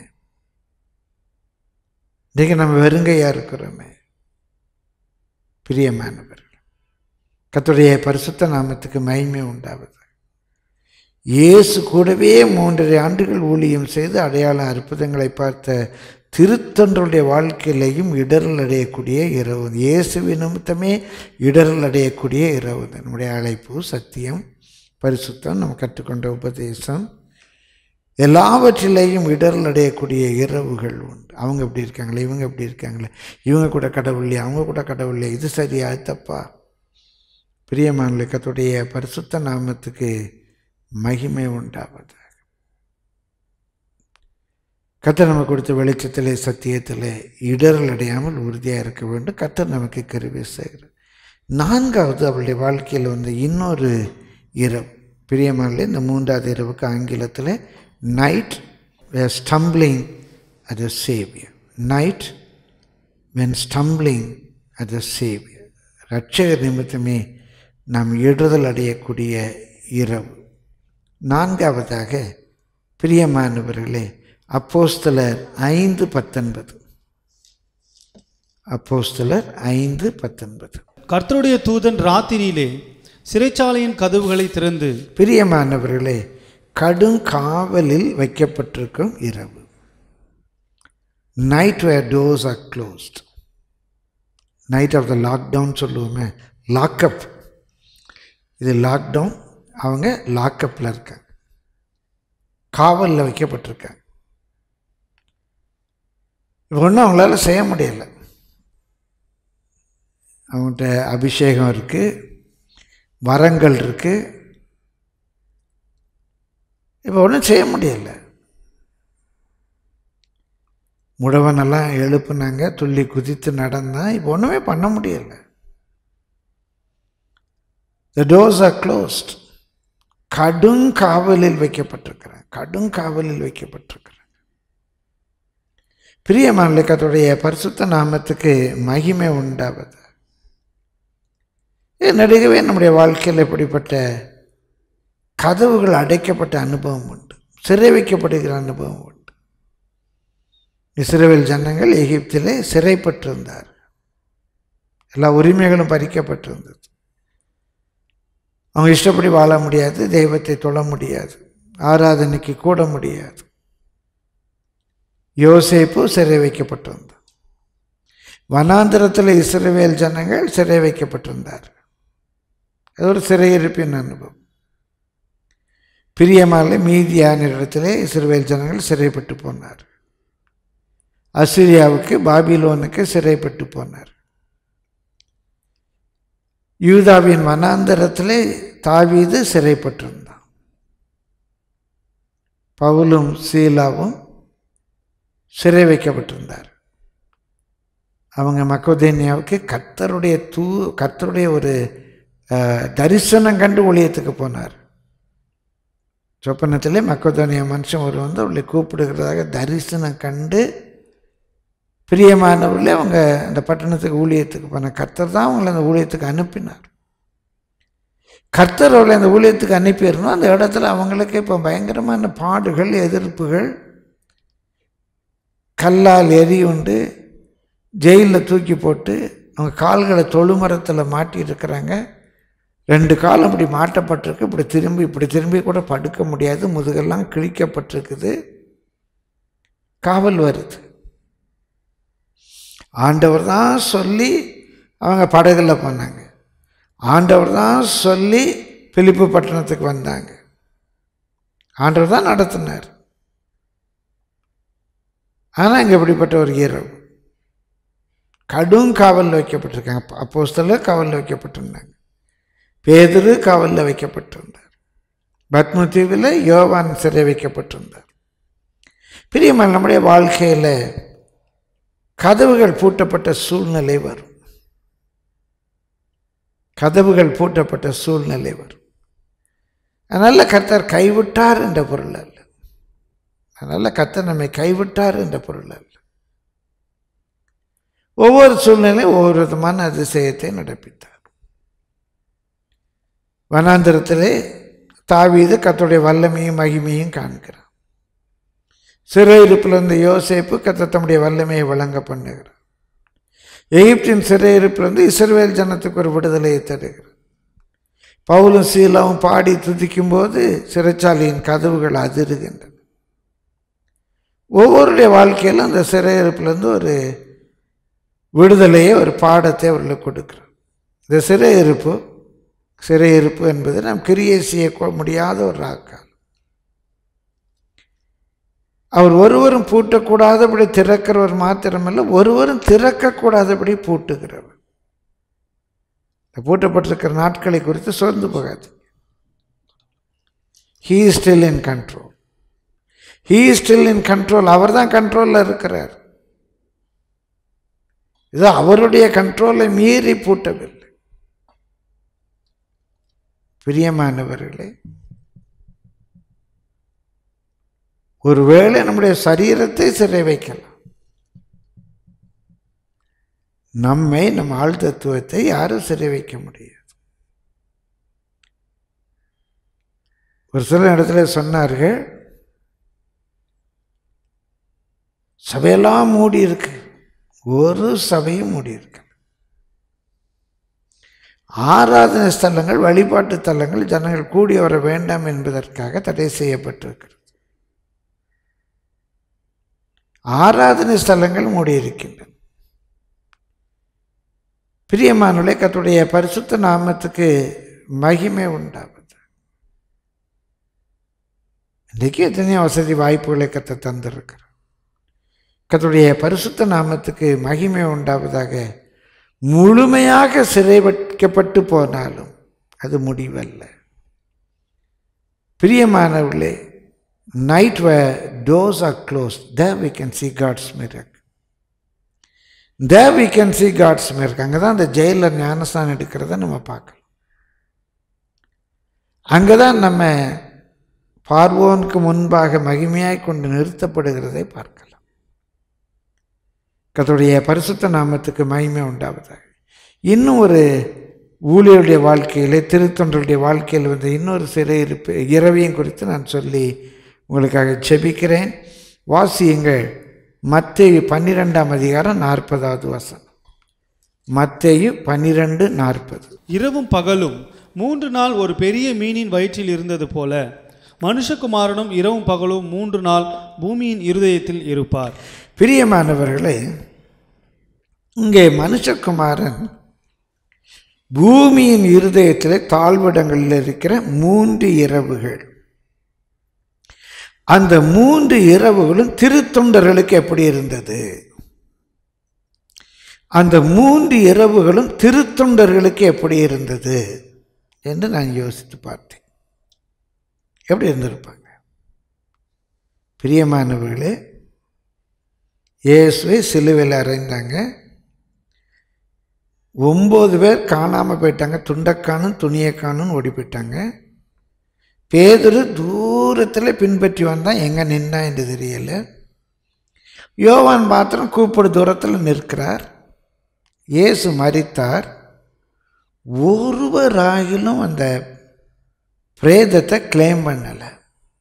இன்றைக்கு நம்ம வெறுங்கையாக இருக்கிறோமே பிரியமானவர்கள் கர்த்தருடைய பரிசுத்த நாமத்துக்கு மகிமை உண்டாவது இயேசு கூடவே மூன்றரை ஆண்டுகள் ஊழியம் செய்து அடையாள அற்புதங்களை பார்த்த திருத்தொன்றருடைய வாழ்க்கையிலையும் இடரல் அடையக்கூடிய இரவு இயேசுவி நிமித்தமே இடரல் அடையக்கூடிய இரவு நம்முடைய அழைப்பு சத்தியம் பரிசுத்தம் நம்ம கற்றுக்கொண்ட உபதேசம் எல்லாவற்றிலேயும் இடரல் அடையக்கூடிய இரவுகள் உண்டு அவங்க இப்படி இருக்காங்களே இவங்க இப்படி இருக்காங்களே இவங்க கூட கடவுள்லையே அவங்க கூட கடவுள்லையே இது சரியா அது தப்பா பிரியமான கத்துடைய பரிசுத்த நாமத்துக்கு மகிமை உண்டாவது கத்தர் நமக்கு கொடுத்த வெளிச்சத்திலே சத்தியத்திலே இடரல் அடையாமல் உறுதியாக இருக்க வேண்டும் கத்தர் நமக்கு கருவி செய்கிறார் நான்காவது அவளுடைய வாழ்க்கையில் வந்து இன்னொரு இரவு பிரியமானே இந்த மூன்றாவது இரவுக்கு ஆங்கிலத்தில் night stumbling at a saviour night when stumbling at a saviour ரட்சகர் நிமித்தமே நாம் இடறுதல் அடையக்கூடிய இரவு நான்காவதாக பிரியமானவர்களே அப்போஸ்தலர் ஐந்து பத்தொன்பது அப்போஸ்தலர் ஐந்து பத்தொன்பது கர்த்தருடைய தூதன் ராத்திரியிலே சிறைச்சாலையின் கதவுகளை திறந்து பிரியமானவர்களே கடும் காவலில் வைக்கப்பட்டிருக்கும் இரவு night where doors are closed night of the lockdown சொல்லுவோமே லாக்அப் இது லாக்டவுன் அவங்க லாக்அப்பில் இருக்காங்க காவலில் வைக்கப்பட்டிருக்காங்க இப்போ ஒன்றும் அவங்களால செய்ய முடியல அவங்கள்ட்ட அபிஷேகம் இருக்குது வரங்கள் இருக்குது இப்போ ஒன்றும் செய்ய முடியல முடவனெல்லாம் எழுப்புனாங்க துள்ளி குதித்து நடந்தான் இப்போ ஒன்றுமே பண்ண முடியல த டோர்ஸ் ஆர் க்ளோஸ்ட் கடும் காவலில் வைக்கப்பட்டிருக்கிறான் கடும் காவலில் வைக்கப்பட்டிருக்கிறான் பிரியமான கத்துடைய பரிசுத்த நாமத்துக்கு மகிமை உண்டாவது நடுகவே நம்முடைய வாழ்க்கையில் இப்படிப்பட்ட கதவுகள் அடைக்கப்பட்ட அனுபவம் உண்டு சிறை வைக்கப்படுகிற அனுபவம் உண்டு இஸ்ரேல் ஜனங்கள் எகிப்திலே சிறைப்பட்டிருந்தார் எல்லா உரிமைகளும் பறிக்கப்பட்டிருந்தது அவங்க இஷ்டப்படி வாழ முடியாது தெய்வத்தை தொழ முடியாது ஆராதனைக்கு கூட முடியாது யோசேப்பு சிறை வைக்கப்பட்டிருந்தார் வனாந்திரத்தில் இஸ்ரேல் ஜனங்கள் சிறை வைக்கப்பட்டிருந்தார் அது ஒரு சிறையிருப்பின் அனுபவம் பிரியமால மீதியான இடத்திலே இஸ்ரேல் ஜனங்கள் சிறைப்பட்டு போனார் அசிரியாவுக்கு பாபிலோனுக்கு சிறைப்பட்டு போனார் யூதாவின் வனாந்தரத்திலே தாவீது சிறைப்பட்டிருந்தான் பவுலும் சீலாவும் சிறை வைக்கப்பட்டிருந்தார் அவங்க மக்கோதேனியாவுக்கு கர்த்தருடைய தூ கர்த்தருடைய ஒரு அஹ், தரிசனம் கண்டு ஒளியத்துக்கு போனார் சொப்பனத்திலே மக்கோதோனியா மனுஷன் ஒரு வந்து அவளை கூப்பிடுகிறதாக தரிசனம் கண்டு பிரியமானவர்களே அவங்க அந்த பட்டணத்துக்கு ஊழியத்துக்கு போன கர்த்தர் தான் அவங்களை அந்த ஊழியத்துக்கு அனுப்பினார் கர்த்தர் அவளை அந்த ஊழியத்துக்கு அனுப்பியிருந்தோம் அந்த இடத்துல அவங்களுக்கு இப்போ பயங்கரமான பாடுகள் எதிர்ப்புகள் கல்லால் எரியுண்டு ஜெயிலில் தூக்கி போட்டு அவங்க கால்களை தொழுமரத்தில் மாட்டியிருக்கிறாங்க ரெண்டு காலம் இப்படி மாட்டப்பட்டிருக்கு இப்படி திரும்பி இப்படி திரும்பி கூட படுக்க முடியாது முதுகெல்லாம் கிழிக்கப்பட்டிருக்குது காவல் வருது ஆண்டவர் தான் சொல்லி அவங்க படகுல போனாங்க ஆண்டவர் தான் சொல்லி பிலிப்பு பட்டணத்துக்கு வந்தாங்க ஆண்டவர் தான் நடத்தினார் ஆனால் இங்கே இப்படிப்பட்ட ஒரு இரவு கடும் காவலில் வைக்கப்பட்டிருக்காங்க அப்போஸ்தலர் காவலில் வைக்கப்பட்டிருந்தாங்க பேதுரு காவலில் வைக்கப்பட்டிருந்தார் பத்ம தீவில் யோவான் சிறை வைக்கப்பட்டிருந்தார் பிரியமான நம்முடைய வாழ்க்கையில் கதவுகள் பூட்டப்பட்ட சூழ்நிலை வரும் கதவுகள் பூட்டப்பட்ட சூழ்நிலை வரும் அதனால் கர்த்தர் கைவிட்டார் என்ற பொருள் அல்ல அதனால் கர்த்தர் நம்மை கைவிட்டார் என்ற பொருள் அல்ல ஒவ்வொரு சூழ்நிலையும் ஒவ்வொரு விதமான அதிசயத்தை நடப்பித்தார் வனாந்திரத்திலே தாவீது கர்த்தருடைய வல்லமையும் மகிமையும் காண்கிறான் சிறையிருப்பில் இருந்த யோசேப்பு கர்த்தர் தம்முடைய வல்லமையை வழங்க பண்ணுகிறார் எகிப்தின் சிறையிருப்பிலிருந்து இஸ்ரவேல் ஜனத்துக்கு ஒரு விடுதலையை தருகிறார் பவுலும் சீலாவும் பாடி துதிக்கும் போது சிறைச்சாலையின் கதவுகள் அதிருகின்றன ஒவ்வொருடைய வாழ்க்கையிலும் அந்த சிறையிருப்பிலிருந்து ஒரு விடுதலையை ஒரு பாடத்தை அவர்களுக்கு கொடுக்கிறார் இந்த சிறையிருப்பு சிறையிருப்பு என்பது நாம் கிரியை செய்ய முடியாத ஒரு ராக்கால் அவர் ஒருவரும் பூட்டக்கூடாதபடி திறக்கிறவர் மாத்திரமல்ல ஒருவரும் திறக்கக்கூடாதபடி பூட்டுகிறவர் இந்த பூட்டப்பட்டிருக்கிற நாட்களை குறித்து சோர்ந்து போகாது he still in control he still in control அவர் தான் கண்ட்ரோலில் இருக்கிறார் இது அவருடைய கண்ட்ரோலை மீறி பூட்டவில்லை பிரியமானவர்களே ஒருவேளை நம்முடைய சரீரத்தை சிறை வைக்கலாம் நம்மை நம் ஆள் தத்துவத்தை யாரும் சிறை வைக்க முடியாது ஒரு சில இடத்துல சொன்னார்கள் சபையெல்லாம் மூடி இருக்கு ஒரு சபையும் மூடி இருக்கு ஆராதனை ஸ்தலங்கள் வழிபாட்டு தலங்கள் ஜனங்கள் கூடி வர வேண்டாம் என்பதற்காக தடை செய்யப்பட்டிருக்கிறது ஆராதனை ஸ்தலங்கள் மூடியிருக்கின்றன பிரியமானுடைய கத்துடைய பரிசுத்த நாமத்துக்கு மகிமை உண்டாவது இன்றைக்கு எத்தனையோ வசதி வாய்ப்புகளை கத்த தந்திருக்கிறார் கத்துடைய பரிசுத்த நாமத்துக்கு மகிமை உண்டாவதாக முழுமையாக சிறை வைக்கப்பட்டு போனாலும் அது முடிவல்ல பிரியமானவர்களே night where doors are closed there we can see God's miracle there we can see God's miracle அங்கே தான் அந்த ஜெயிலில் ஞானஸ்தானம் எடுக்கிறத நம்ம பார்க்கலாம் அங்கே தான் நம்ம பார்வோனுக்கு முன்பாக மகிமையாய் கொண்டு நிறுத்தப்படுகிறதை பார்க்கலாம் கர்த்தருடைய பரிசுத்த நாமத்துக்கு மகிமை உண்டாவதாக இன்னும் ஒரு ஊழியருடைய வாழ்க்கையிலே திருத்தொண்டருடைய வாழ்க்கையில் வந்த இன்னொரு சிறை இருப்பு இரவியும் குறித்து நான் சொல்லி உங்களுக்காக செபிக்கிறேன் வாசியுங்கள் மத்தேயு பன்னிரெண்டாம் அதிகாரம் நாற்பதாவது வசனம் மத்தேயு பன்னிரெண்டு நாற்பது இரவும் பகலும் மூன்று நாள் ஒரு பெரிய மீனின் வயிற்றில் இருந்தது போல மனுஷகுமாரனும் இரவும் பகலும் மூன்று நாள் பூமியின் இருதயத்தில் இருப்பார் பிரியமானவர்களே இங்கே மனுஷகுமாரன் பூமியின் இருதயத்தில் தாழ்விடங்களில் இருக்கிற மூன்று இரவுகள் அந்த மூன்று இரவுகளும் திருத்தொண்டர்களுக்கு எப்படி இருந்தது அந்த மூன்று இரவுகளும் திருத்தொண்டர்களுக்கு எப்படி இருந்தது என்று நான் யோசித்து பார்த்தேன் எப்படி இருந்திருப்பாங்க பிரியமானவர்களே இயேசுவை சிலுவையில் அறைந்தாங்க ஒம்பது பேர் காணாமல் போயிட்டாங்க துண்டக்கானும் துணியக்கானும் ஓடி போயிட்டாங்க பேதுரு தூரத்தில் பின்பற்றி வந்தான் எங்கே நின்னா என்று தெரியல யோவான் பாத்திரம் கூப்பிடு தூரத்தில் நிற்கிறார் இயேசு மரித்தார் ஒருவராகிலும் அந்த பிரேதத்தை கிளைம் பண்ணலை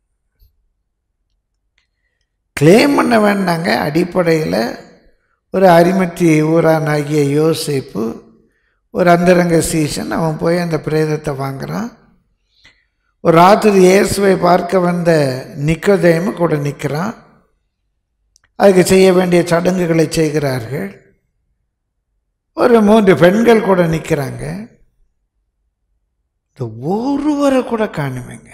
கிளைம் பண்ண வேண்டாங்க அடிப்படையில் ஒரு அரிமத்தி ஊரானாகிய யோசிப்பு ஒரு அந்தரங்க சீசன் அவன் போய் அந்த பிரேதத்தை வாங்குறான் ஒரு ராத்திரி இயேசுவை பார்க்க வந்த நிக்கோதேமு கூட நிற்கிறான் அதுக்கு செய்ய வேண்டிய சடங்குகளை செய்கிறார்கள் ஒரு மூன்று பெண்கள் கூட நிற்கிறாங்க இந்த ஒருவரை கூட காணுமேங்க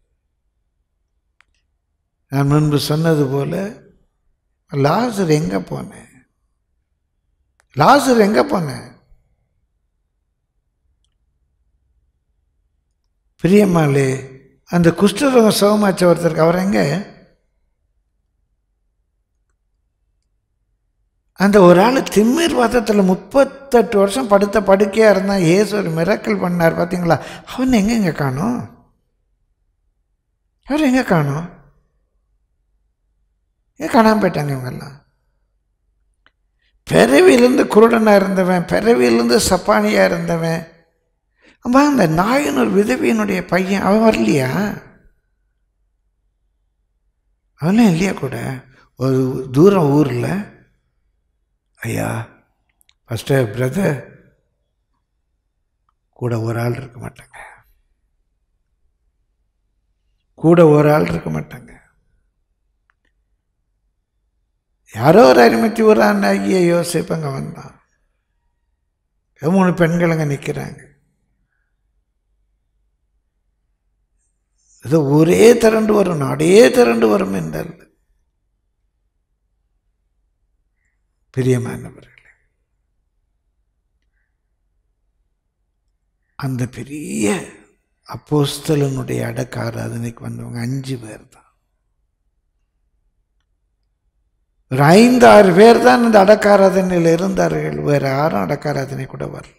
நான் முன்பு சொன்னது போல லாசர் எங்கே போனேன் லாசர் எங்கே போனேன் பிரியம்மாளே அந்த குஷ்டரோகம் சுகமாச்ச ஒருத்தருக்கு அவர் எங்க அந்த ஒரு ஆள் திமிர் வாதத்தில் முப்பத்தெட்டு வருஷம் படுத்த படுக்கையாக இருந்தான் ஏசு ஒரு மிரக்கல் பண்ணார் பார்த்தீங்களா அவன் எங்கெங்க காணும் அவர் எங்கே காணும் ஏன் காணாமல் போயிட்டாங்க இவங்கெல்லாம் பிறவியிலேருந்து குருடனாக இருந்தவன் பிறவியிலேருந்து சப்பானியாக இருந்தவன் அம்மா அந்த நாயன் ஒரு விதவியனுடைய பையன் அவன் வரலையா அவன்லாம் இல்லையா கூட ஒரு தூரம் ஊரில் ஐயா ஃபஸ்ட்டு பிரதர் கூட ஒரு ஆள் இருக்க மாட்டாங்க கூட ஒரு ஆள் இருக்க மாட்டாங்க யாரோ ஒரு அரிமத்தி ஒரு ஆகிய யோசிப்பு அங்கே வந்தான் மூணு பெண்கள் அங்கே நிற்கிறாங்க இது ஒரே திரண்டு வரும் நாடே திரண்டு வரும் என்றால் பிரியமானவர்களே அந்த பெரிய அப்போஸ்தலனுடைய அடக்க ஆராதனைக்கு வந்தவங்க அஞ்சு பேர் தான் ஒரு ஐந்து ஆறு பேர் தான் இந்த அடக்காராதனையில் இருந்தார்கள் வேற யாரும் அடக்காராதனை கூட வரல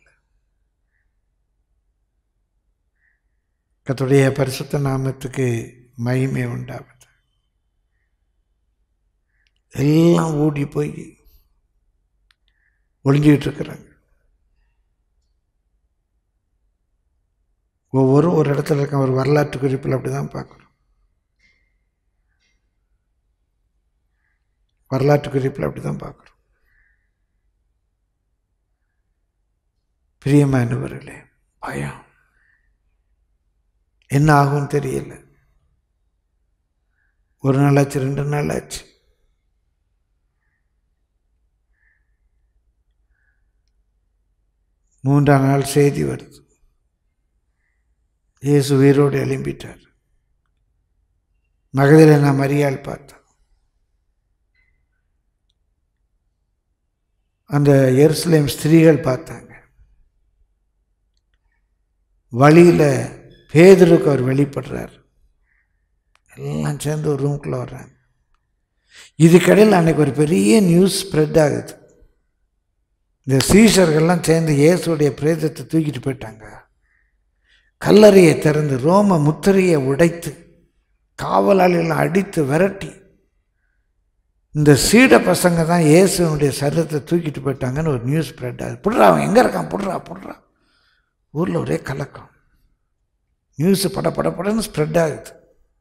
கர்த்தருடைய பரிசுத்த நாமத்துக்கு மகிமை உண்டாகுது எல்லாம் ஓடி போய் ஒளிஞ்சிக்கிட்டு இருக்கிறாங்க ஒவ்வொரு ஒரு இடத்துல இருக்க ஒரு வரலாற்று குறிப்பில் அப்படி தான் பார்க்குறோம் வரலாற்று குறிப்பில் அப்படி தான் பார்க்குறோம் பிரியமானவர்களே பயம் என்ன ஆகும்னு தெரியல ஒரு நாள் ஆச்சு ரெண்டு நாள் ஆச்சு மூன்றாம் நாள் செய்தி வருது இயேசு உயிரோடு எழும்பிட்டார் மகதில நான் மரியாள் பார்த்தேன் அந்த எருசலேம் ஸ்திரீகள் பார்த்தாங்க வழியில் பேதருக்கு அவர் வெளிப்படுறார் எல்லாம் சேர்ந்து ஒரு ரூம்குள்ளே வர்றாங்க இதுக்கடையில் அன்னைக்கு ஒரு பெரிய நியூஸ் ஸ்ப்ரெட் ஆகுது இந்த சீஷர்கள்லாம் சேர்ந்து இயேசுடைய பிரேதத்தை தூக்கிட்டு போயிட்டாங்க கல்லறையை திறந்து ரோம முத்திரையை உடைத்து காவலாளிகளை அடித்து விரட்டி இந்த சீட பசங்க தான் இயேசுனுடைய சரீரத்தை தூக்கிட்டு போயிட்டாங்கன்னு ஒரு நியூஸ் ஸ்ப்ரெட் ஆகுது புடுறா அவன் எங்கே இருக்கான் புடுறா புடுறா ஊரில் ஒரே கலக்கம் நியூஸ் பட பட படன்னு ஸ்ப்ரெட் ஆகுது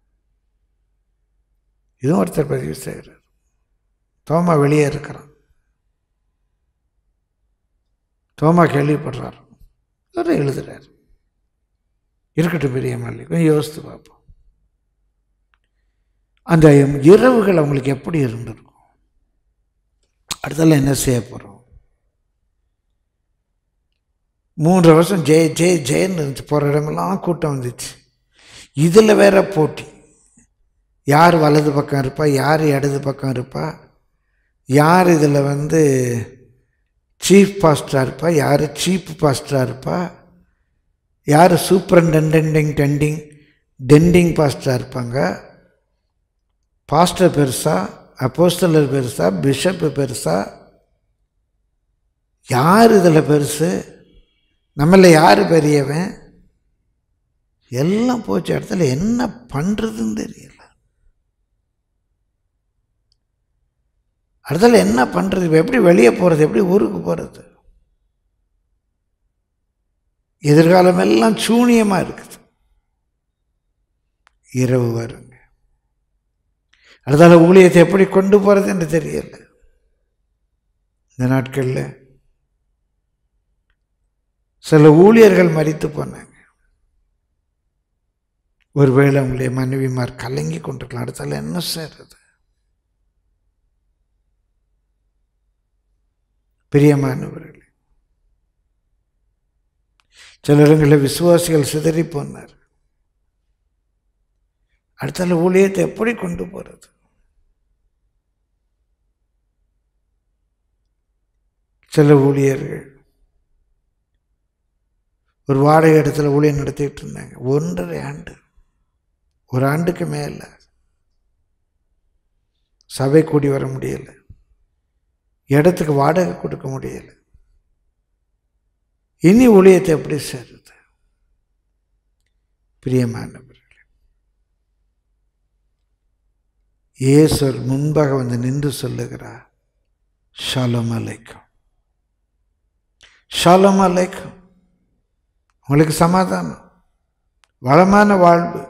இதுவும் ஒருத்தர் பதிவு செய்கிறார் தோமா வெளியே இருக்கிறான் தோமா கேள்விப்படுறார் அவர் எழுதுறார் இருக்கட்டும் பெரிய மல்லி கொஞ்சம் யோசித்து பார்ப்போம் அந்த இரவுகள் அவங்களுக்கு எப்படி இருந்திருக்கும் அடுத்தால என்ன செய்ய போகிறோம் மூன்று வருஷம் ஜெய ஜெய ஜெயன்னு இருந்துச்சு போகிற இடமெல்லாம் கூட்டம் வந்துச்சு இதில் வேற போட்டி யார் வலது பக்கம் இருப்பா யார் இடது பக்கம் இருப்பா யார் இதில் வந்து சீஃப் பாஸ்டராக இருப்பா யார் சீப் பாஸ்டராக இருப்பா யார் சூப்பரண்டெண்டிங் டெண்டிங் டெண்டிங் பாஸ்டராக இருப்பாங்க பாஸ்டர் பெருசா அப்போஸ்தலர் பெருசா பிஷப்பு பெருசா யார் இதில் பெருசு நம்மள யார் பெரியவன் எல்லாம் போச்ச இடத்துல என்ன பண்ணுறதுன்னு தெரியல அடுத்தால என்ன பண்ணுறது இப்போ எப்படி வெளியே போகிறது எப்படி ஊருக்கு போகிறது எதிர்காலம் எல்லாம் சூனியமாக இருக்குது இரவு வருங்க அடுத்தால ஊழியத்தை எப்படி கொண்டு போகிறது என்று தெரியல இந்த நாட்களில் சில ஊழியர்கள் மறித்து போனாங்க ஒருவேளை அவங்களுடைய மனைவிமார் கலங்கி கொண்டிருக்கலாம் அடுத்தால என்ன செய்யறது பிரியமானவர்களே சில இடங்களில் விசுவாசிகள் சிதறி போனார் அடுத்தால ஊழியத்தை எப்படி கொண்டு போறது சில ஊழியர்கள் ஒரு வாடகை இடத்துல ஊழியம் நடத்திட்டு இருந்தாங்க ஒன்றரை ஆண்டு ஒரு ஆண்டுக்கு மேலே சபை கூடி வர முடியலை இடத்துக்கு வாடகை கொடுக்க முடியலை இனி ஊழியத்தை எப்படி செய்றது பிரியமானவர்களே இயேசுவர் முன்பாக வந்து நின்று சொல்லுகிறார் ஷாலம் அலைக்கும் ஷாலம் அலைக்கும் உங்களுக்கு சமாதானம் வளமான வாழ்வு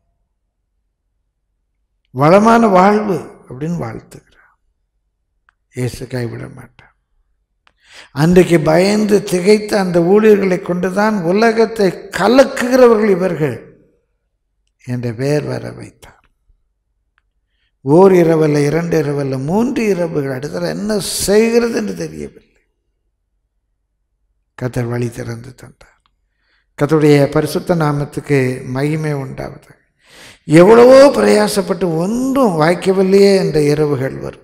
வளமான வாழ்வு அப்படின்னு வாழ்த்துக்கிறார் இயேசு கைவிட மாட்டார் அன்றைக்கு பயந்து திகைத்த அந்த ஊழியர்களை கொண்டுதான் உலகத்தை கலக்குகிறவர்கள் இவர்கள் என்ற பெயர் வர வைத்தார் ஓர் இரவல்ல இரண்டு இரவல்ல மூன்று இரவுகள் அடுத்தது என்ன செய்கிறது என்று தெரியவில்லை கத்தர் வழி திறந்து தந்தார் கத்தருடைய பரிசுத்த நாமத்துக்கு மகிமை உண்டாவது எவ்வளவோ பிரயாசப்பட்டு ஒன்றும் வாய்க்கவில்லையே என்ற இரவுகள் வரும்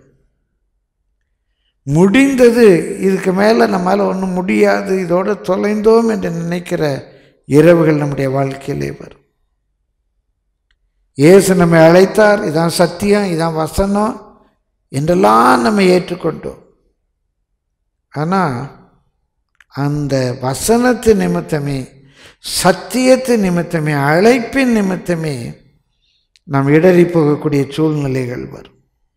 முடிந்தது இதுக்கு மேலே நம்மால் ஒன்றும் முடியாது இதோடு தொலைந்தோம் என்று நினைக்கிற இரவுகள் நம்முடைய வாழ்க்கையிலே வரும் இயேசு நம்மை அழைத்தார் இதான் சத்தியம் இதான் வசனம் என்றெல்லாம் நம்ம ஏற்றுக்கொண்டோம் ஆனால் அந்த வசனத்து நிமித்தமே சத்தியத்து நிமித்தமே அழைப்பின் நிமித்தமே நாம் இடறி போகக்கூடிய சூழ்நிலைகள் வரும்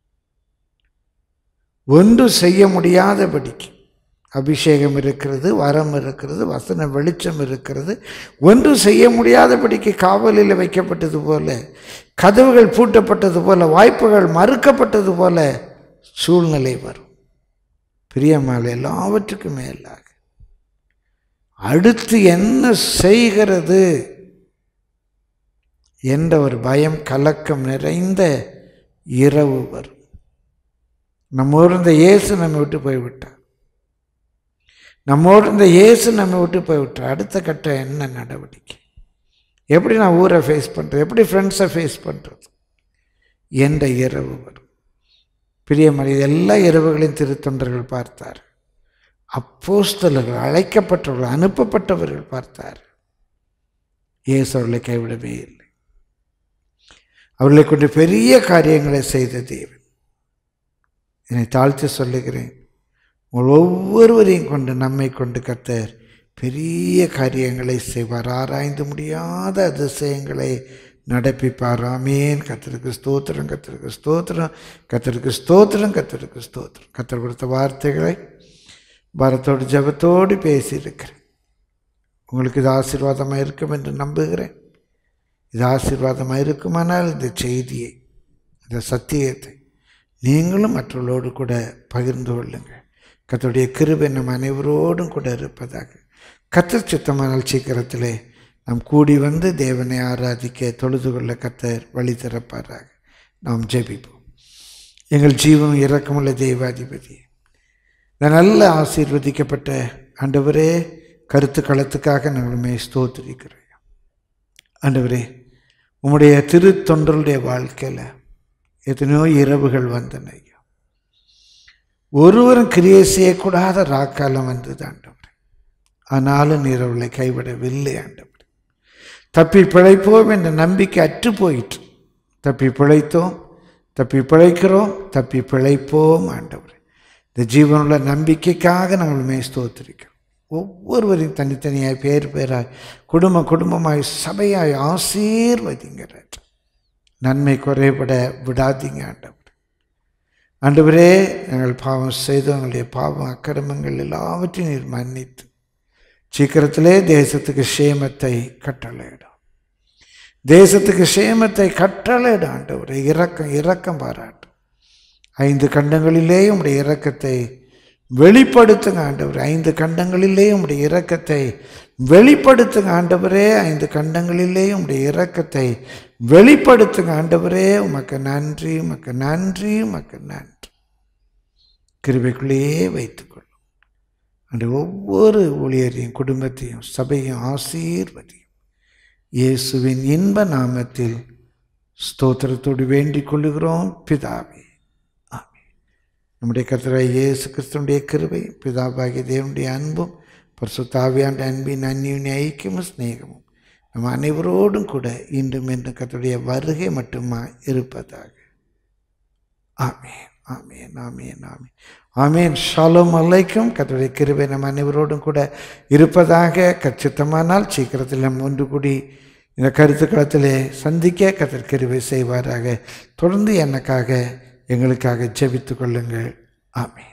ஒன்று செய்ய முடியாதபடிக்கு அபிஷேகம் இருக்கிறது வரம் இருக்கிறது வசன வெளிச்சம் இருக்கிறது ஒன்று செய்ய முடியாதபடிக்கு காவலில் வைக்கப்பட்டது போல கதவுகள் பூட்டப்பட்டது போல வாய்ப்புகள் மறுக்கப்பட்டது போல சூழ்நிலை வரும் பிரியமால எல்லாவற்றுக்கும் மேலாக அடுத்து என்ன செய்கிறது என்ற ஒரு பயம் கலக்கம் நிறைந்த இரவு வரும் நம்மோடு இருந்த இயேசு நம்மை விட்டு போய்விட்டார் நம்மோடு இருந்த இயேசு நம்மை விட்டு போய்விட்டார் அடுத்த கட்டம் என்ன நடவடிக்கை எப்படி நான் ஊரை ஃபேஸ் பண்ணுறது எப்படி ஃப்ரெண்ட்ஸை ஃபேஸ் பண்ணுறது என்ற இரவு வரும் பிரியமலை எல்லா இரவுகளையும் திருத்தொண்டர்கள் பார்த்தார் அப்போஸ்தலர்கள் அழைக்கப்பட்டவர்கள் அனுப்பப்பட்டவர்கள் பார்த்தார் இயேசு அவர்களை கைவிடவே இல்லை அவர்களை கொண்டு பெரிய காரியங்களை செய்த தேவன் என்னை தாழ்த்தி சொல்லுகிறேன் உங்கள் ஒவ்வொருவரையும் கொண்டு நம்மை கொண்டு கர்த்தர் பெரிய காரியங்களை செய்வார் ஆராய்ந்து முடியாத அதிசயங்களை நடப்பிப்பார் ஆமேன் கத்தருக்கு ஸ்தோத்திரம் கத்தருக்கு ஸ்தோத்திரம் கத்தருக்கு ஸ்தோத்திரம் கத்தருக்கு ஸ்தோத்திரம் கத்தர் கொடுத்த வார்த்தைகளை பாரத்தோடு ஜபத்தோடு பேசியிருக்கிறேன் உங்களுக்கு இது ஆசீர்வாதமாக இருக்கும் என்று நம்புகிறேன் இது ஆசீர்வாதமாக இருக்குமானால் இந்த செய்தியை இந்த சத்தியத்தை நீங்களும் மற்றவர்களோடு கூட பகிர்ந்து கொள்ளுங்கள் கத்தருடைய கிருபை நம் அனைவரோடும் கூட இருப்பதாக கத்தர் சித்தமானால் சீக்கிரத்திலே நாம் கூடி வந்து தேவனை ஆராதிக்க தொழுது கொள்ள கத்தர் வழி திறப்பாராக நாம் ஜெபிப்போம் எங்கள் ஜீவன் இறக்கமுள்ள தெய்வாதிபதி இந்த நல்ல ஆசீர்வதிக்கப்பட்ட ஆண்டவரே கருத்து களத்துக்காக நாங்களுமே ஸ்தோத்திரிக்கிறோம் ஆண்டவரே உம்முடைய திரு தொண்டருடைய வாழ்க்கையில் எத்தனையோ இரவுகள் வந்தன ஐயா ஒருவரும் கிரியை செய்யக்கூடாத ராக்காலம் வந்தது ஆண்டவர் ஆனாலும் நீர் அவளை கைவிடவில்லை ஆண்டவர் தப்பி பிழைப்போம் என்ற நம்பிக்கை அற்று போயிற்று தப்பி பிழைத்தோம் தப்பி பிழைக்கிறோம் தப்பி பிழைப்போம் ஆண்டவர் இந்த ஜீவனுள்ள நம்பிக்கைக்காக நாங்களுமே ஸ்தோத்திரிக்கிறோம் ஒவ்வொருவரையும் தனித்தனியாய் பேர் பேராய் குடும்ப குடும்பமாய் சபையாய் ஆசீர்வதிங்கிறார் நன்மை குறைபட விடாதீங்க ஆண்டவர் ஆண்டவரே நாங்கள் பாவம் செய்தோம் எங்களுடைய பாவம் அக்கிரமங்கள் எல்லாவற்றையும் நீர் மன்னித்து சீக்கிரத்திலே தேசத்துக்கு சேமத்தை கட்டளையிடும் தேசத்துக்கு சேமத்தை கட்டளையிடும் ஆண்டவரே இரக்கம் இரக்கம் பாராட்டும் ஐந்து கண்டங்களிலே உடைய இரக்கத்தை வெளிப்படுத்துங்க ஆண்டவர் ஐந்து கண்டங்களிலே உடைய இரக்கத்தை வெளிப்படுத்துங்க ஆண்டவரே ஐந்து கண்டங்களிலே உடைய இரக்கத்தை வெளிப்படுத்துங்க ஆண்டவரே உமக்கு நன்றி உமக்கு நன்றி உமக்கு நன்றி கிருபைக்குள்ளேயே வைத்துக்கொள்ளும் அந்த ஒவ்வொரு ஊழியரையும் குடும்பத்தையும் சபையும் ஆசீர்வதியும் இயேசுவின் இன்ப நாமத்தில் ஸ்தோத்திரத்தோடு வேண்டிக் கொள்ளுகிறோம் பிதாவே ஆமென் நம்முடைய கர்த்தராய் இயேசு கிறிஸ்துடைய கிருபை பிதாபாகிய தேவனுடைய அன்பும் பரிசுத்தாவியாண்ட அன்பின் அந்நியுடைய ஐக்கியமும் சிநேகமும் நம்ம அனைவரோடும் கூட இன்றும் என்று கர்த்தருடைய வருகை மட்டுமா இருப்பதாக ஆமேன் ஆமேன் ஆமேன் ஆமேன் ஆமேன் ஷாலோம் அலைக்கும் கர்த்தருடைய கிருபை நம்ம அனைவரோடும் கூட இருப்பதாக கச்சித்தமானால் சீக்கிரத்தில் நம்ம ஒன்று கூடி இந்த கருத்துக்களத்திலே சந்திக்க கத்தர் கிருபை செய்வாராக தொடர்ந்து எனக்காக எங்களுக்காக ஜெபித்துக் கொள்ளுங்கள் ஆமேன்